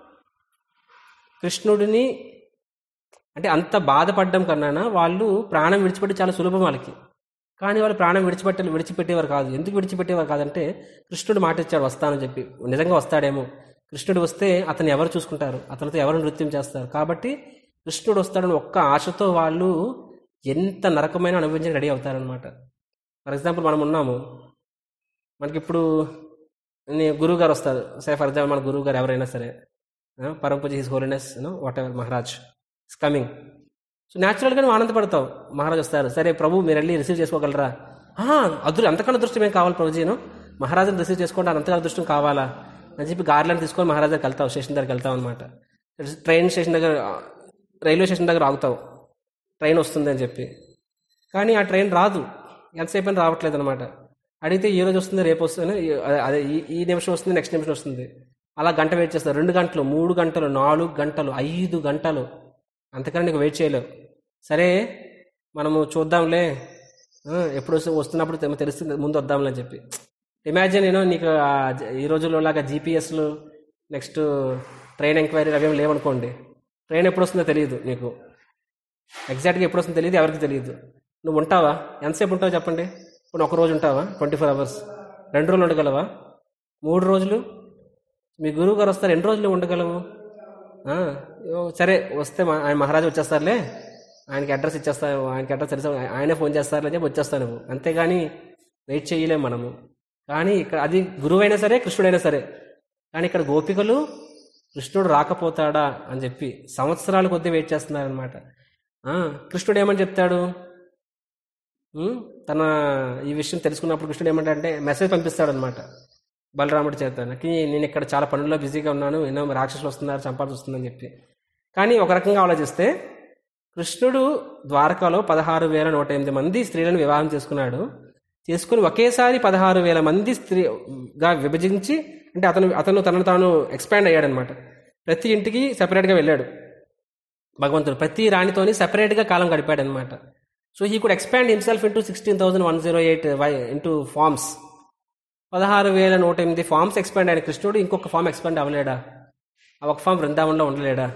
కృష్ణుడిని అంటే అంత బాధపడడం కన్నా వాళ్ళు ప్రాణం విడిచిపెట్టి చాలా సులభం వాళ్ళకి కానీ వాళ్ళు ప్రాణం విడిచిపెట్ట విడిచిపెట్టేవారు కాదు ఎందుకు విడిచిపెట్టేవారు కాదంటే కృష్ణుడు మాట ఇచ్చాడు వస్తానని చెప్పి నిజంగా వస్తాడేమో కృష్ణుడు వస్తే అతను ఎవరు చూసుకుంటారు అతనితో ఎవరు నృత్యం చేస్తారు కాబట్టి కృష్ణుడు వస్తాడని ఒక్క ఆశతో వాళ్ళు ఎంత నరకమైన అనుభవించడానికి రెడీ అవుతారనమాట ఫర్ ఎగ్జాంపుల్ మనం ఉన్నాము మనకి ఇప్పుడు నీ గురువు గారు వస్తారు సరే ఫర్ ఎగ్జాంపుల్ మన గురువు గారు ఎవరైనా సరే పరమ పూజ his holiness whatever Maharaj is coming so న్యాచురల్గా నువ్వు ఆనందపడతావు మహారాజ్ వస్తారు సరే ప్రభు మీరు వెళ్ళి రిసీవ్ చేసుకోగలరా "ఆ, అదృ అంతకన్నా అదృష్టం ఏం కావాలి ప్రభుజీను మహారాజుని రిసీవ్ చేసుకోండి అంతగా అదృష్టం కావాలా అని చెప్పి గార్లను తీసుకొని మహారాజు దగ్గరికి వెళ్తావు స్టేషన్ దగ్గరికి వెళ్తావు అనమాట ట్రైన్ స్టేషన్ దగ్గర రైల్వే స్టేషన్ దగ్గర ఆగుతావు ట్రైన్ వస్తుంది అని చెప్పి కానీ ఆ ట్రైన్ రాదు ఎంతసేపు అని రావట్లేదు అనమాట అడిగితే ఈ రోజు వస్తుంది రేపు వస్తుంది ఈ- అదే ఈ ఈ నిమిషం వస్తుంది నెక్స్ట్ నిమిషం వస్తుంది అలా గంట వెయిట్ చేస్తారు రెండు గంటలు మూడు గంటలు నాలుగు గంటలు ఐదు గంటలు అంతకన్నా నీకు వెయిట్ చేయలేవు సరే మనము చూద్దాంలే ఆ, ఎప్పుడు వస్తు- వస్తున్నప్పుడు తె- తెలుస్తుంది ముందు వద్దాంలే అని చెప్పి ఇమాజిన్ నేను నీకు ఆ జ- ఈ రోజుల్లో లాగా జీపీఎస్లు నెక్స్ట్ ట్రైన్ ఎంక్వైరీ అవేం లేవనుకోండి ట్రైన్ ఎప్పుడు వస్తుందో తెలియదు నీకు ఎగ్జాక్ట్గా ఎప్పుడు వస్తుందో తెలియదు ఎవరికి తెలియదు నువ్వు ఉంటావా ఎంతసేపు ఉంటావు చెప్పండి ఇప్పుడు ఒక రోజు ఉంటావా ట్వంటీ ఫోర్ అవర్స్ రెండు రోజులు ఉండగలవా మూడు రోజులు మీ గురువు గారు వస్తారు ఎన్ని రోజులు ఉండగలవు ఆ, ఓ, సరే వస్తే మా- ఆయన మహారాజు వచ్చేస్తారులే ఆయనకి అడ్రస్ ఇచ్చేస్తాను ఆయనకి అడ్రస్ తెలుసు ఆయనే ఫోన్ చేస్తారులే చెప్పి వచ్చేస్తాను నువ్వు అంతేగాని వెయిట్ చేయలేము మనము కానీ ఇక్కడ అది గురువు అయినా సరే కృష్ణుడైనా సరే కానీ ఇక్కడ గోపికలు కృష్ణుడు రాకపోతాడా అని చెప్పి సంవత్సరాల కొద్దీ వెయిట్ చేస్తున్నారనమాట కృష్ణుడు ఏమని చెప్తాడు ఉమ్, తన ఈ విషయం తెలుసుకున్నప్పుడు కృష్ణుడు ఏమంటాడంటే మెసేజ్ పంపిస్తాడు అనమాట బలరాముడి చేత "కి నేను ఇక్కడ చాలా పనుల్లో బిజీగా ఉన్నాను ఎన్నో రాక్షసులు వస్తున్నారు చంపాల్సి వస్తుందని చెప్పి కానీ ఒక రకంగా ఆలోచిస్తే కృష్ణుడు ద్వారకాలో పదహారు వేల నూట ఎనిమిది మంది స్త్రీలను వివాహం చేసుకున్నాడు చేసుకుని ఒకేసారి పదహారు వేల మంది స్త్రీగా విభజించి అంటే అతను అతను తనను తాను ఎక్స్పాండ్ అయ్యాడనమాట ప్రతి ఇంటికి సెపరేట్గా వెళ్ళాడు భగవంతుడు ప్రతి రాణితోని సెపరేట్గా కాలం గడిపాడు అనమాట so he could expand himself into sixteen thousand one zero eight why into forms పదహారు వేల నూట ఎనిమిది ఫామ్స్ ఎక్స్పాండ్ అయిన కృష్ణుడు ఇంకొక ఫామ్ ఎక్స్పాండ్ అవ్వలేడా ఆ ఒక ఫామ్ బృందావనంలో ఉండలేడా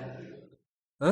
ఆ?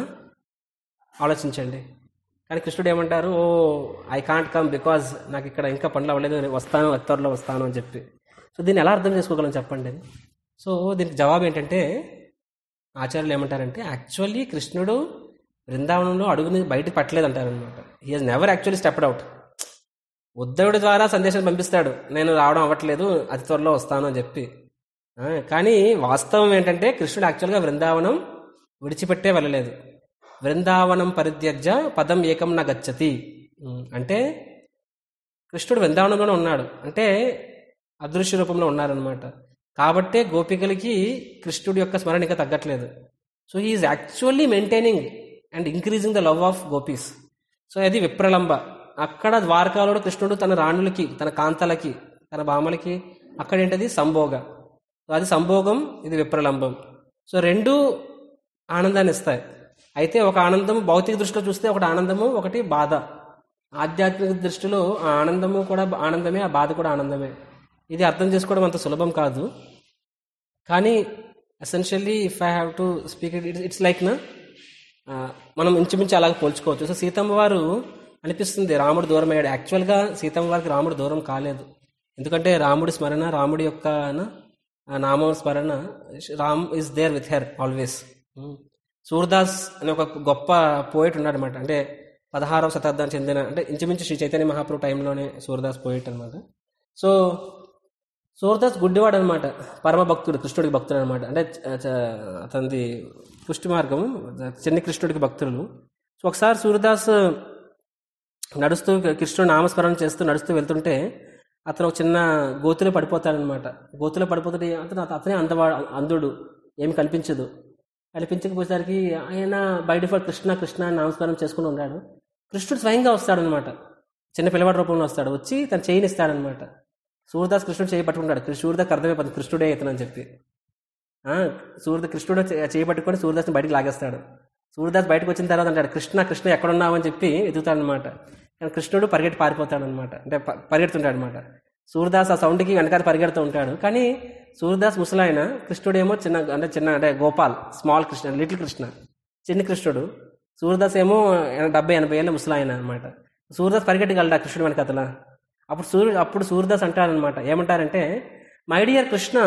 ఆలోచించండి కానీ కృష్ణుడు ఏమంటారు oh I can't come because నాకు ఇక్కడ ఇంకా పనులు అవ్వలేదు నేను వస్తాను త్వరలో వస్తాను అని చెప్పి సో దీన్ని ఎలా అర్థం చేసుకోగలం చెప్పండి సో దీనికి జవాబు ఏంటంటే ఆచార్యులు ఏమంటారంటే యాక్చువల్లీ కృష్ణుడు బృందావనంలో అడుగుని బయటకు పట్టలేదు అంటారనమాట he has never actually stepped out ఉద్ధవుడి ద్వారా సందేశం పంపిస్తాడు నేను రావడం అవ్వట్లేదు అతి త్వరలో వస్తాను అని చెప్పి ఆ, కానీ వాస్తవం ఏంటంటే కృష్ణుడు యాక్చువల్గా బృందావనం విడిచిపెట్టే వెళ్ళలేదు బృందావనం పరిత్యజ్య పదం ఏకం నా గచ్చతి ఉమ్, అంటే కృష్ణుడు బృందావనంలోనే ఉన్నాడు అంటే అదృశ్య రూపంలో ఉన్నారనమాట కాబట్టే గోపికలకి కృష్ణుడి యొక్క స్మరణ ఇంకా తగ్గట్లేదు so he's actually maintaining and increasing the love of gopis so అది విప్రలంబ అక్కడ ద్వారకాలో కృష్ణుడు తన రాణులకి తన కాంతలకి తన భామలకి అక్కడ ఏంటది సంభోగ సో అది సంభోగం ఇది విప్రలంబం సో రెండు ఆనందాన్ని ఇస్తాయి అయితే ఒక ఆనందం భౌతిక దృష్టిలో చూస్తే ఒకటి ఆనందము ఒకటి బాధ ఆధ్యాత్మిక దృష్టిలో ఆ ఆనందము కూడా ఆనందమే ఆ బాధ కూడా ఆనందమే ఇది అర్థం చేసుకోవడం అంత సులభం కాదు కానీ essentially if I have to speak it it's it's like నా ఆ, మనం ఇంచుమించు అలాగ పోల్చుకోవచ్చు సో సీతమ్మ వారు అనిపిస్తుంది రాముడు దూరం అయ్యాడు యాక్చువల్గా సీతమ్మ వారికి రాముడు దూరం కాలేదు ఎందుకంటే రాముడి స్మరణ రాముడి యొక్క నా- ఆ నామం స్మరణ Ram is there with her always Surdas అనే ఒక గొప్ప పోయిట్ ఉన్నాడు అనమాట అంటే పదహారవ శతాబ్దానికి చెందిన అంటే ఇంచుమించు శ్రీ చైతన్య మహాప్రభు టైంలోనే సూర్దాస్ పోయిట్ అనమాట సో సూర్దాస్ గుడ్డివాడు అనమాట పరమ భక్తుడు కృష్ణుడికి భక్తుడు అనమాట అంటే చ- చ- అతనిది పుష్టి మార్గం చిన్న కృష్ణుడికి భక్తులు సో ఒకసారి సూర్యదాస్ నడుస్తూ కృష్ణుడు నామస్మరణ చేస్తూ నడుస్తూ వెళ్తుంటే అతను ఒక చిన్న గోతులో పడిపోతాడనమాట గోతులో పడిపోతుంటే అతను అతనే అందవాడు అంధుడు ఏమి కనిపించదు కనిపించకపోయేసరికి ఆయన బై డిఫాల్ట్ కృష్ణ కృష్ణ అని నామస్మరణ చేసుకుని ఉన్నాడు కృష్ణుడు స్వయంగా వస్తాడనమాట చిన్న పిల్లవాడి రూపంలో వస్తాడు వచ్చి తన చేయిని ఇస్తాడనమాట సూర్యదాస్ కృష్ణుడు చేయి పట్టుకుంటాడు కృష్ణ- సూర్యదాస్ అర్థమైపోతుంది కృష్ణుడే ఇతను అని చెప్పి ఆ, సూర్య కృష్ణుడు చే- చేయి పట్టుకొని సూర్యదాస్ని బయటికి లాగేస్తాడు సూర్యదాస్ బయటకు వచ్చిన తర్వాత అంటాడు కృష్ణ కృష్ణ ఎక్కడున్నావని చెప్పి ఎదుగుతాడు అనమాట కానీ కృష్ణుడు పరిగెట్టి పారిపోతాడు అనమాట అంటే ప- పరిగెడుతుంటాడు అనమాట సూర్యదాస్ ఆ సౌండ్కి వెనకాల పరిగెడుతూ ఉంటాడు కానీ సూర్యదాస్ ముసలాయన కృష్ణుడేమో చిన్న అంటే చిన్న అంటే గోపాల్ స్మాల్ కృష్ణ లిటిల్ కృష్ణ చిన్న కృష్ణుడు సూర్యదాస్ ఏమో ఎన- డెబ్బై ఎనభై ఏళ్ళ ముసలాయన అనమాట సూర్యదాస్ పరిగెట్టగలడా కృష్ణుడు వెనకతల అప్పుడు సూర్య అప్పుడు సూర్యదాస్ అంటారనమాట ఏమంటారంటే my dear Krishna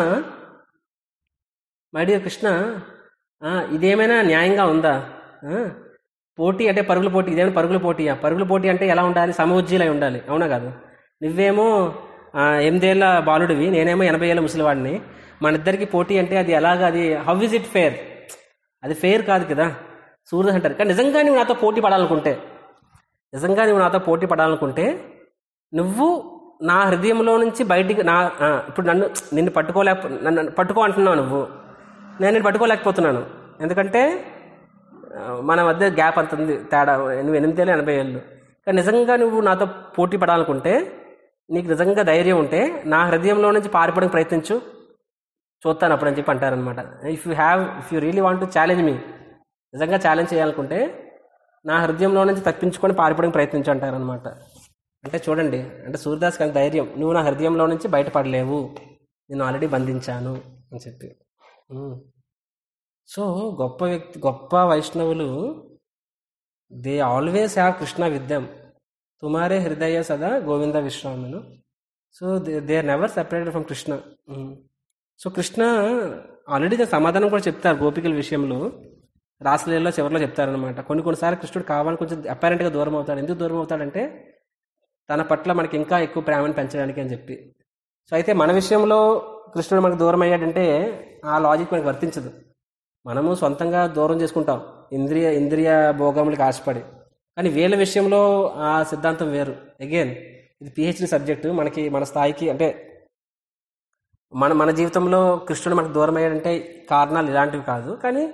my dear Krishna ఆ, ఇదేమైనా న్యాయంగా ఉందా ఆ, పోటీ అంటే పరుగుల పోటీ ఇదేమైనా పరుగుల పోటీయా పరుగుల పోటీ అంటే ఎలా ఉండాలి సమవుజ్జీలై ఉండాలి అవునా కాదు నువ్వేమో ఆ, ఎనిమిదేళ్ల బాలుడివి నేనేమో ఎనభై ఏళ్ళ ముసలివాడిని మన ఇద్దరికి పోటీ అంటే అది ఎలాగా అది హౌ ఇస్ ఇట్ ఫేర్ అది ఫేర్ కాదు కదా సూర్య అంటారు కానీ నిజంగా నువ్వు నాతో పోటీ పడాలనుకుంటే నిజంగా నువ్వు నాతో పోటీ పడాలనుకుంటే నువ్వు నా హృదయంలో నుంచి బయటికి నా ఆ, ఇప్పుడు నన్ను నిన్ను పట్టుకోలేక నన్ను పట్టుకో అంటున్నావు నువ్వు నేను నిన్ను పట్టుకోలేకపోతున్నాను ఎందుకంటే ఆ, మన మధ్య గ్యాప్ అంత ఉంది తేడా నువ్వు ఎనిమిది ఏళ్ళు ఎనభై ఏళ్ళు కానీ నిజంగా నువ్వు నాతో పోటీ పడాలనుకుంటే నీకు నిజంగా ధైర్యం ఉంటే నా హృదయంలో నుంచి పారిపోవడానికి ప్రయత్నించు చూస్తాను అప్పుడు అని చెప్పి అంటారనమాట if you have if you really want to challenge me నిజంగా ఛాలెంజ్ చేయాలనుకుంటే నా హృదయంలో నుంచి తప్పించుకొని పారిపోవడానికి ప్రయత్నించు అంటారనమాట అంటే చూడండి అంటే సూర్యదాస్ కానీ ధైర్యం నువ్వు నా హృదయంలో నుంచి బయటపడలేవు నేను ఆల్రెడీ బంధించాను అని చెప్పి ఉమ్. సో గొప్ప వ్యక్తి గొప్ప వైష్ణవులు they always have Krishna with them తుమారే హృదయ సదా గోవింద విశ్రామను so they they are never separated from Krishna um. So Krishna already దాని సమాధానం కూడా చెప్తారు గోపికల విషయంలో రాసలీలలో చివరిలో చెప్తారనమాట కొన్ని కొన్నిసార్లు కృష్ణుడు కావాలని కొంచెం అపారెంట్గా దూరం అవుతాడు ఎందుకు దూరం అవుతాడంటే తన పట్ల మనకి ఇంకా ఎక్కువ ప్రేమను పెంచడానికి అని చెప్పి సో అయితే మన విషయంలో కృష్ణుడు మనకు దూరం అయ్యాడంటే ఆ లాజిక్ మనకు వర్తించదు మనము సొంతంగా దూరం చేసుకుంటాం ఇంద్రియ ఇంద్రియ భోగములకు ఆశపడి కానీ వీళ్ళ విషయంలో ఆ సిద్ధాంతం వేరు అగైన్ ఇది పిహెచ్డి సబ్జెక్టు మనకి మన స్థాయికి అంటే మన మన జీవితంలో కృష్ణుడు మనకు దూరం అయ్యాడంటే కారణాలు ఇలాంటివి కాదు కానీ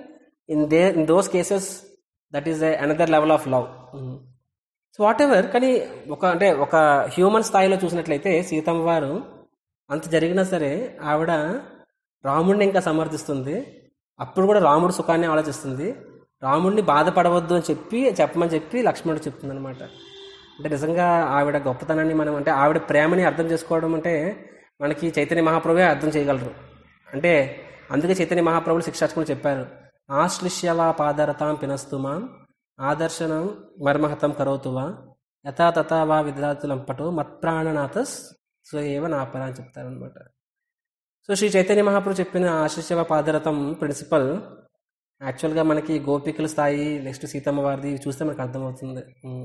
in they in those cases that is another level of love so whatever కానీ ఒక అంటే ఒక హ్యూమన్ స్థాయిలో చూసినట్లయితే సీతమ్మ వారు అంత జరిగినా సరే ఆవిడ రాముడిని ఇంకా సమర్థిస్తుంది అప్పుడు కూడా రాముడు సుఖాన్ని ఆలోచిస్తుంది రాముడిని బాధపడవద్దు అని చెప్పి చెప్పమని చెప్పి లక్ష్మణుడు చెప్తుంది అనమాట అంటే నిజంగా ఆవిడ గొప్పతనాన్ని మనం అంటే ఆవిడ ప్రేమని అర్థం చేసుకోవడం అంటే మనకి చైతన్య మహాప్రభువే అర్థం చేయగలరు అంటే అందుకే చైతన్య మహాప్రభులు శిక్షాచకులు చెప్పారు ఆశ్లిష్యవా పాదరతాం పినస్తుమాం ఆదర్శనం మర్మహతం కరోతువా యథా తథా వా విధాతులంపటు మత్ప్రాణనాథస్ స్వయేవ నాపర అని చెప్తారనమాట సో శ్రీ చైతన్య మహాప్రభు చెప్పిన ఆశిష్యవ పాదరథం ప్రిన్సిపల్ యాక్చువల్గా మనకి గోపికల స్థాయి నెక్స్ట్ సీతమ్మ వారిది చూస్తే మనకు అర్థమవుతుంది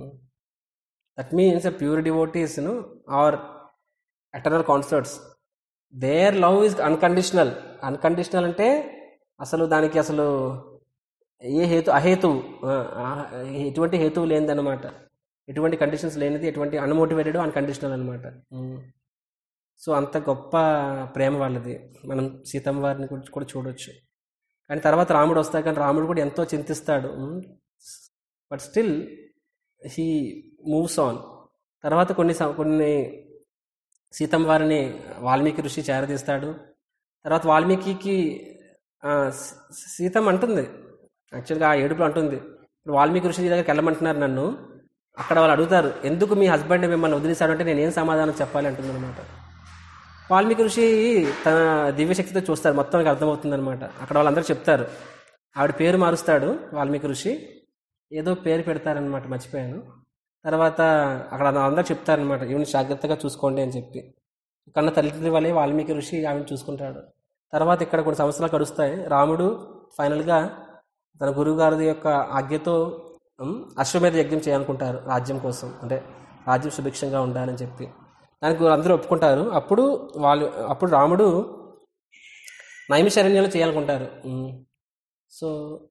that means pure devotees are eternal consorts their love is unconditional unconditional అంటే అసలు దానికి అసలు ఏ హేతు అహేతు ఆ, ఆ, ఎటువంటి హేతువు లేనిదన్నమాట ఎటువంటి కండిషన్స్ లేనిది ఎటువంటి అన్మోటివేటెడ్ అన్కండిషనల్ అనమాట సో అంత గొప్ప ప్రేమ వాళ్ళది మనం సీతమ్మ వారిని గురించి కూడా చూడొచ్చు కానీ తర్వాత రాముడు వస్తాడు కానీ రాముడు కూడా ఎంతో చింతిస్తాడు but still he moves on తర్వాత కొన్ని సం- కొన్ని సీతమ్మ వారిని వాల్మీకి ఋషి చేరదీస్తాడు తర్వాత వాల్మీకి సీతమ్మ అంటుంది యాక్చువల్గా ఆ ఏడుపులో అంటుంది ఇప్పుడు వాల్మీకి ఋషి దగ్గరికి వెళ్ళమంటున్నారు నన్ను అక్కడ వాళ్ళు అడుగుతారు ఎందుకు మీ హస్బెండ్ మిమ్మల్ని వదిలేశాడు అంటే నేను ఏం సమాధానం చెప్పాలి అంటుంది అనమాట వాల్మీకి ఋషి తన దివ్యశక్తితో చూస్తారు మొత్తం మీకు అర్థమవుతుంది అనమాట అక్కడ వాళ్ళందరూ చెప్తారు ఆవిడ పేరు మారుస్తాడు వాల్మీకి ఋషి ఏదో పేరు పెడతారనమాట మర్చిపోయాను తర్వాత అక్కడ అందరూ చెప్తారనమాట ఈవిని జాగ్రత్తగా చూసుకోండి అని చెప్పి కన్న తల్లిదండ్రి వల్లే వాల్మీకి ఋషి ఆమెను చూసుకుంటాడు తర్వాత ఇక్కడ కొన్ని సంవత్సరాలు గడుస్తాయి రాముడు ఫైనల్గా తన గురువు గారి యొక్క ఆజ్ఞతో ఉమ్, అశ్వమేధ యజ్ఞం చేయాలనుకుంటారు రాజ్యం కోసం అంటే రాజ్యం సుభిక్షంగా ఉండాలని చెప్పి దానికి అందరూ ఒప్పుకుంటారు అప్పుడు వాళ్ళు అప్పుడు రాముడు నైమిషారణ్యంలో చేయాలనుకుంటారు ఉమ్. సో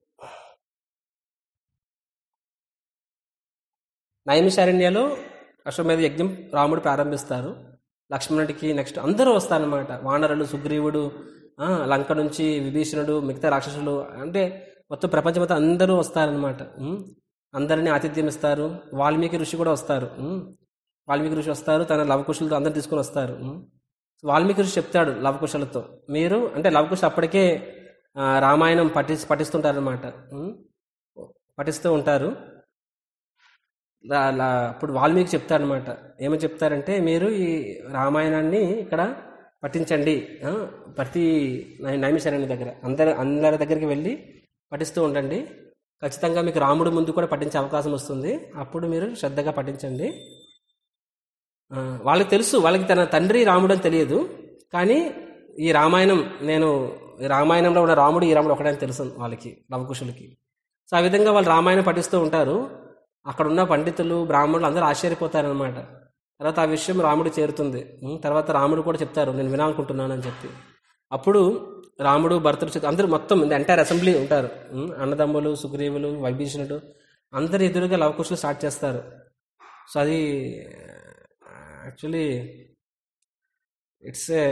నైమిషారణ్యలో అశ్వమేధ యజ్ఞం రాముడు ప్రారంభిస్తారు లక్ష్మణుడికి నెక్స్ట్ అందరూ వస్తారనమాట వానరులు సుగ్రీవుడు ఆ, లంక నుంచి విభీషణుడు మిగతా రాక్షసులు అంటే మొత్తం ప్రపంచం మొత్తం అందరూ వస్తారనమాట ఉమ్. అందరినీ ఆతిథ్యం ఇస్తారు వాల్మీకి ఋషి కూడా వస్తారు ఉమ్. వాల్మీకి ఋషి వస్తారు తన లవకుశులతో అందరు తీసుకొని వస్తారు ఉమ్. వాల్మీకి ఋషి చెప్తాడు లవకుశలతో మీరు అంటే లవకుశ అప్పటికే ఆ, రామాయణం పఠి పఠిస్తుంటారనమాట ఉమ్. పఠిస్తూ ఉంటారు లా- లా- అప్పుడు వాల్మీకి చెప్తారనమాట ఏమని చెప్తారంటే మీరు ఈ రామాయణాన్ని ఇక్కడ పఠించండి ఆ, ప్రతి నై- నైమిషారణ్య దగ్గర అందరి అందరి దగ్గరికి వెళ్ళి పఠిస్తూ ఉండండి ఖచ్చితంగా మీకు రాముడు ముందు కూడా పఠించే అవకాశం వస్తుంది అప్పుడు మీరు శ్రద్ధగా పఠించండి ఆ, వాళ్ళకి తెలుసు వాళ్ళకి తన తండ్రి రాముడు అని తెలియదు కానీ ఈ రామాయణం నేను ఈ రామాయణంలో ఉన్న రాముడు ఈ రాముడు ఒకటే అని తెలుసు వాళ్ళకి లవకుశులకి సో ఆ విధంగా వాళ్ళు రామాయణం పఠిస్తూ ఉంటారు అక్కడ ఉన్న పండితులు బ్రాహ్మణులు అందరూ ఆశ్చర్యపోతారనమాట తర్వాత ఆ విషయం రాముడు చేరుతుంది ఉం, తర్వాత రాముడు కూడా చెప్తారు నేను వినాలనుకుంటున్నాను అని చెప్పి అప్పుడు రాముడు భరతుడు చెప్- అందరూ మొత్తం ఎంటైర్ అసెంబ్లీ ఉంటారు ఉం, అన్నదమ్ములు సుగ్రీవులు వైభీషణుడు అందరు ఎదురుగా లవకుశులు స్టార్ట్ చేస్తారు సో అది యాక్చువల్లీ ఇట్స్ ఏ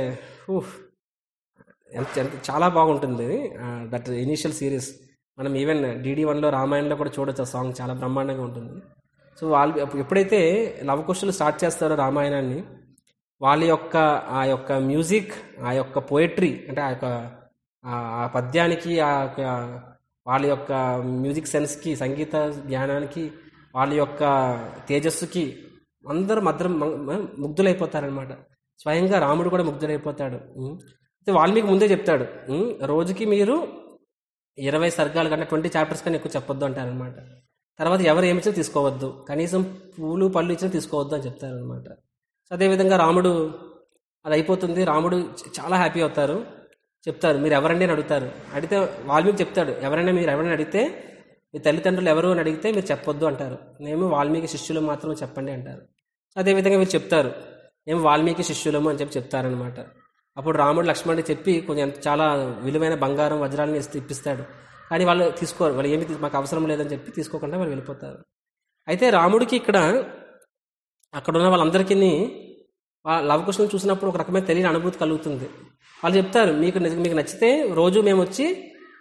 ఎంత ఎంత చాలా బాగుంటుంది దట్ ఇనీషియల్ సిరీస్ మనం ఈవెన్ డీడీ వన్లో రామాయణంలో కూడా చూడొచ్చు ఆ సాంగ్ చాలా బ్రహ్మాండంగా ఉంటుంది సో వాళ్ళు ఎప్పు- ఎప్పుడైతే లవకుశులు స్టార్ట్ చేస్తారో రామాయణాన్ని వాళ్ళ యొక్క ఆ యొక్క మ్యూజిక్ ఆ యొక్క పోయట్రీ అంటే ఆ యొక్క ఆ- ఆ పద్యానికి ఆ యొక్క వాళ్ళ యొక్క మ్యూజిక్ సెన్స్కి సంగీత జ్ఞానానికి వాళ్ళ యొక్క తేజస్సుకి అందరూ మద్రం ముగ్ధులైపోతారనమాట స్వయంగా రాముడు కూడా ముగ్ధులైపోతాడు ఉం. అయితే వాల్మీకి ముందే చెప్తాడు ఉం, రోజుకి మీరు ఇరవై సర్గాల కన్నా ట్వంటీ చాప్టర్స్ కన్నా ఎక్కువ చెప్పొద్దు అంటారనమాట తర్వాత ఎవరు ఏమి ఇచ్చినా తీసుకోవద్దు కనీసం పూలు పళ్ళు ఇచ్చినా తీసుకోవద్దు అని చెప్తారనమాట సో అదేవిధంగా రాముడు అది అయిపోతుంది రాముడు చ- చాలా హ్యాపీ అవుతారు చెప్తారు మీరు ఎవరండి అని అడుగుతారు అడిగితే వాల్మీకి చెప్తాడు ఎవరైనా మీరు ఎవరైనా అడిగితే మీ తల్లిదండ్రులు ఎవరు అని అడిగితే మీరు చెప్పొద్దు అంటారు మేము వాల్మీకి శిష్యులు మాత్రం చెప్పండి అంటారు అదేవిధంగా మీరు చెప్తారు మేము వాల్మీకి శిష్యులము అని చెప్పి చెప్తారనమాట అప్పుడు రాముడు లక్ష్మణుడికి చెప్పి కొంచెం ఎంత- చాలా విలువైన బంగారం వజ్రాలను ఇస్తే ఇప్పిస్తాడు కానీ వాళ్ళు తీసుకోరు వాళ్ళు ఏమి తీ- మాకు అవసరం లేదని చెప్పి తీసుకోకుండా వాళ్ళు వెళ్ళిపోతారు అయితే రాముడికి ఇక్కడ అక్కడ ఉన్న వాళ్ళందరికీ లవకుశులను చూసినప్పుడు ఒక రకమైన తెలియని అనుభూతి కలుగుతుంది వాళ్ళు చెప్తారు మీకు నిజ- మీకు నచ్చితే రోజు మేము వచ్చి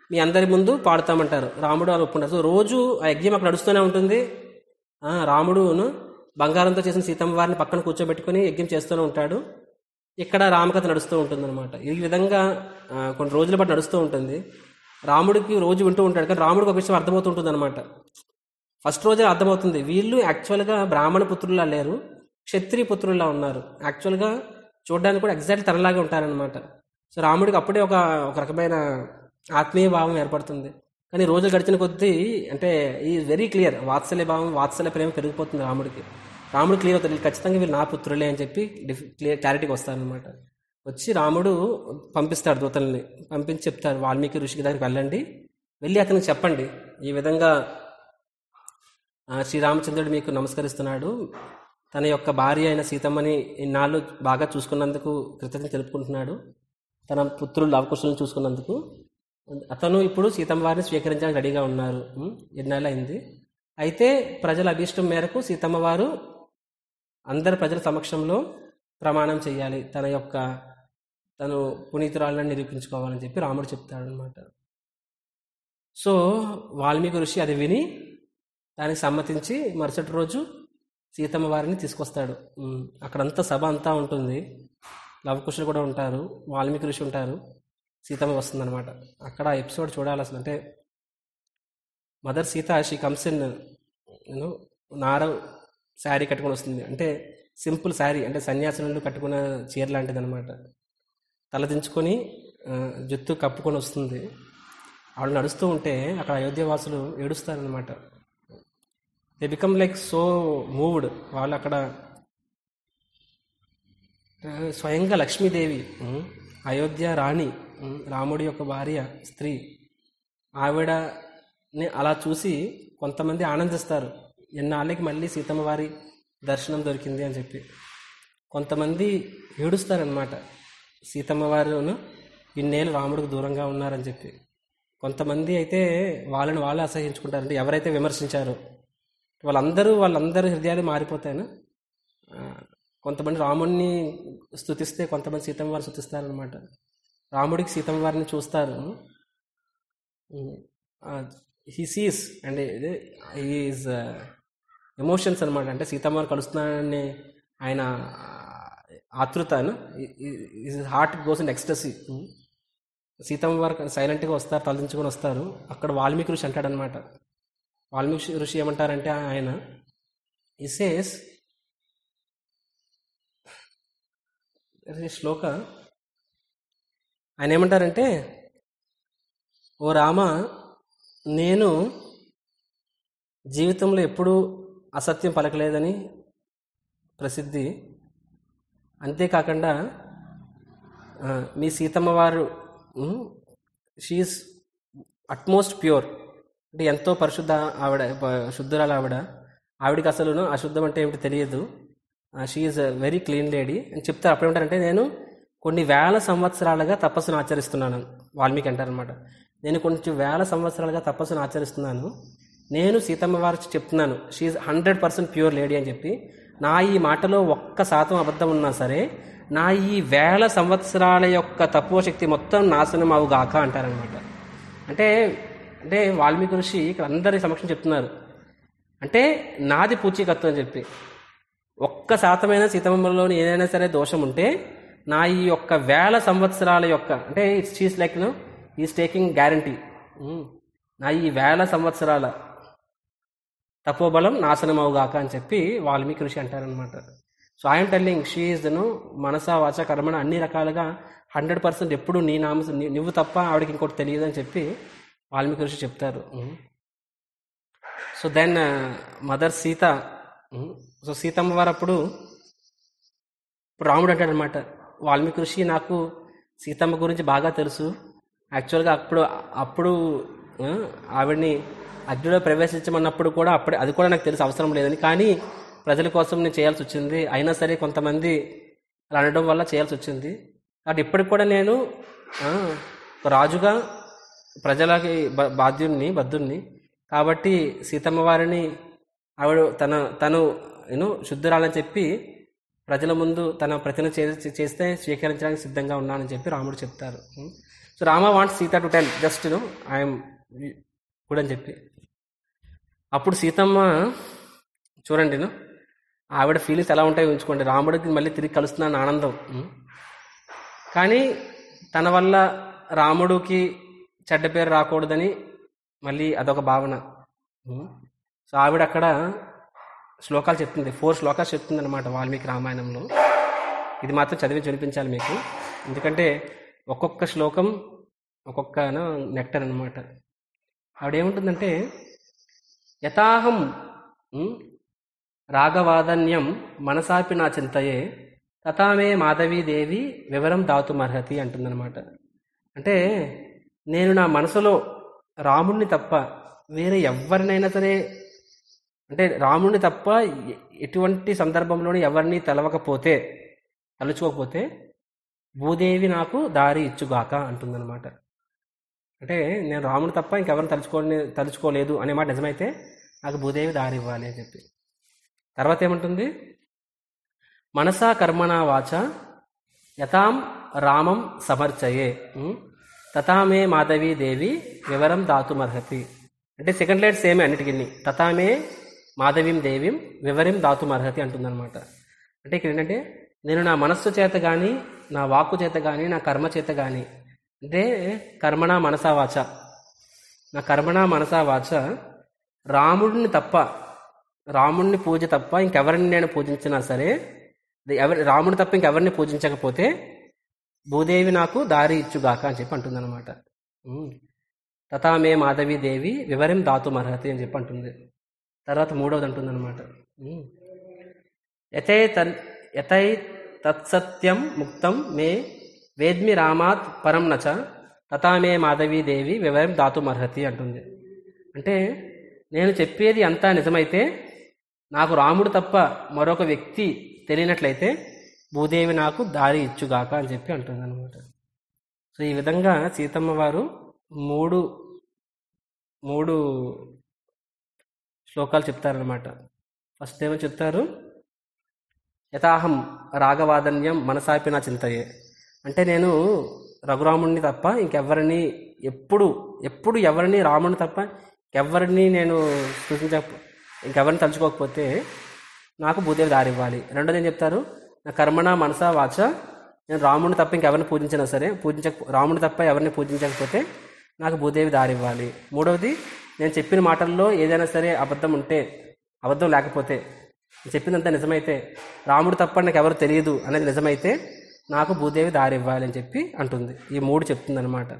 మీ అందరి ముందు పాడుతామంటారు రాముడు అని ఒప్పుకుంటారు సో రోజు ఆ యజ్ఞం అక్కడ నడుస్తూనే ఉంటుంది ఆ, రాముడును బంగారంతో చేసిన సీతమ్మ వారిని పక్కన కూర్చోబెట్టుకుని యజ్ఞం చేస్తూనే ఉంటాడు ఇక్కడ రామకథ నడుస్తూ ఉంటుంది అనమాట ఈ విధంగా ఆ, కొన్ని రోజుల పాటు నడుస్తూ ఉంటుంది రాముడికి రోజు వింటూ ఉంటాడు కానీ రాముడికి ఒక విషయం అర్థమవుతూ ఉంటుంది అనమాట ఫస్ట్ రోజే అర్థమవుతుంది వీళ్ళు యాక్చువల్గా బ్రాహ్మణ పుత్రుల్లా లేరు క్షత్రియ పుత్రుల్లా ఉన్నారు యాక్చువల్గా చూడడానికి కూడా ఎగ్జాక్ట్ తనలాగే ఉంటారనమాట సో రాముడికి అప్పుడే ఒక ఒక రకమైన ఆత్మీయ భావం ఏర్పడుతుంది కానీ రోజులు గడిచిన కొద్దీ అంటే ఈ వెరీ క్లియర్ వాత్సల్య భావం వాత్సల్య ప్రేమ పెరిగిపోతుంది రాముడికి రాముడు క్లియర్ అవుతాడు వీళ్ళు ఖచ్చితంగా వీళ్ళు నా పుత్రులే అని చెప్పి డిఫ్ క్లియర్ క్లారిటీకి వస్తారనమాట వచ్చి రాముడు పంపిస్తాడు దూతల్ని పంపించి చెప్తారు వాల్మీకి ఋషికి దగ్గరికి వెళ్ళండి వెళ్ళి అతనికి చెప్పండి ఈ విధంగా ఆ, శ్రీరామచంద్రుడు మీకు నమస్కరిస్తున్నాడు తన యొక్క భార్య అయిన సీతమ్మని ఇన్నాళ్ళు బాగా చూసుకున్నందుకు కృతజ్ఞత తెలుపుకుంటున్నాడు తన పుత్రులు లవకుశులను చూసుకున్నందుకు అతను ఇప్పుడు సీతమ్మ వారిని స్వీకరించడానికి రెడీగా ఉన్నారు ఉం, ఎన్నాళ్ళు అయింది అయితే ప్రజల అభీష్టం మేరకు సీతమ్మ వారు అందరి ప్రజల సమక్షంలో ప్రమాణం చేయాలి తన యొక్క తను పునీతురాలను నిరూపించుకోవాలని చెప్పి రాముడు చెప్తాడు అనమాట సో వాల్మీకి ఋషి అది విని దానికి సమ్మతించి మరుసటి రోజు సీతమ్మ వారిని తీసుకొస్తాడు ఉమ్, అక్కడంతా సభ అంతా ఉంటుంది లవకుశులు కూడా ఉంటారు వాల్మీకి ఋషి ఉంటారు సీతమ్మ వస్తుందన్నమాట అక్కడ ఎపిసోడ్ చూడాలి అసలు అంటే mother Sita she comes in నేను నార శారీ కట్టుకొని వస్తుంది అంటే సింపుల్ శారీ అంటే సన్యాసులు కట్టుకున్న చీర లాంటిది అనమాట తలదించుకొని ఆ, జుత్తు కప్పుకొని వస్తుంది ఆవిడ నడుస్తూ ఉంటే అక్కడ అయోధ్య వాసులు ఏడుస్తారనమాట they become like so moved వాళ్ళు అక్కడ ఆ, స్వయంగా లక్ష్మీదేవి ఉమ్, అయోధ్య రాణి ఉమ్, రాముడి యొక్క భార్య స్త్రీ ఆవిడని అలా చూసి కొంతమంది ఆనందిస్తారు ఎన్నాళ్ళకి మళ్ళీ సీతమ్మ వారి దర్శనం దొరికింది అని చెప్పి కొంతమంది ఏడుస్తారనమాట సీతమ్మ వారును ఇన్నేళ్ళు రాముడికి దూరంగా ఉన్నారని చెప్పి కొంతమంది అయితే వాళ్ళని వాళ్ళే అసహించుకుంటారు అంటే ఎవరైతే విమర్శించారో వాళ్ళందరూ వాళ్ళందరి హృదయాలు మారిపోతాయను ఆ, కొంతమంది రాముడిని స్థుతిస్తే కొంతమంది సీతమ్మ వారిని స్థుతిస్తారనమాట రాముడికి సీతమ్మ వారిని చూస్తారు he sees and his emotions అనమాట అంటే సీతమ్మ వారు కలుస్తున్నాడని ఆయన ఆతృతను his heart goes in ecstasy Seethamma వారు సైలెంట్గా వస్తారు తలదించుకొని వస్తారు అక్కడ వాల్మీకి ఋషి అంటాడనమాట వాల్మీకి ఋషి ఏమంటారంటే ఆయన ఇసేస్ శ్లోక ఆయన ఏమంటారంటే ఓ రామ నేను జీవితంలో ఎప్పుడూ అసత్యం పలకలేదని ప్రసిద్ధి అంతేకాకుండా ఆ, మీ సీతమ్మ వారు షీఈస్ అట్మోస్ట్ ప్యూర్ అంటే ఎంతో పరిశుద్ధ ఆవిడ ప- శుద్ధురాలు ఆవిడ ఆవిడకి అసలు అశుద్ధం అంటే ఏమిటి తెలియదు షీఈస్ వెరీ క్లీన్ లేడీ అని చెప్తారు అప్పుడు ఏమంటారంటే నేను కొన్ని వేల సంవత్సరాలుగా తపస్సును ఆచరిస్తున్నాను వాల్మీకి అంటారనమాట నేను కొంచెం వేల సంవత్సరాలుగా తపస్సును ఆచరిస్తున్నాను నేను సీతమ్మ వారు చెప్తున్నాను she's hundred percent pure lady అని చెప్పి నా ఈ మాటలో ఒక్క శాతం అబద్ధం ఉన్నా సరే నా ఈ వేల సంవత్సరాల యొక్క తక్కువ శక్తి మొత్తం నాశనం అవుగాక అంటారనమాట అంటే అంటే వాల్మీకి ఋషి ఇక్కడ అందరి సమక్షం చెప్తున్నారు అంటే నాది పూచీకత్తు అని చెప్పి ఒక్క శాతమైన సీతమ్మలోని ఏదైనా సరే దోషం ఉంటే నా ఈ యొక్క వేల సంవత్సరాల యొక్క అంటే she's like no is taking guarantee నా ఈ వేల సంవత్సరాల తపోబలం నాశనం అవుగాక అని చెప్పి వాల్మీకి ఋషి అంటారనమాట సో ఐఎమ్ టెల్లింగ్ షీఈస్ను మనస వాచ కర్మణ అన్ని రకాలుగా హండ్రెడ్ పర్సెంట్ ఎప్పుడు నీ నామ నీ- నువ్వు తప్ప ఆవిడకి ఇంకోటి తెలియదు అని చెప్పి వాల్మీకి ఋషి చెప్తారు so then mother Sita so Seethamma వారు అప్పుడు ఇప్పుడు రాముడు అంటాడు అనమాట వాల్మీకి ఋషి నాకు సీతమ్మ గురించి బాగా తెలుసు యాక్చువల్గా అప్పుడు అప్పుడు ఆ, ఆవిడ్ని అగ్నిలో ప్రవేశించమన్నప్పుడు కూడా అప్పుడే అది కూడా నాకు తెలుసు అవసరం లేదని కానీ ప్రజల కోసం నేను చేయాల్సి వచ్చింది అయినా సరే కొంతమంది అలా అనడం వల్ల చేయాల్సి వచ్చింది కాబట్టి ఇప్పటికి కూడా నేను ఆ, ఒక రాజుగా ప్రజలకి బ- బాధ్యుణ్ణి బద్ధుణ్ణి కాబట్టి సీతమ్మ వారిని ఆవిడ తన తను యూనో శుద్ధురాలని చెప్పి ప్రజల ముందు తన ప్రతిన చే- చేస్తే స్వీకరించడానికి సిద్ధంగా ఉన్నానని చెప్పి రాముడు చెప్తారు ఉం. So Rama wants Sita to tell just no I'm good అని చెప్పి అప్పుడు సీతమ్మ చూడండి no, ఆవిడ ఫీలింగ్స్ ఎలా ఉంటాయో ఉంచుకోండి రాముడికి మళ్ళీ తిరిగి కలుస్తున్నాను ఆనందం ఉం. కానీ తన వల్ల రాముడికి చెడ్డ పేరు రాకూడదని మళ్ళీ అదొక భావన ఉం. సో ఆవిడ అక్కడ శ్లోకాలు చెప్తుంది ఫోర్ శ్లోకాలు చెప్తుంది అనమాట వాల్మీకి రామాయణంలో ఇది మాత్రం చదివి వినిపించాలి మీకు ఎందుకంటే ఒక్కొక్క శ్లోకం ఒక్కొక్క నెక్టర్ అనమాట ఆవిడేముంటుందంటే యథాహం ఉం, రాగవాదన్యం మనసాపి నా చింతయే తథామే మాధవీదేవి వివరం దాతుమర్హతి అంటుందన్నమాట అంటే నేను నా మనసులో రాముణ్ణి తప్ప వేరే ఎవరినైనా సరే అంటే రాముణ్ణి తప్ప ఎ- ఎటువంటి సందర్భంలోనూ ఎవరిని తెలవకపోతే తలుచుకోకపోతే భూదేవి నాకు దారి ఇచ్చుగాక అంటుందన్నమాట అంటే నేను రాముని తప్ప ఇంకెవరిని తలుచుకోని తలుచుకోలేదు అనే మాట నిజమైతే నాకు భూదేవి దారి ఇవ్వాలి అని చెప్పి తర్వాత ఏమంటుంది మనసా కర్మణ వాచ యథాం రామం సమర్చయే ఉం? తథామే మాధవీ దేవి వివరం దాతుమర్హతి అంటే సెకండ్ లైట్ సేమే అన్నిటికి తథామే మాధవీం దేవీం వివరం దాతుమర్హతి అంటుందన్నమాట అంటే ఇక్కడ ఏంటంటే నేను నా మనస్సు చేత కానీ నా వాక్కు చేత కానీ నా కర్మ చేత కానీ అంటే కర్మణ మనసా వాచ నా కర్మణ మనసా వాచ రాముడిని తప్ప రాముడిని పూజ తప్ప ఇంకెవరిని నేను పూజించినా సరే ఇది ఎవరి రాముడు తప్ప ఇంకెవరిని పూజించకపోతే భూదేవి నాకు దారి ఇచ్చుగాక అని చెప్పి అంటుందన్నమాట ఉమ్. తథామే మాధవి దేవి వివరం దాతుమర్హతి అని చెప్పి అంటుంది తర్వాత మూడవది అంటుందన్నమాట ఉమ్. యథై తన్ యథై తత్సత్యం ముక్తం మే వేద్మి రామాత్ పరం నచ తథామే మాధవీ దేవి వివరం దాతుమర్హతి అంటుంది అంటే నేను చెప్పేది అంతా నిజమైతే నాకు రాముడు తప్ప మరొక వ్యక్తి తెలియనట్లయితే భూదేవి నాకు దారి ఇచ్చుగాక అని చెప్పి అంటుంది అనమాట సో ఈ విధంగా సీతమ్మ వారు మూడు మూడు శ్లోకాలు చెప్తారనమాట ఫస్ట్ ఏమో చెప్తారు యథాహం రాగవాదన్యం మనసాపి నా చింతయే అంటే నేను రఘురాముడిని తప్ప ఇంకెవరిని ఎప్పుడు ఎప్పుడు ఎవరిని రాముడిని తప్ప ఎవరిని నేను సూచించ ఇంకెవరిని తలుచుకోకపోతే నాకు భూదేవి దారి ఇవ్వాలి రెండోది ఏం చెప్తారు నా కర్మణ మనస వాచ నేను రాముడిని తప్ప ఇంకెవరిని పూజించినా సరే పూజించక రాముడిని తప్ప ఎవరిని పూజించకపోతే నాకు భూదేవి దారి ఇవ్వాలి మూడవది నేను చెప్పిన మాటల్లో ఏదైనా సరే అబద్ధం ఉంటే అబద్ధం లేకపోతే నేను చెప్పిందంతా నిజమైతే రాముడు తప్ప నాకు ఎవరు తెలియదు అనేది నిజమైతే నాకు భూదేవి దారి ఇవ్వాలి అని చెప్పి అంటుంది ఈ మూడు చెప్తుంది అనమాట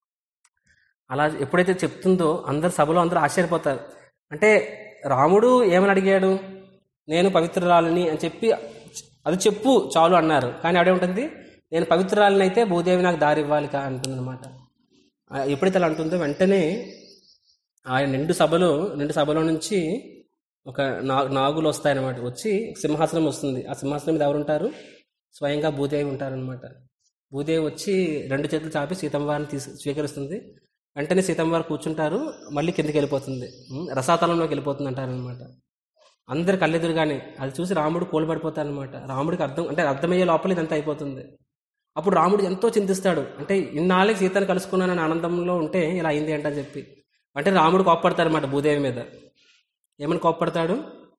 అలా ఎప్పుడైతే చెప్తుందో అందరు సభలో అందరూ ఆశ్చర్యపోతారు అంటే రాముడు ఏమని అడిగాడు నేను పవిత్రురాలని అని చెప్పి అది చెప్పు చాలు అన్నారు కానీ ఆడేముంటుంది నేను పవిత్రురాలని అయితే భూదేవి నాకు దారి ఇవ్వాలి కా అంటుంది అనమాట ఎప్పుడైతే అలా అంటుందో వెంటనే ఆయన నిండు సభలో నిండు సభలో నుంచి ఒక నా నాగులు వస్తాయన్నమాట వచ్చి సింహాసనం వస్తుంది ఆ సింహాసనం మీద ఎవరు ఉంటారు స్వయంగా భూదేవి ఉంటారనమాట భూదేవి వచ్చి రెండు చేతులు చాపి సీతమ్మ వారిని తీసు స్వీకరిస్తుంది వెంటనే సీతమ్మ వారు కూర్చుంటారు మళ్ళీ కిందకి వెళ్ళిపోతుంది ఉం, రసాతలంలోకి వెళ్ళిపోతుంది అంటారనమాట అందరు కళ్ళెదురుగానే అది చూసి రాముడు కోల్పడిపోతారనమాట రాముడికి అర్థం అంటే అర్థమయ్యే లోపల ఇదంతా అయిపోతుంది అప్పుడు రాముడు ఎంతో చింతిస్తాడు అంటే ఇన్నాళ్ళకి సీతను కలుసుకున్నానని ఆనందంలో ఉంటే ఇలా అయింది ఏంటని చెప్పి అంటే రాముడు కోప్పడతాడనమాట భూదేవి మీద ఏమని కోప్పడతాడు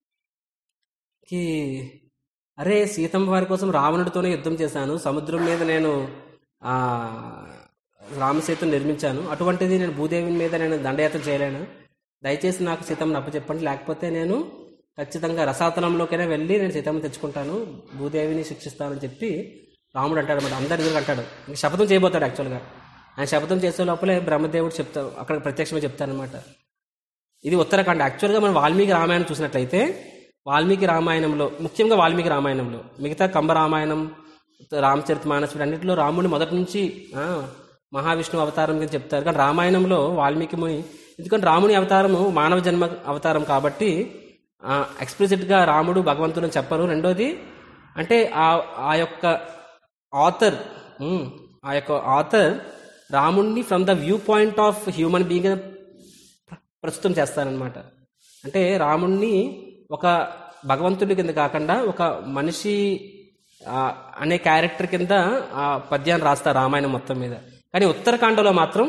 కి అరే సీతమ్మ వారి కోసం రావణుడితోనే యుద్ధం చేశాను సముద్రం మీద నేను ఆ రామసేతుని నిర్మించాను అటువంటిది నేను భూదేవి మీద నేను దండయాత్ర చేయలేను దయచేసి నాకు సీతమ్మని అప్పచెప్పండి లేకపోతే నేను ఖచ్చితంగా రసాతలంలోకైనా వెళ్ళి నేను సీతమ్మ తెచ్చుకుంటాను భూదేవిని శిక్షిస్తానని చెప్పి రాముడు అంటాడు అనమాట అందరి ఎదురు అంటాడు ఇంక శపథం చేయబోతాడు యాక్చువల్గా ఆయన శపథం చేసే లోపలే బ్రహ్మదేవుడు చెప్తాడు అక్కడ ప్రత్యక్షమే చెప్తారనమాట ఇది ఉత్తరాఖండ్ యాక్చువల్గా మనం వాల్మీకి రామాయణం చూసినట్లయితే వాల్మీకి రామాయణంలో ముఖ్యంగా వాల్మీకి రామాయణంలో మిగతా కంబ రామాయణం రామచరిత మానస్ అన్నింటిలో రాముడిని మొదటి నుంచి ఆ, మహావిష్ణువు అవతారం కింద చెప్తారు కానీ రామాయణంలో వాల్మీకి ముని ఎందుకంటే రాముని అవతారము మానవ జన్మ అవతారం కాబట్టి ఎక్స్ప్లిసిట్గా రాముడు భగవంతుడు అని చెప్పరు రెండోది అంటే ఆ ఆ యొక్క ఆథర్ ఆ యొక్క ఆథర్ రాముణ్ణి from the view point of human being ప్రస్తుతం చేస్తారనమాట అంటే రాముణ్ణి ఒక భగవంతుడి కింద కాకుండా ఒక మనిషి ఆ, అనే క్యారెక్టర్ కింద ఆ పద్యాన్ని రాస్తారు రామాయణం మొత్తం మీద కానీ ఉత్తరాఖండలో మాత్రం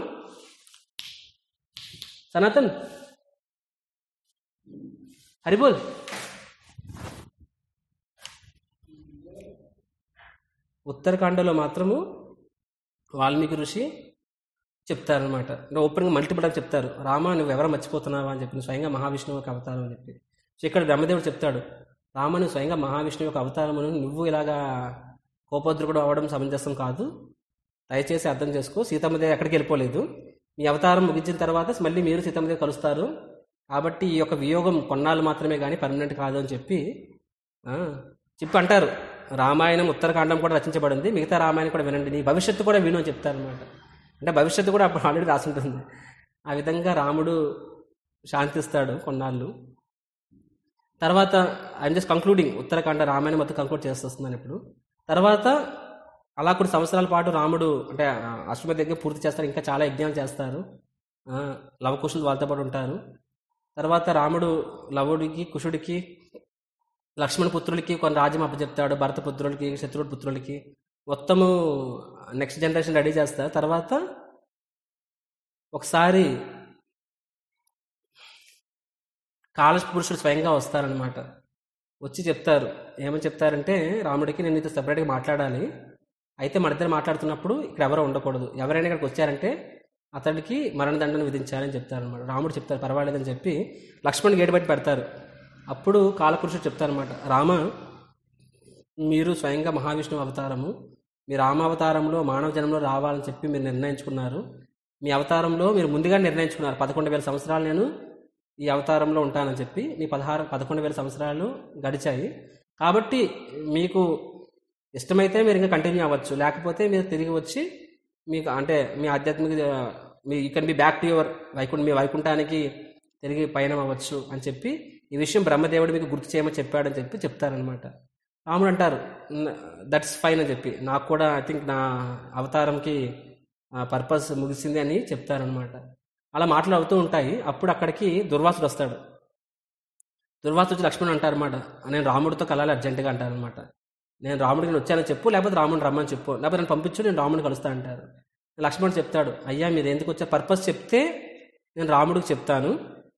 సనాతన్ హరిబోల్ ఉత్తరాఖండలో మాత్రము వాల్మీకి ఋషి చెప్తారనమాట అంటే ఓపెన్గా మల్టిపుల్ అని చెప్తారు రామ నువ్వు ఎవరో మర్చిపోతున్నావా అని చెప్పి స్వయంగా మహావిష్ణువు యొక్క అవతారం అని చెప్పి సో ఇక్కడ బ్రహ్మదేవుడు చెప్తాడు రామ నువ్వు స్వయంగా మహావిష్ణువు యొక్క అవతారమును నువ్వు ఇలాగా కోపోద్రుకుడు అవ్వడం సమంజసం కాదు దయచేసి అర్థం చేసుకో సీతమ్మదేవి ఎక్కడికి వెళ్ళిపోలేదు మీ అవతారం ముగించిన తర్వాత మళ్ళీ మీరు సీతమ్మదేవి కలుస్తారు కాబట్టి ఈ యొక్క వియోగం కొన్నాళ్ళు మాత్రమే కానీ పర్మనెంట్ కాదు అని చెప్పి ఆ, చెప్పి అంటారు రామాయణం ఉత్తరకాండం కూడా రచించబడింది మిగతా రామాయణం కూడా వినండి నీ భవిష్యత్తు కూడా విను అని చెప్తారనమాట అంటే భవిష్యత్తు కూడా అప్పుడు ఆల్రెడీ రాసుంటుంది ఆ విధంగా రాముడు శాంతిస్తాడు కొన్నాళ్ళు తర్వాత I'm just concluding Uttarakhanda Ramayanam మొత్తం కంక్లూడ్ చేస్తున్నాను ఇప్పుడు తర్వాత అలా కొన్ని సంవత్సరాల పాటు రాముడు అంటే ఆ, అశ్వమేధ యజ్ఞం పూర్తి చేస్తారు ఇంకా చాలా యజ్ఞాలు చేస్తారు ఆ, లవకుశులు వాళ్ళతో పాటు ఉంటారు తర్వాత రాముడు లవుడికి కుషుడికి లక్ష్మణ పుత్రులకి కొన్ని రాజ్యం అప్పచెప్తాడు భరత పుత్రులకి శత్రువుడి పుత్రులకి మొత్తము నెక్స్ట్ జనరేషన్ రెడీ చేస్తారు తర్వాత ఒకసారి కాలపురుషుడు స్వయంగా వస్తారనమాట వచ్చి చెప్తారు ఏమని చెప్తారంటే రాముడికి నేను నీతో సపరేట్గా మాట్లాడాలి అయితే మన ఇద్దరు మాట్లాడుతున్నప్పుడు ఇక్కడ ఎవరో ఉండకూడదు ఎవరైనా ఇక్కడికి వచ్చారంటే అతడికి మరణదండను విధించాలని చెప్తారనమాట రాముడు చెప్తారు పర్వాలేదని చెప్పి లక్ష్మణ్ గేటు బట్టి పెడతారు అప్పుడు కాలపురుషుడు చెప్తారనమాట రామ మీరు స్వయంగా మహావిష్ణువు అవతారము మీ రామావతారంలో మానవ జన్మలో రావాలని చెప్పి మీరు నిర్ణయించుకున్నారు మీ అవతారంలో మీరు ముందుగా నిర్ణయించుకున్నారు పదకొండు వేల సంవత్సరాలు నేను ఈ అవతారంలో ఉంటానని చెప్పి మీ పదహారు పదకొండు వేల సంవత్సరాలు గడిచాయి కాబట్టి మీకు ఇష్టమైతే మీరు ఇంకా కంటిన్యూ అవ్వచ్చు లేకపోతే మీరు తిరిగి వచ్చి మీకు అంటే మీ ఆధ్యాత్మిక మీ you can be back to your Vaikuntha మీ వైకుంఠానికి తిరిగి పయనం అవ్వచ్చు అని చెప్పి ఈ విషయం బ్రహ్మదేవుడు మీకు గుర్తు చేయమని చెప్పాడని చెప్పి చెప్తారనమాట రాముడు అంటారు దట్స్ ఫైన్ అని చెప్పి నాకు కూడా ఐ థింక్ నా అవతారంకి పర్పస్ ముగిసింది అని చెప్తారనమాట అలా మాటలు అవుతూ ఉంటాయి అప్పుడు అక్కడికి దుర్వాసుడు వస్తాడు దుర్వాసుడు వచ్చి లక్ష్మణ్ అంటారనమాట నేను రాముడితో కలాలి అర్జెంటుగా అంటారనమాట నేను రాముడికి నేను వచ్చానని చెప్పు లేకపోతే రాముడిని రమ్మని చెప్పు లేకపోతే నేను పంపించు నేను రాముడిని కలుస్తా అంటారు లక్ష్మణ్ చెప్తాడు అయ్యా మీరు ఎందుకు వచ్చే పర్పస్ చెప్తే నేను రాముడికి చెప్తాను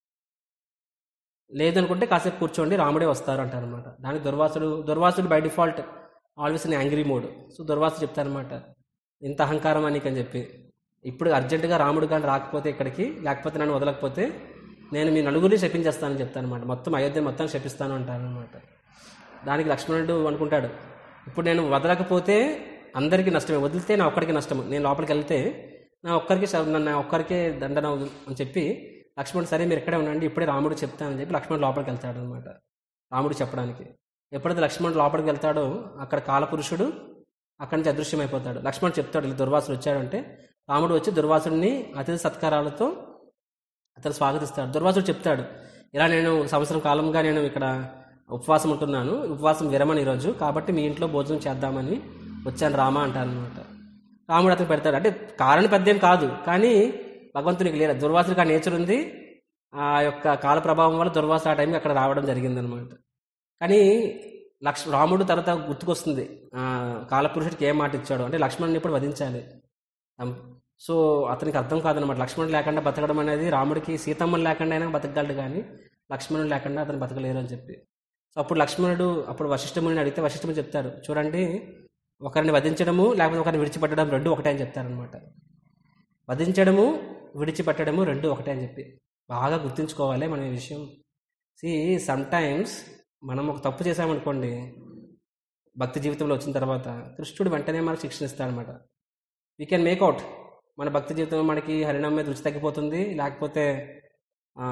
లేదనుకుంటే కాసేపు కూర్చోండి రాముడే వస్తారు అంటారనమాట దానికి దుర్వాసుడు దుర్వాసుడు by default always in angry mode so దుర్వాసుడు చెప్తారనమాట ఇంత అహంకారం అని అని చెప్పి ఇప్పుడు అర్జెంటుగా రాముడు కానీ రాకపోతే ఇక్కడికి లేకపోతే నన్ను వదలకపోతే నేను మీ నలుగురిని శపించేస్తానని చెప్తాను అనమాట మొత్తం అయోధ్య మొత్తం శపిస్తాను అంటారనమాట దానికి లక్ష్మణుడు అనుకుంటాడు ఇప్పుడు నేను వదలకపోతే అందరికీ నష్టమే వదిలితే నా ఒక్కడికి నష్టము నేను లోపలికి వెళ్తే నా ఒక్కరికి శ- నా ఒక్కరికే దండన అవుతుంది అని చెప్పి లక్ష్మణుడు సరే మీరు ఇక్కడే ఉండండి ఇప్పుడే రాముడు చెప్తానని చెప్పి లక్ష్మణుడు లోపలికి వెళ్తాడు అనమాట రాముడు చెప్పడానికి ఎప్పుడైతే లక్ష్మణుడు లోపలికి వెళ్తాడో అక్కడ కాలపురుషుడు అక్కడి నుంచి అదృశ్యమైపోతాడు లక్ష్మణుడు చెప్తాడు ఇలా దుర్వాసుడు వచ్చాడంటే రాముడు వచ్చి దుర్వాసుడిని అతిథి సత్కారాలతో అతను స్వాగతిస్తాడు దుర్వాసుడు చెప్తాడు ఇలా నేను సంవత్సరం కాలంగా నేను ఇక్కడ ఉపవాసం ఉంటున్నాను ఉపవాసం విరమని ఈరోజు కాబట్టి మీ ఇంట్లో భోజనం చేద్దామని వచ్చాను రామ అంటారనమాట రాముడు అతను పెడతాడు అంటే కారణం పెద్ద ఏం కాదు కానీ భగవంతునికి లేదు దుర్వాసుడికి ఆ నేచర్ ఉంది ఆ యొక్క కాల ప్రభావం వల్ల దుర్వాసు ఆ టైంకి అక్కడ రావడం జరిగిందనమాట కానీ లక్ష్ రాముడు తర్వాత గుర్తుకొస్తుంది ఆ కాలపురుషుడికి ఏం మాట ఇచ్చాడు అంటే లక్ష్మణుని ఇప్పుడు వధించాలి అం- సో అతనికి అర్థం కాదనమాట లక్ష్మణుడు లేకుండా బతకడం అనేది రాముడికి సీతమ్మని లేకుండా అయినా బతకగలడు కానీ లక్ష్మణుడు లేకుండా అతను బతకలేరు అని చెప్పి సో అప్పుడు లక్ష్మణుడు అప్పుడు వశిష్ఠముని అడిగితే వశిష్ఠముని చెప్తాడు చూడండి ఒకరిని వధించడము లేకపోతే ఒకరిని విడిచిపెట్టడం రెండు ఒకటే అని చెప్తారనమాట వధించడము విడిచిపెట్టడము రెండు ఒకటే అని చెప్పి బాగా గుర్తుంచుకోవాలి మనం ఈ విషయం సి సమ్ టైమ్స్ మనం ఒక తప్పు చేసామనుకోండి భక్తి జీవితంలో వచ్చిన తర్వాత కృష్ణుడు వెంటనే మనకు శిక్షణ ఇస్తాడనమాట వీ కెన్ మేక్అవుట్ మన భక్తి జీవితంలో మనకి హరిణం మీద రుచి తగ్గిపోతుంది లేకపోతే ఆ,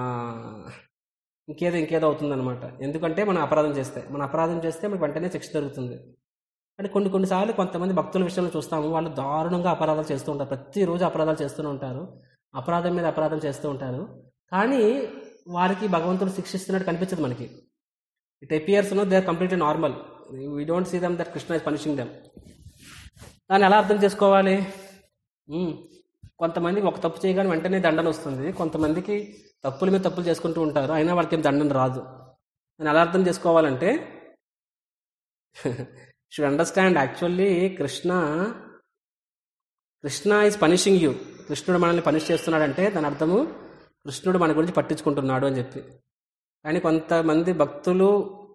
ఇంకేదో ఇంకేదో అవుతుందన్నమాట ఎందుకంటే మనం అపరాధం చేస్తే మన అపరాధం చేస్తే మనకు వెంటనే శిక్ష దొరుకుతుంది అంటే కొన్ని కొన్నిసార్లు కొంతమంది భక్తుల విషయంలో చూస్తాము వాళ్ళు దారుణంగా అపరాధాలు చేస్తూ ఉంటారు ప్రతిరోజు అపరాధాలు చేస్తూనే ఉంటారు అపరాధం మీద అపరాధం చేస్తూ ఉంటారు కానీ వారికి భగవంతుడు శిక్షిస్తున్నట్టు కనిపించదు మనకి it appears no they are completely normal we don't see them that Krishna is punishing them దాన్ని ఎలా అర్థం చేసుకోవాలి మ్మ్. కొంతమందికి ఒక తప్పు చేయగానే వెంటనే దండన వస్తుంది కొంతమందికి తప్పుల మీద తప్పులు చేసుకుంటూ ఉంటారు అయినా వాళ్ళకి ఏం దండన రాదు దాన్ని ఎలా అర్థం చేసుకోవాలంటే should understand actually Krishna Krishna is punishing you కృష్ణుడు మనల్ని పనిష్ చేస్తున్నాడంటే దాని అర్థము కృష్ణుడు మన గురించి పట్టించుకుంటున్నాడు అని చెప్పి కానీ కొంతమంది భక్తులు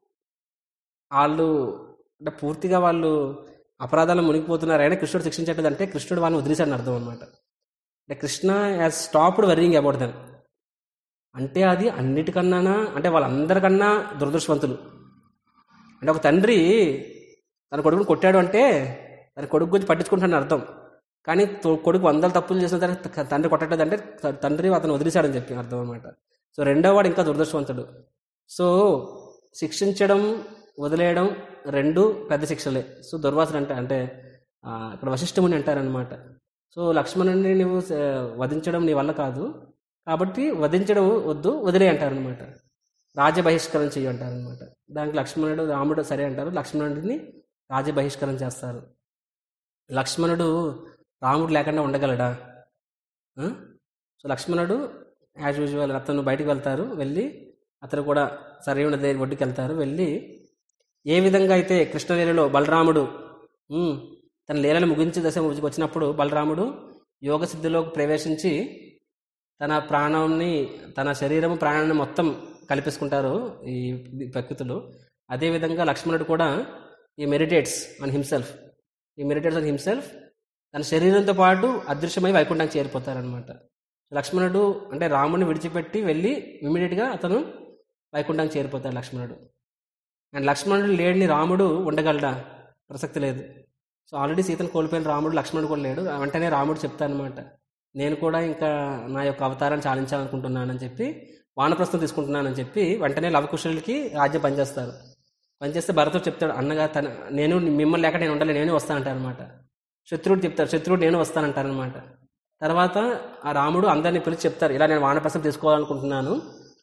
వాళ్ళు అంటే పూర్తిగా వాళ్ళు అపరాధాలు మునిగిపోతున్నారు అయినా కృష్ణుడు శిక్షించట్లేదు అంటే కృష్ణుడు వాళ్ళని వదిలేశాడని అర్థం అనమాట అంటే Krishna has stopped worrying about them అంటే అది అన్నిటికన్నా అంటే వాళ్ళందరికన్నా దురదృష్టవంతులు అంటే ఒక తండ్రి తన కొడుకుని కొట్టాడు అంటే తన కొడుకు గురించి పట్టించుకుంటాడని అర్థం కానీ తో- కొడుకు వందల తప్పులు చేసిన తర్వాత త- తండ్రి కొట్టట్లేదు అంటే త- తండ్రి అతను వదిలేశాడని చెప్పి అర్థం అనమాట సో రెండో వాడు ఇంకా దురదృష్టవంతుడు సో శిక్షించడం వదిలేయడం రెండు పెద్ద శిక్షలే సో దుర్వాసన అంటే అంటే ఆ, ఇక్కడ వశిష్ఠముని అంటారనమాట సో లక్ష్మణుని నువ్వు స- వధించడం నీ వల్ల కాదు కాబట్టి వధించడం వద్దు వదిలే అంటారనమాట రాజ్య బహిష్కరణ చెయ్యి అంటారనమాట దానికి లక్ష్మణుడు రాముడు సరే అంటారు లక్ష్మణుడిని రాజ్య బహిష్కరణ చేస్తారు లక్ష్మణుడు రాముడు లేకుండా ఉండగలడా ఆ? సో లక్ష్మణుడు యాజ్ యూజువల్ అతను బయటికి వెళ్తారు వెళ్ళి అతను కూడా సరైన దగ్గర ఒడ్డుకి వెళ్తారు వెళ్ళి ఏ విధంగా అయితే కృష్ణలీలలో బలరాముడు ఉమ్, తన లీలను ముగించి దశ ముగించి వచ్చినప్పుడు బలరాముడు యోగ సిద్ధిలోకి ప్రవేశించి తన ప్రాణాన్ని తన శరీరము ప్రాణాన్ని మొత్తం కల్పించుకుంటారు ఈ ప్రకృతులు అదేవిధంగా లక్ష్మణుడు కూడా he meditates on himself he meditates on himself తన శరీరంతో పాటు అదృశ్యమై వైకుంఠానికి చేరిపోతారనమాట లక్ష్మణుడు అంటే రాముడిని విడిచిపెట్టి వెళ్ళి ఇమీడియట్గా అతను వైకుంఠానికి చేరిపోతాడు లక్ష్మణుడు అండ్ లక్ష్మణుడు లేడిని రాముడు ఉండగలడా ప్రసక్తి లేదు సో ఆల్రెడీ సీతను కోల్పోయిన రాముడు లక్ష్మణుడు కూడా లేడు వెంటనే రాముడు చెప్తానమాట నేను కూడా ఇంకా నా యొక్క అవతారాన్ని చాలించాలనుకుంటున్నానని చెప్పి వానప్రస్థం తీసుకుంటున్నానని చెప్పి వెంటనే లవకుశులకి రాజ్యం పనిచేస్తారు పనిచేస్తే భరతుడు చెప్తాడు అన్నగా తన నేను మిమ్మల్ని లేక నేను ఉండాలి నేను వస్తానంటారు అనమాట శత్రువుడు చెప్తాడు శత్రువుడు నేను వస్తానంటారనమాట తర్వాత ఆ రాముడు అందరిని పిలిచి చెప్తారు ఇలా నేను వానప్రస్థం తీసుకోవాలనుకుంటున్నాను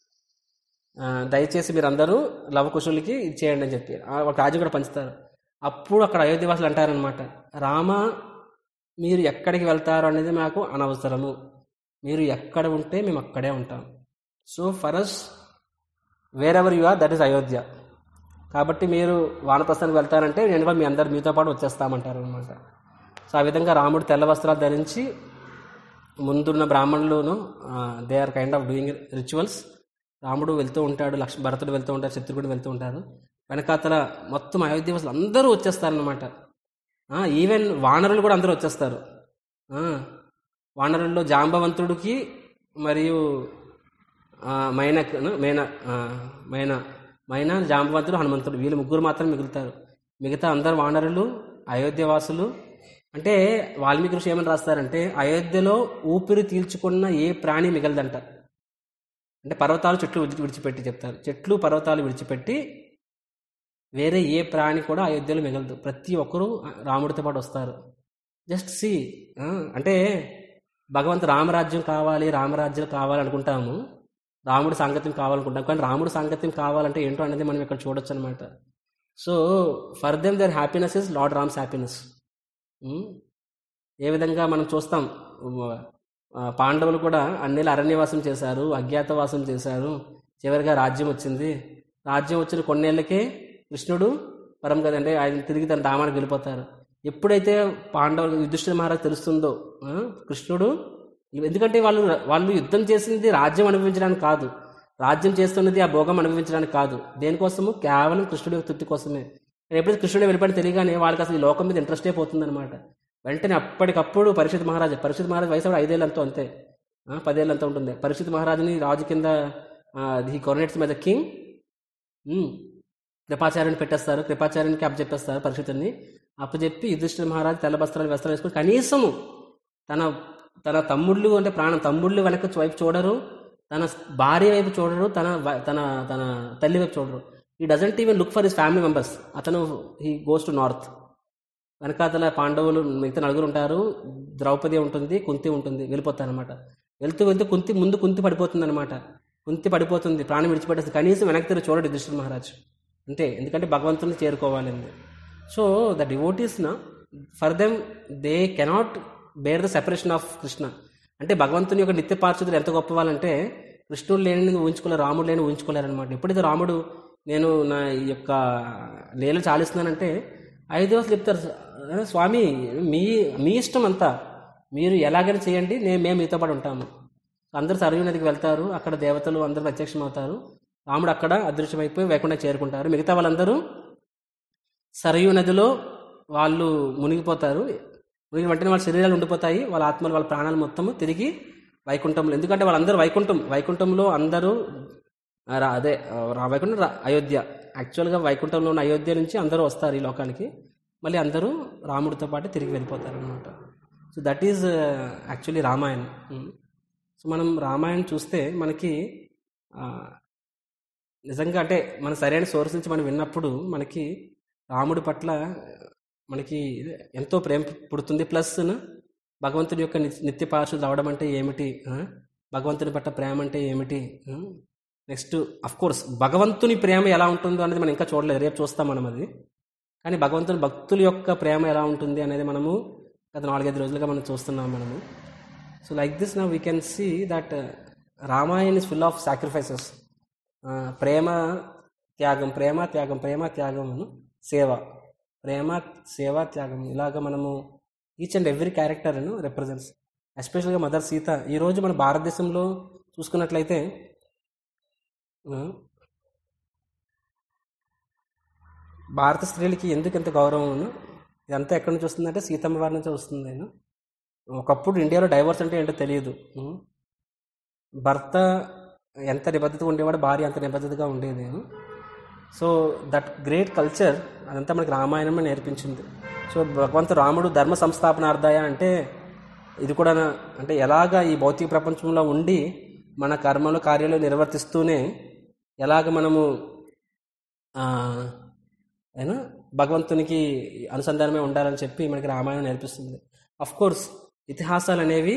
ఆ, దయచేసి మీరు అందరూ లవకుశులకి ఇది చేయండి అని చెప్పి ఆ, ఒక రాజు కూడా పంచుతారు అప్పుడు అక్కడ అయోధ్యవాసులు అంటారనమాట రామ మీరు ఎక్కడికి వెళ్తారు అనేది మాకు అనవసరము మీరు ఎక్కడ ఉంటే మేము అక్కడే ఉంటాం so for us wherever you are that is Ayodhya కాబట్టి మీరు వానప్రస్థానికి వెళ్తారంటే నేను కూడా మీ అందరు మీతో పాటు వచ్చేస్తామంటారు అనమాట సో ఆ విధంగా రాముడు తెల్ల వస్త్రాలు ధరించి ముందున్న బ్రాహ్మణులను they are kind of doing rituals రాముడు వెళ్తూ ఉంటాడు లక్ష్మ భరతుడు వెళ్తూ ఉంటాడు శత్రుఘ్నుడు వెళ్తూ ఉంటారు వెనకాతల మొత్తం అయోధ్యవాసులు అందరూ వచ్చేస్తారనమాట ఈవెన్ వానరులు కూడా అందరూ వచ్చేస్తారు ఆ, వానరుల్లో జాంబవంతుడికి మరియు ఆ, మైనక్ మేన ఆ, మైనా మైనా జాంబవంతుడు హనుమంతుడు వీళ్ళు ముగ్గురు మాత్రం మిగులుతారు మిగతా అందరు వానరులు అయోధ్యవాసులు అంటే వాల్మీకి ఋషి ఏమని రాస్తారంటే అయోధ్యలో ఊపిరి తీల్చుకున్న ఏ ప్రాణి మిగలదంట అంటే పర్వతాలు చెట్లు విడిచి విడిచిపెట్టి చెప్తారు చెట్లు పర్వతాలు విడిచిపెట్టి వేరే ఏ ప్రాణి కూడా అయోధ్యలో మిగలదు ప్రతి ఒక్కరూ రాముడితో పాటు వస్తారు జస్ట్ సి అంటే భగవంతు రామరాజ్యం కావాలి రామరాజ్యం కావాలి అనుకుంటాము రాముడి సాంగత్యం కావాలనుకుంటాం కానీ రాముడి సాంగత్యం కావాలంటే ఏంటో అనేది మనం ఇక్కడ చూడొచ్చు అనమాట so for them their happiness is lord Ram's happiness ఏ విధంగా మనం చూస్తాం ఆ, పాండవులు కూడా అన్నిల అరణ్యవాసం చేశారు అజ్ఞాతవాసం చేశారు చివరిగా రాజ్యం వచ్చింది రాజ్యం వచ్చిన కొన్నేళ్లకే కృష్ణుడు పరం కదంటే ఆయన తిరిగి తన ధామానికి వెళ్ళిపోతారు ఎప్పుడైతే పాండవులు యుధిష్ఠిర మహారాజ్ తెలుస్తుందో ఆ, కృష్ణుడు ఎందుకంటే వాళ్ళు వాళ్ళు యుద్ధం చేసింది రాజ్యం అనుభవించడానికి కాదు రాజ్యం చేస్తున్నది ఆ భోగం అనుభవించడానికి కాదు దేనికోసము కేవలం కృష్ణుడి యొక్క తృప్తి కోసమే ఎప్పుడైతే కృష్ణుడు వెళ్ళిపోయి తెలియగానే వాళ్ళకి అసలు ఈ లోకం మీద ఇంట్రెస్టే పోతుందన్నమాట వెంటనే అప్పటికప్పుడు పరిషత్ మహారాజు పరిషత్ మహారాజు వయసు కూడా ఐదేళ్ళంతో అంతే ఆ, పదేళ్ళంతా ఉంటుంది పరిషత్ మహారాజుని రాజు కింద హీ కొరనేట్స్ మీద కింగ్ కృపాచార్యుని పెట్టేస్తారు కృపాచార్యునికి అప్పచెప్పేస్తారు పరిషత్తుని అప్పచెప్పి యుధిష్ఠిర మహారాజు తెల్ల వస్త్రాలు వస్త్రాలు వేసుకుని కనీసము తన తన తమ్ముళ్ళు అంటే ప్రాణం తమ్ముళ్ళు వెనక వైపు చూడరు తన భార్య వైపు చూడరు తన వ- తన తన తల్లి వైపు చూడరు he doesn't even look for his family members అతను హీ గోస్ టు నార్త్ వెనకాతల పాండవులు మిగతా నలుగురు ఉంటారు ద్రౌపది ఉంటుంది కుంతి ఉంటుంది వెళ్ళిపోతారనమాట వెళ్తూ వెళ్తూ కుంతి ముందు కుంతి పడిపోతుంది అనమాట కుంతి పడిపోతుంది ప్రాణం విడిచిపెట్టేసి కనీసం వెనక్కి తిరిగి చూడడు యుధిష్ఠిర మహారాజ్ అంతే ఎందుకంటే భగవంతుని చేరుకోవాలండి సో ద డివోటీస్ నా for them they cannot bear the separation of Krishna అంటే భగవంతుని యొక్క నిత్య పార్షదులు ఎంత గొప్ప వాళ్ళంటే కృష్ణుడు లేని ఊహించుకోలేరు రాముడు లేని ఊహించుకోలేరు అనమాట ఎప్పుడైతే రాముడు నేను నా ఈ యొక్క లీలలు చాలిస్తున్నానంటే ఐదు రోజులు చెప్తారు "ఆ, స్వామి మీ మీ ఇష్టం అంతా మీరు ఎలాగైనా చేయండి నేను మేము మీతో పాటు ఉంటాము అందరూ సరయూ నదికి వెళ్తారు అక్కడ దేవతలు అందరూ ప్రత్యక్షం అవుతారు రాముడు అక్కడ అదృశ్యమైపోయి వైకుంఠ చేరుకుంటారు మిగతా వాళ్ళందరూ సరయూ నదిలో వాళ్ళు మునిగిపోతారు మునిగిన వెంటనే వాళ్ళ శరీరాలు ఉండిపోతాయి వాళ్ళ ఆత్మలు వాళ్ళ ప్రాణాలు మొత్తము తిరిగి వైకుంఠంలో ఎందుకంటే వాళ్ళందరూ వైకుంఠం వైకుంఠంలో అందరూ ఆ, రా- అదే ఆ, రా వైకుంఠం రా- అయోధ్య యాక్చువల్గా వైకుంఠంలో ఉన్న అయోధ్య నుంచి అందరూ వస్తారు ఈ లోకానికి మళ్ళీ అందరూ రాముడితో పాటు తిరిగి వెళ్ళిపోతారు అనమాట so that is actually Ramayanam um. So మనం రామాయణం చూస్తే మనకి ఆ, నిజంగా అంటే మన సరైన సోర్స్ నుంచి మనం విన్నప్పుడు మనకి రాముడి పట్ల మనకి ఎంతో ప్రేమ పుడుతుంది ప్లస్ భగవంతుడి యొక్క నిత్య- నిత్య పార్షులు రావడం అంటే ఏమిటి ఆ? భగవంతుని పట్ల ప్రేమ అంటే ఏమిటి నెక్స్ట్ అఫ్ కోర్స్ భగవంతుని ప్రేమ ఎలా ఉంటుందో అనేది మనం ఇంకా చూడలేదు రేపు చూస్తాం మనం అది కానీ భగవంతుని భక్తుల యొక్క ప్రేమ ఎలా ఉంటుంది అనేది మనము గత నాలుగైదు రోజులుగా మనం చూస్తున్నాం మనము సో లైక్ దిస్ నా we can see that Ramayan is full of sacrifices ప్రేమ త్యాగం ప్రేమ త్యాగం ప్రేమ త్యాగం సేవ ప్రేమ సేవ త్యాగం ఇలాగ మనము each and every character represents ఎస్పెషల్గా మదర్ సీత ఈరోజు మన భారతదేశంలో చూసుకున్నట్లయితే ఆ, భారత స్త్రీలకి ఎందుకు ఎంత గౌరవం ఇదంతా ఎక్కడి నుంచి వస్తుందంటే సీతమ్మ వారి నుంచి వస్తుంది నేను ఒకప్పుడు ఇండియాలో డైవర్స్ అంటే ఏంటో తెలియదు ఉం. భర్త ఎంత నిబద్ధతగా ఉండేవాడు భార్య అంత నిబద్ధతగా ఉండేది సో దట్ గ్రేట్ కల్చర్ అదంతా మనకి రామాయణమే నేర్పించింది సో భగవంతు రాముడు ధర్మ సంస్థాపనార్థాయ అంటే ఇది కూడా నా- అంటే ఎలాగ ఈ భౌతిక ప్రపంచంలో ఉండి మన కర్మలు కార్యాలు నిర్వర్తిస్తూనే ఎలాగ మనము ఆ, ఏనా భగవంతునికి అనుసంధానమే ఉండాలని చెప్పి మనకి రామాయణం నేర్పిస్తుంది అఫ్ కోర్స్ ఇతిహాసాలు అనేవి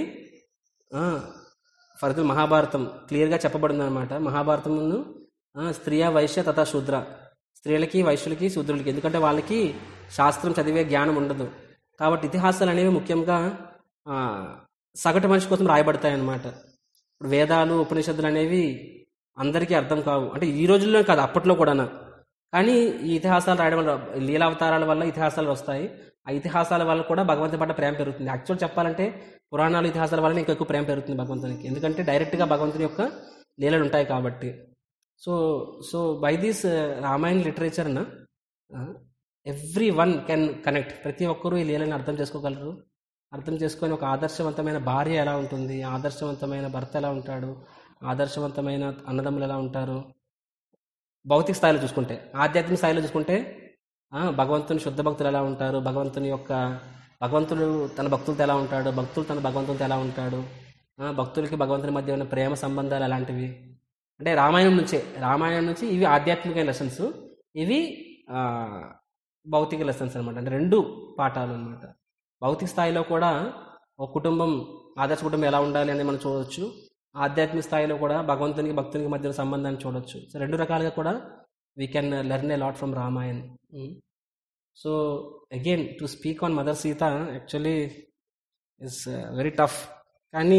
ఫర్ ఎగ్జాంపుల్ మహాభారతం క్లియర్గా చెప్పబడింది అనమాట మహాభారతమును ఆ, స్త్రీయ వైశ్య తథా శూద్ర స్త్రీలకి వైశ్యులకి శూద్రులకి ఎందుకంటే వాళ్ళకి శాస్త్రం చదివే జ్ఞానం ఉండదు కాబట్టి ఇతిహాసాలు అనేవి ముఖ్యంగా ఆ, సగటు మనిషి కోసం రాయబడతాయి అన్నమాట ఇప్పుడు వేదాలు ఉపనిషత్తులు అనేవి అందరికీ అర్థం కావు అంటే ఈ రోజుల్లో కాదు అప్పట్లో కూడా కానీ ఈ ఇతిహాసాలు రాయడం వల్ల లీలావతారాల వల్ల ఇతిహాసాలు వస్తాయి ఆ ఇతిహాసాల వల్ల కూడా భగవంతుని పట్ల ప్రేమ పెరుగుతుంది యాక్చువల్ చెప్పాలంటే పురాణాలు ఇతిహాసాల వల్ల ఇంకా ఎక్కువ ప్రేమ పెరుగుతుంది భగవంతునికి ఎందుకంటే డైరెక్ట్గా భగవంతుని యొక్క లీలలు ఉంటాయి కాబట్టి so so by this Ramayana లిటరేచర్న ఎవ్రీ వన్ కెన్ కనెక్ట్ ప్రతి ఒక్కరూ ఈ లీలను అర్థం చేసుకోగలరు అర్థం చేసుకొని ఒక ఆదర్శవంతమైన భార్య ఎలా ఉంటుంది ఆదర్శవంతమైన భర్త ఎలా ఉంటాడు ఆదర్శవంతమైన అన్నదమ్ములు ఎలా ఉంటారు భౌతిక స్థాయిలో చూసుకుంటే ఆధ్యాత్మిక స్థాయిలో చూసుకుంటే ఆ, భగవంతుని శుద్ధ భక్తులు ఎలా ఉంటారు భగవంతుని యొక్క భగవంతుడు తన భక్తులతో ఎలా ఉంటాడు భక్తులు తన భగవంతునితో ఎలా ఉంటాడు ఆ, భక్తులకి భగవంతుని మధ్య ఉన్న ప్రేమ సంబంధాలు ఎలాంటివి అంటే రామాయణం నుంచే రామాయణం నుంచి ఇవి ఆధ్యాత్మిక లెసన్స్ ఇవి ఆ, భౌతిక లెసన్స్ అనమాట అంటే రెండు పాఠాలు అనమాట భౌతిక స్థాయిలో కూడా ఒక కుటుంబం ఆదర్శ కుటుంబం ఎలా ఉండాలి అనేది మనం చూడవచ్చు ఆధ్యాత్మిక స్థాయిలో కూడా భగవంతునికి భక్తునికి మధ్య సంబంధాన్ని చూడొచ్చు సో రెండు రకాలుగా కూడా we can learn a lot from Ramayan so again to speak on mother Sita actually is very tough కానీ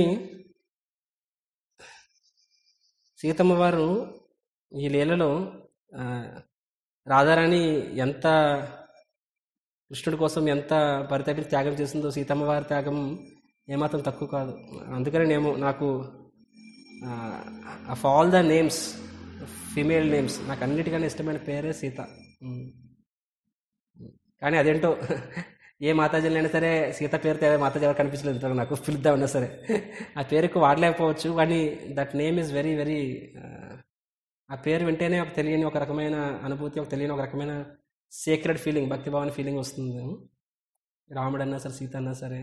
సీతమ్మ వారు ఈ లీలలో ఆ, రాధారాణి ఎంత కృష్ణుడి కోసం ఎంత పరితపించి త్యాగం చేసిందో సీతమ్మ వారి త్యాగం ఏమాత్రం తక్కువ కాదు అందుకని నేను నాకు of all the names female names నాకు అన్నిటికన్నా ఇష్టమైన పేరే సీత ఉమ్. కానీ అదేంటో ఏ మాతాజీలైనా సరే సీత పేరుతో ఏ మాతాజీ ఎవరు కనిపించలేదు ఇంతవరకు నాకు పిలుద్దామన్నా సరే ఆ పేరు ఎక్కువ వాడలేకపోవచ్చు కానీ that name is very very ఆ పేరు వింటేనే ఒక తెలియని ఒక రకమైన అనుభూతి ఒక తెలియని ఒక రకమైన సీక్రెట్ ఫీలింగ్ భక్తిభావన ఫీలింగ్ వస్తుంది రాముడు అన్నా సరే సీత అన్నా సరే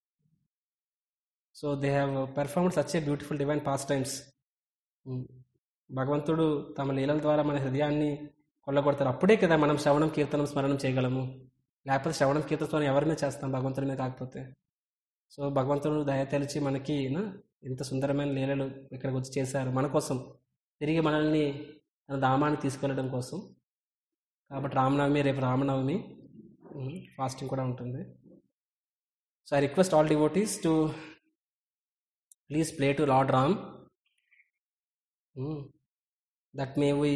so they have performed such a beautiful divine pastimes భగవంతుడు తమ లీలల ద్వారా మన హృదయాన్ని కొల్లగొడతారు అప్పుడే కదా మనం శ్రవణం కీర్తనం స్మరణం చేయగలము లేకపోతే శ్రవణం కీర్తన స్మరణ ఎవరిమే చేస్తాం భగవంతుడి మీద కాకపోతే సో భగవంతుడు దయ తెలిచి మనకి నా ఇంత సుందరమైన లీలలు ఇక్కడికి వచ్చి చేశారు మన కోసం తిరిగి మనల్ని తన ధామాన్ని తీసుకెళ్ళడం కోసం కాబట్టి రామనవమి రేపు రామనవమి ఫాస్టింగ్ కూడా ఉంటుంది so I request all devotees to please pray to lord Ram that may we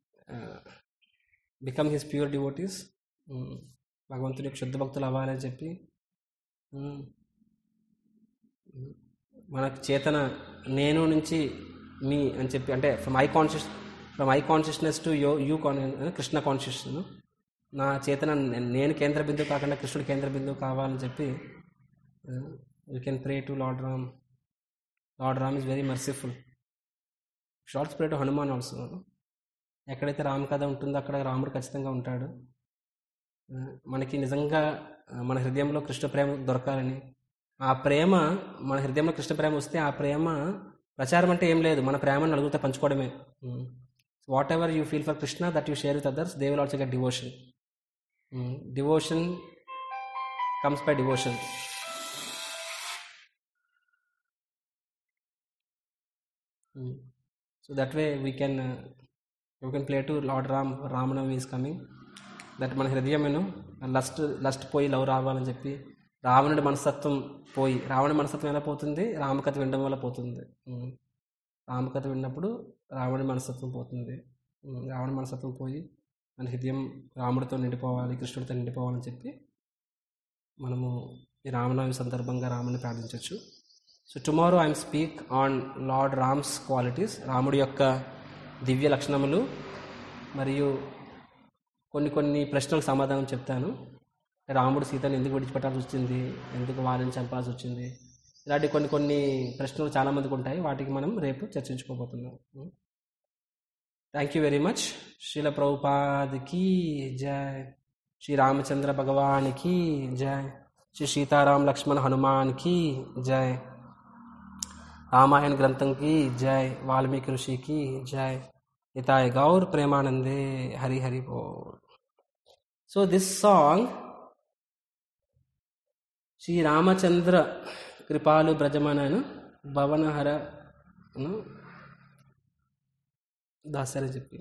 become his pure devotees భగవంతుడి యొక్క శుద్ధ భక్తులు అవ్వాలని చెప్పి మనకు చేతన నేను నుంచి మీ అని చెప్పి అంటే from I conscious from I consciousness to యో యూ కాన్ కృష్ణ కాన్షియస్నెస్ నా చేతన నేను కేంద్ర బిందువు కాకుండా కృష్ణుడు కేంద్ర బిందువు కావాలని చెప్పి you can pray to lord Ram lord Ram is very merciful షార్ట్స్ ప్రే టు హనుమాన్ ఆల్సో ఎక్కడైతే రామ కథ ఉంటుందో అక్కడ రాముడు ఖచ్చితంగా ఉంటాడు ఆ, మనకి నిజంగా ఆ, మన హృదయంలో కృష్ణ ప్రేమ దొరకాలని ఆ ప్రేమ మన హృదయంలో కృష్ణ ప్రేమ వస్తే ఆ ప్రేమ ప్రచారం అంటే ఏం లేదు మన ప్రేమను నలుగురితో పంచుకోవడమే whatever you feel for Krishna that you share with others they will also get devotion devotion comes by devotion so that way we can you can pray to lord Ram Ramanavami is coming that మన హృదయమేను lust lust పోయి love రావాలని చెప్పి రావణుడి మనస్తత్వం పోయి రావణుడి మనస్తత్వం ఎలా పోతుంది రామకథ వినడం వల్ల పోతుంది ఉమ్. రామకథ విన్నప్పుడు రావణుడి మనస్తత్వం పోతుంది ఉమ్, రావణుడి మనస్తత్వం పోయి మన హృదయం రాముడితో నిండిపోవాలి కృష్ణుడితో నిండిపోవాలని చెప్పి మనము ఈ రామనవమి సందర్భంగా రాముని ప్రార్థించవచ్చు so tomorrow I'm speak on lord Ram's qualities రాముడి యొక్క దివ్య లక్షణములు మరియు కొన్ని కొన్ని ప్రశ్నలకు సమాధానం చెప్తాను రాముడు సీతను ఎందుకు విడిచిపెట్టాల్సి వచ్చింది ఎందుకు వాళ్ళని చంపాల్సి వచ్చింది ఇలాంటి కొన్ని కొన్ని ప్రశ్నలు చాలామందికి ఉంటాయి వాటికి మనం రేపు చర్చించుకోబోతున్నాం thank you very much Srila ప్రభుపాద్కి జై శ్రీ రామచంద్ర భగవానికి జై శ్రీ సీతారాం లక్ష్మణ్ హనుమాన్కి జై రామాయణ గ్రంథంకి జై వాల్మీకి ఋషికి జై ఇతాయ్ గౌర్ ప్రేమానందే హరి హరి బోల్ so this song Shri Ramachandra కృపాలు బ్రజమనను భవనహర అను దాసరి చెప్పి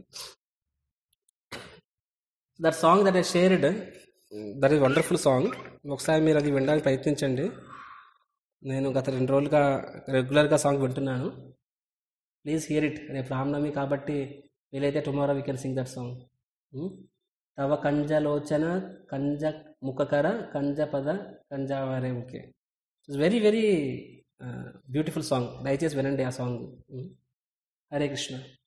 that song that I shared that is wonderful song ఒకసారి మీరు అది వినడానికి ప్రయత్నించండి నేను గత రెండు రోజులుగా రెగ్యులర్గా సాంగ్ వింటున్నాను ప్లీజ్ హియర్ ఇట్ రేపు రామనవమి కాబట్టి వీలైతే tomorrow we can sing that song తవ కంజలోచన కంజ ముఖకర కంజ పద కంజావరే okay it's very very beautiful song దయచేసి వినండి ఆ సాంగ్ హరే కృష్ణ